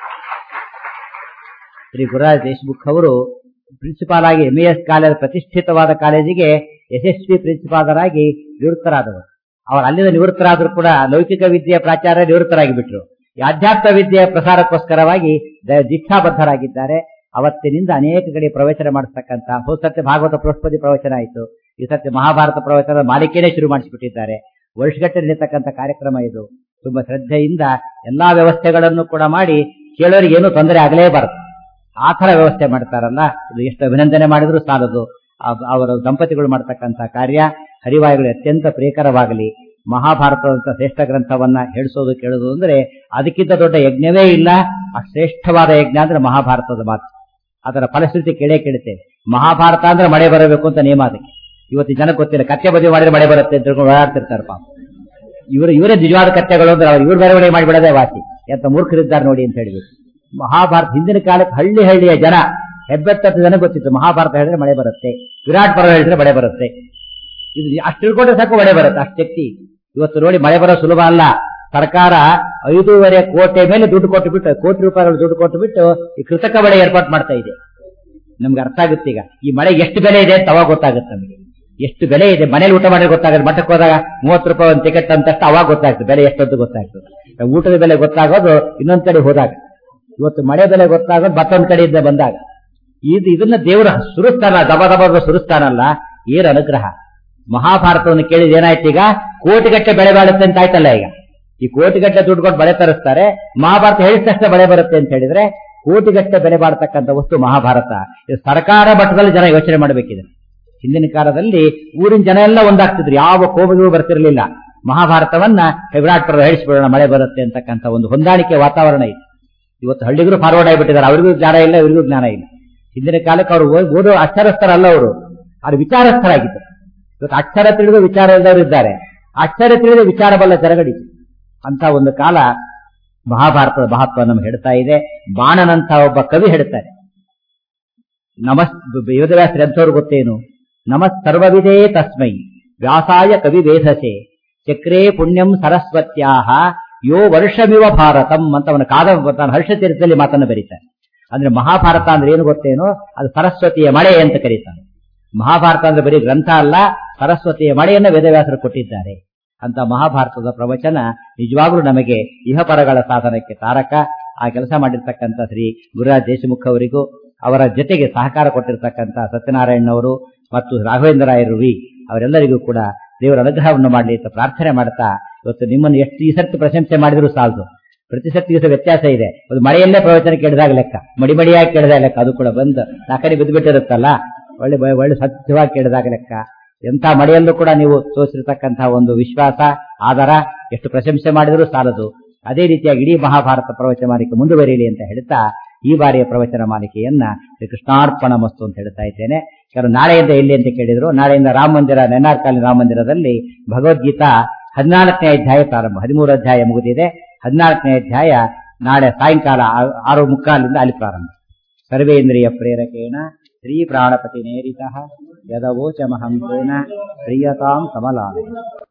ಶ್ರೀ ಗುರುರಾಜ್ ದೇಶಮುಖ್ ಅವರು ಪ್ರಿನ್ಸಿಪಾಲ್ ಆಗಿ ಎಂ ಎಸ್ ಕಾಲೇಜ್ ಪ್ರತಿಷ್ಠಿತವಾದ ಕಾಲೇಜಿಗೆ ಯಶಸ್ವಿ ಪ್ರಿನ್ಸಿಪಾಲರಾಗಿ ನಿವೃತ್ತರಾದವರು ಅವರು ಅಲ್ಲಿಂದ ನಿವೃತ್ತರಾದರೂ ಕೂಡ ಲೌಕಿಕ ವಿದ್ಯೆಯ ಪ್ರಾಚಾರ್ಯ ನಿವೃತ್ತರಾಗಿ ಬಿಟ್ರು ಈ ಅಧ್ಯಾತ್ಮ ವಿದ್ಯೆಯ ಪ್ರಸಾರಕ್ಕೋಸ್ಕರವಾಗಿ ದೀಕ್ಷಾಬದ್ಧರಾಗಿದ್ದಾರೆ ಅವತ್ತಿನಿಂದ ಅನೇಕ ಕಡೆ ಪ್ರವಚನ ಮಾಡಿಸ್ತಕ್ಕಂಥ ಹೋದ ಸತ್ಯ ಭಾಗವತ ಬೃಹಸ್ಪತಿ ಪ್ರವಚನ ಆಯಿತು ಈ ಸತ್ಯ ಮಹಾಭಾರತ ಪ್ರವಚನದ ಮಾಲಿಕೆನೇ ಶುರು ಮಾಡಿಸಿಬಿಟ್ಟಿದ್ದಾರೆ ವರ್ಷಗಟ್ಟಲೆ ನಡೀತಕ್ಕಂಥ ಕಾರ್ಯಕ್ರಮ ಇದು ತುಂಬಾ ಶ್ರದ್ಧೆಯಿಂದ ಎಲ್ಲಾ ವ್ಯವಸ್ಥೆಗಳನ್ನು ಕೂಡ ಮಾಡಿ ಕೇಳೋರಿಗೆ ಏನೂ ತೊಂದರೆ ಆಗಲೇಬಾರದು ಆ ತರ ವ್ಯವಸ್ಥೆ ಮಾಡ್ತಾರಲ್ಲ ಇದು ಎಷ್ಟು ಅಭಿನಂದನೆ ಮಾಡಿದ್ರು ಸಾಲದು ಅವರ ದಂಪತಿಗಳು ಮಾಡ್ತಕ್ಕಂಥ ಕಾರ್ಯ ಹರಿವಾಯುಗಳು ಅತ್ಯಂತ ಪ್ರಿಯಕರವಾಗಲಿ ಮಹಾಭಾರತದಂತ ಶ್ರೇಷ್ಠ ಗ್ರಂಥವನ್ನ ಹೇಳಿಸೋದು ಕೇಳೋದು ಅಂದ್ರೆ ಅದಕ್ಕಿಂತ ದೊಡ್ಡ ಯಜ್ಞವೇ ಇಲ್ಲ ಆ ಶ್ರೇಷ್ಠವಾದ ಯಜ್ಞ ಅಂದ್ರೆ ಮಹಾಭಾರತದ ಮಾತು ಅದರ ಫಲಶ್ರುತಿ ಕೇಳೇ ಕೇಳುತ್ತೇವೆ ಮಹಾಭಾರತ ಅಂದ್ರೆ ಮಳೆ ಬರಬೇಕು ಅಂತ ನಿಯಮ ಅದಕ್ಕೆ ಇವತ್ತು ಜನಕ್ಕೆ ಗೊತ್ತಿಲ್ಲ ಕತ್ತೆ ಬದಿ ಮಾಡಿದ್ರೆ ಮಳೆ ಬರುತ್ತೆ ಅಂತ ತಿಳ್ಕೊಂಡು ಓಡಾಡ್ತಿರ್ತಾರೆ ಪಾಪ ಇವರು ಇವರೇ ನಿಜವಾದ ಕತ್ತೆಗಳು ಅಂದ್ರೆ ಅವ್ರು ಇವ್ರು ಬೇರೆ ಮಾಡಿಬಿಡೋದೇ ವಾಸಿ ಎಂತ ಮೂರ್ಖರಿದ್ದಾರೆ ನೋಡಿ ಅಂತ ಹೇಳಿದ್ರು ಮಹಾಭಾರತ ಹಿಂದಿನ ಕಾಲಕ್ಕೆ ಹಳ್ಳಿ ಹಳ್ಳಿಯ ಜನ ಹೆಬ್ಬೆತ್ತತ್ತು ಜನ ಗೊತ್ತಿತ್ತು ಮಹಾಭಾರತ ಹೇಳಿದ್ರೆ ಮಳೆ ಬರುತ್ತೆ ವಿರಾಟ್ ಪರ್ವ ಹೇಳಿದ್ರೆ ಮಳೆ ಬರುತ್ತೆ ಇದು ಅಷ್ಟು ತಿಳ್ಕೊಂಡ್ರೆ ಸಾಕು ಮಳೆ ಬರುತ್ತೆ ಅಷ್ಟು ಶಕ್ತಿ ಇವತ್ತು ನೋಡಿ ಮಳೆ ಬರೋ ಸುಲಭ ಅಲ್ಲ ಸರ್ಕಾರ ಐದೂವರೆ ಕೋಟಿ ಮೇಲೆ ದುಡ್ಡು ಕೊಟ್ಟು ಬಿಟ್ಟು ಕೋಟಿ ರೂಪಾಯಿಗಳು ದುಡ್ಡು ಕೊಟ್ಟು ಬಿಟ್ಟು ಈ ಕೃತಕ ಮಳೆ ಏರ್ಪಾಟ್ ಮಾಡ್ತಾ ಇದೆ ನಮ್ಗೆ ಅರ್ಥ ಆಗುತ್ತೆ ಈಗ ಈ ಮಳೆ ಎಷ್ಟು ಬೆಲೆ ಇದೆ ಅಂತ ಅವಾಗ ಗೊತ್ತಾಗುತ್ತೆ ನಮಗೆ ಎಷ್ಟು ಬೆಲೆ ಇದೆ ಮನೇಲಿ ಊಟ ಮಾಡಿದ್ರೆ ಗೊತ್ತಾಗುತ್ತೆ ಮಠಕ್ಕೆ ಹೋದಾಗ ಮೂವತ್ತು ರೂಪಾಯಿ ಒಂದು ಟಿಕೆಟ್ ಅಂತಷ್ಟು ಅವಾಗ ಗೊತ್ತಾಗ್ತದೆ ಬೆಲೆ ಎಷ್ಟೊಂದು ಗೊತ್ತಾಗ್ತದೆ ಊಟದ ಬೆಲೆ ಗೊತ್ತಾಗೋದು ಇನ್ನೊಂದ್ ಕಡೆ ಹೋದಾಗ ಇವತ್ತು ಮಳೆ ಬೆಲೆ ಗೊತ್ತಾಗೋದು ಮತ್ತೊಂದ್ ಕಡೆಯಿಂದ ಬಂದಾಗ ಇದು ಇದನ್ನ ದೇವರ ಸುರಿಸ್ತಾನ ದಬ ದಬ ಸುರಿಸ್ತಾನಲ್ಲ ಏನ್ ಅನುಗ್ರಹ ಮಹಾಭಾರತವನ್ನು ಕೇಳಿದ ಏನಾಯ್ತು ಈಗ ಕೋಟಿಗಟ್ಟೆ ಬೆಳೆ ಬಾಳುತ್ತೆ ಅಂತ ಆಯ್ತಲ್ಲ ಈಗ ಈ ಕೋಟಿಗಟ್ಟೆ ದುಡ್ಡು ಕೊಟ್ಟು ಬೆಳೆ ತರಿಸ್ತಾರೆ ಮಹಾಭಾರತ ಹೇಳಿದ ತಕ್ಷಣ ಬೆಳೆ ಬರುತ್ತೆ ಅಂತ ಹೇಳಿದ್ರೆ ಕೋಟಿಗಟ್ಟೆ ಬೆಲೆ ಬಾಳ್ತಕ್ಕಂಥ ವಸ್ತು ಮಹಾಭಾರತ ಇದು ಸರ್ಕಾರ ಮಟ್ಟದಲ್ಲಿ ಜನ ಯೋಚನೆ ಮಾಡಬೇಕಿದೆ ಹಿಂದಿನ ಕಾಲದಲ್ಲಿ ಊರಿನ ಜನ ಎಲ್ಲ ಒಂದಾಗ್ತಿದ್ರು ಯಾವ ಕೋಪಗಳು ಬರ್ತಿರ್ಲಿಲ್ಲ ಮಹಾಭಾರತವನ್ನ ವಿರಾಟ್ ಪರ್ವ ಹೇಳಿಸ್ಬಿಡೋಣ ಮಳೆ ಬರುತ್ತೆ ಅಂತಕ್ಕಂಥ ಒಂದು ಹೊಂದಾಣಿಕೆ ವಾತಾವರಣ ಇತ್ತು ಇವತ್ತು ಹಳ್ಳಿಗರು ಫಾರ್ವರ್ಡ್ ಆಗಿಬಿಟ್ಟಿದ್ದಾರೆ ಅವರಿಗೂ ಜ್ಞಾನ ಇಲ್ಲ ಇವರಿಗೂ ಜ್ಞಾನ ಇಲ್ಲ ಹಿಂದಿನ ಕಾಲಕ್ಕೆ ಅವರು ಓದೋ ಅಕ್ಷರಸ್ಥರಲ್ಲ ಅವರು ಅವ್ರು ವಿಚಾರಸ್ಥರಾಗಿದ್ದರು ಇವತ್ತು ಅಕ್ಷರ ತಿಳಿದು ವಿಚಾರ ಇಲ್ಲದವರು ಇದ್ದಾರೆ ಅಕ್ಷರ ತಿಳಿದು ವಿಚಾರ ಬಲ್ಲ ಜರಗಡಿ ಅಂತ ಒಂದು ಕಾಲ ಮಹಾಭಾರತದ ಮಹತ್ವ ನಮ್ಗೆ ಹೇಳ್ತಾ ಇದೆ ಬಾಣನಂತ ಒಬ್ಬ ಕವಿ ಹೇಳ್ತಾರೆ ನಮಸ್ ವೇದವ್ಯಾಸರು ಎಂಥವ್ರು ಗೊತ್ತೇನು ನಮಸ್ ಸರ್ವವಿದೇ ತಸ್ಮೈ ವ್ಯಾಸಾಯ ಕವಿ ವೇಧಸೆ ಚಕ್ರೇ ಪುಣ್ಯಂ ಸರಸ್ವತ್ಯಾಹ ಯೋ ವರ್ಷಮಿವ ಭಾರತಂ ಅಂತ ಅವನ ಕಾದ ತಾನು ಹರ್ಷತೀರ್ಥದಲ್ಲಿ ಮಾತನ್ನು ಬರೀತಾನೆ ಅಂದ್ರೆ ಮಹಾಭಾರತ ಅಂದ್ರೆ ಏನು ಗೊತ್ತೇನೋ ಅದು ಸರಸ್ವತಿಯ ಮಳೆ ಅಂತ ಕರೀತಾನೆ ಮಹಾಭಾರತ ಅಂದ್ರೆ ಬರೀ ಗ್ರಂಥ ಅಲ್ಲ ಸರಸ್ವತಿಯ ಮಳೆಯನ್ನು ವೇದವ್ಯಾಸರು ಕೊಟ್ಟಿದ್ದಾರೆ ಅಂತ ಮಹಾಭಾರತದ ಪ್ರವಚನ ನಿಜವಾಗ್ಲೂ ನಮಗೆ ಇಹಪರಗಳ ಸಾಧನಕ್ಕೆ ತಾರಕ ಆ ಕೆಲಸ ಮಾಡಿರ್ತಕ್ಕಂಥ ಶ್ರೀ ಗುರುರಾಜ್ ದೇಶಮುಖ್ ಅವರಿಗೂ ಅವರ ಜೊತೆಗೆ ಸಹಕಾರ ಕೊಟ್ಟಿರ್ತಕ್ಕಂಥ ಸತ್ಯನಾರಾಯಣನವರು ಮತ್ತು ರಾಘವೇಂದ್ರ ರಾಯರು ವಿ ಅವರೆಲ್ಲರಿಗೂ ಕೂಡ ದೇವರ ಅನುಗ್ರಹವನ್ನು ಮಾಡಲಿ ಅಂತ ಪ್ರಾರ್ಥನೆ ಮಾಡ್ತಾ ಇವತ್ತು ನಿಮ್ಮನ್ನು ಎಷ್ಟು ಈ ಸರ್ತಿ ಪ್ರಶಂಸೆ ಮಾಡಿದ್ರು ಸಾಲದು ಪ್ರತಿ ಸರ್ತಿ ಸಹ ವ್ಯತ್ಯಾಸ ಇದೆ ಒಂದು ಮಳೆಯಲ್ಲೇ ಪ್ರವಚನ ಕೇಳಿದಾಗ ಲೆಕ್ಕ ಮಡಿ ಮಡಿಯಾಗಿ ಕೇಳಿದಾಗ ಲೆಕ್ಕ ಅದು ಕೂಡ ಬಂದು ನಾಲ್ಕನೇ ಬಿದ್ದುಬಿಟ್ಟಿರುತ್ತಲ್ಲ ಒಳ್ಳೆ ಬ- ಒಳ್ಳೆ ಸತ್ಯವಾಗಿ ಕೇಳಿದಾಗ ಲೆಕ್ಕ ಎಂಥ ಮಳೆಯಲ್ಲೂ ಕೂಡ ನೀವು ತೋರಿಸಿರ್ತಕ್ಕಂತಹ ಒಂದು ವಿಶ್ವಾಸ ಆಧಾರ ಎಷ್ಟು ಪ್ರಶಂಸೆ ಮಾಡಿದರೂ ಸಾಲದು ಅದೇ ರೀತಿಯಾಗಿ ಇಡೀ ಮಹಾಭಾರತ ಪ್ರವಚನ ಮಾಲಿಕೆ ಮುಂದುವರಿಯಲಿ ಅಂತ ಹೇಳ್ತಾ ಈ ಬಾರಿಯ ಪ್ರವಚನ ಮಾಲಿಕೆಯನ್ನ ಶ್ರೀ ಕೃಷ್ಣಾರ್ಪಣ ಮಸ್ತು ಅಂತ ಹೇಳ್ತಾ ಇದ್ದೇನೆ ಕೆಲವು ನಾಳೆಯಿಂದ ಎಲ್ಲಿ ಅಂತ ಕೇಳಿದ್ರು ನಾಳೆಯಿಂದ ರಾಮ ಮಂದಿರ ನೆನ್ನಾರ್ಕಾಲಿ ರಾಮ ಮಂದಿರದಲ್ಲಿ ಭಗವದ್ಗೀತಾ ಹದಿನಾಲ್ಕನೇ ಅಧ್ಯಾಯ ಪ್ರಾರಂಭ ಹದಿಮೂರು ಅಧ್ಯಾಯ ಮುಗಿದಿದೆ ಹದಿನಾಲ್ಕನೇ ಅಧ್ಯಾಯ ನಾಳೆ ಸಾಯಂಕಾಲ ಆ- ಆರು ಮುಕ್ಕಾಲಿಂದ ಅಲ್ಲಿ ಪ್ರಾರಂಭ ಸರ್ವೇಂದ್ರಿಯ ಪ್ರೇರಕೇಣ ಶ್ರೀ ಪ್ರಾಣಪತಿ ನೇರಿತ ಯದವೋಚಮಹಂಸೇನ ಪ್ರಿಯತಾಂ ಕಮಲಾಲಯ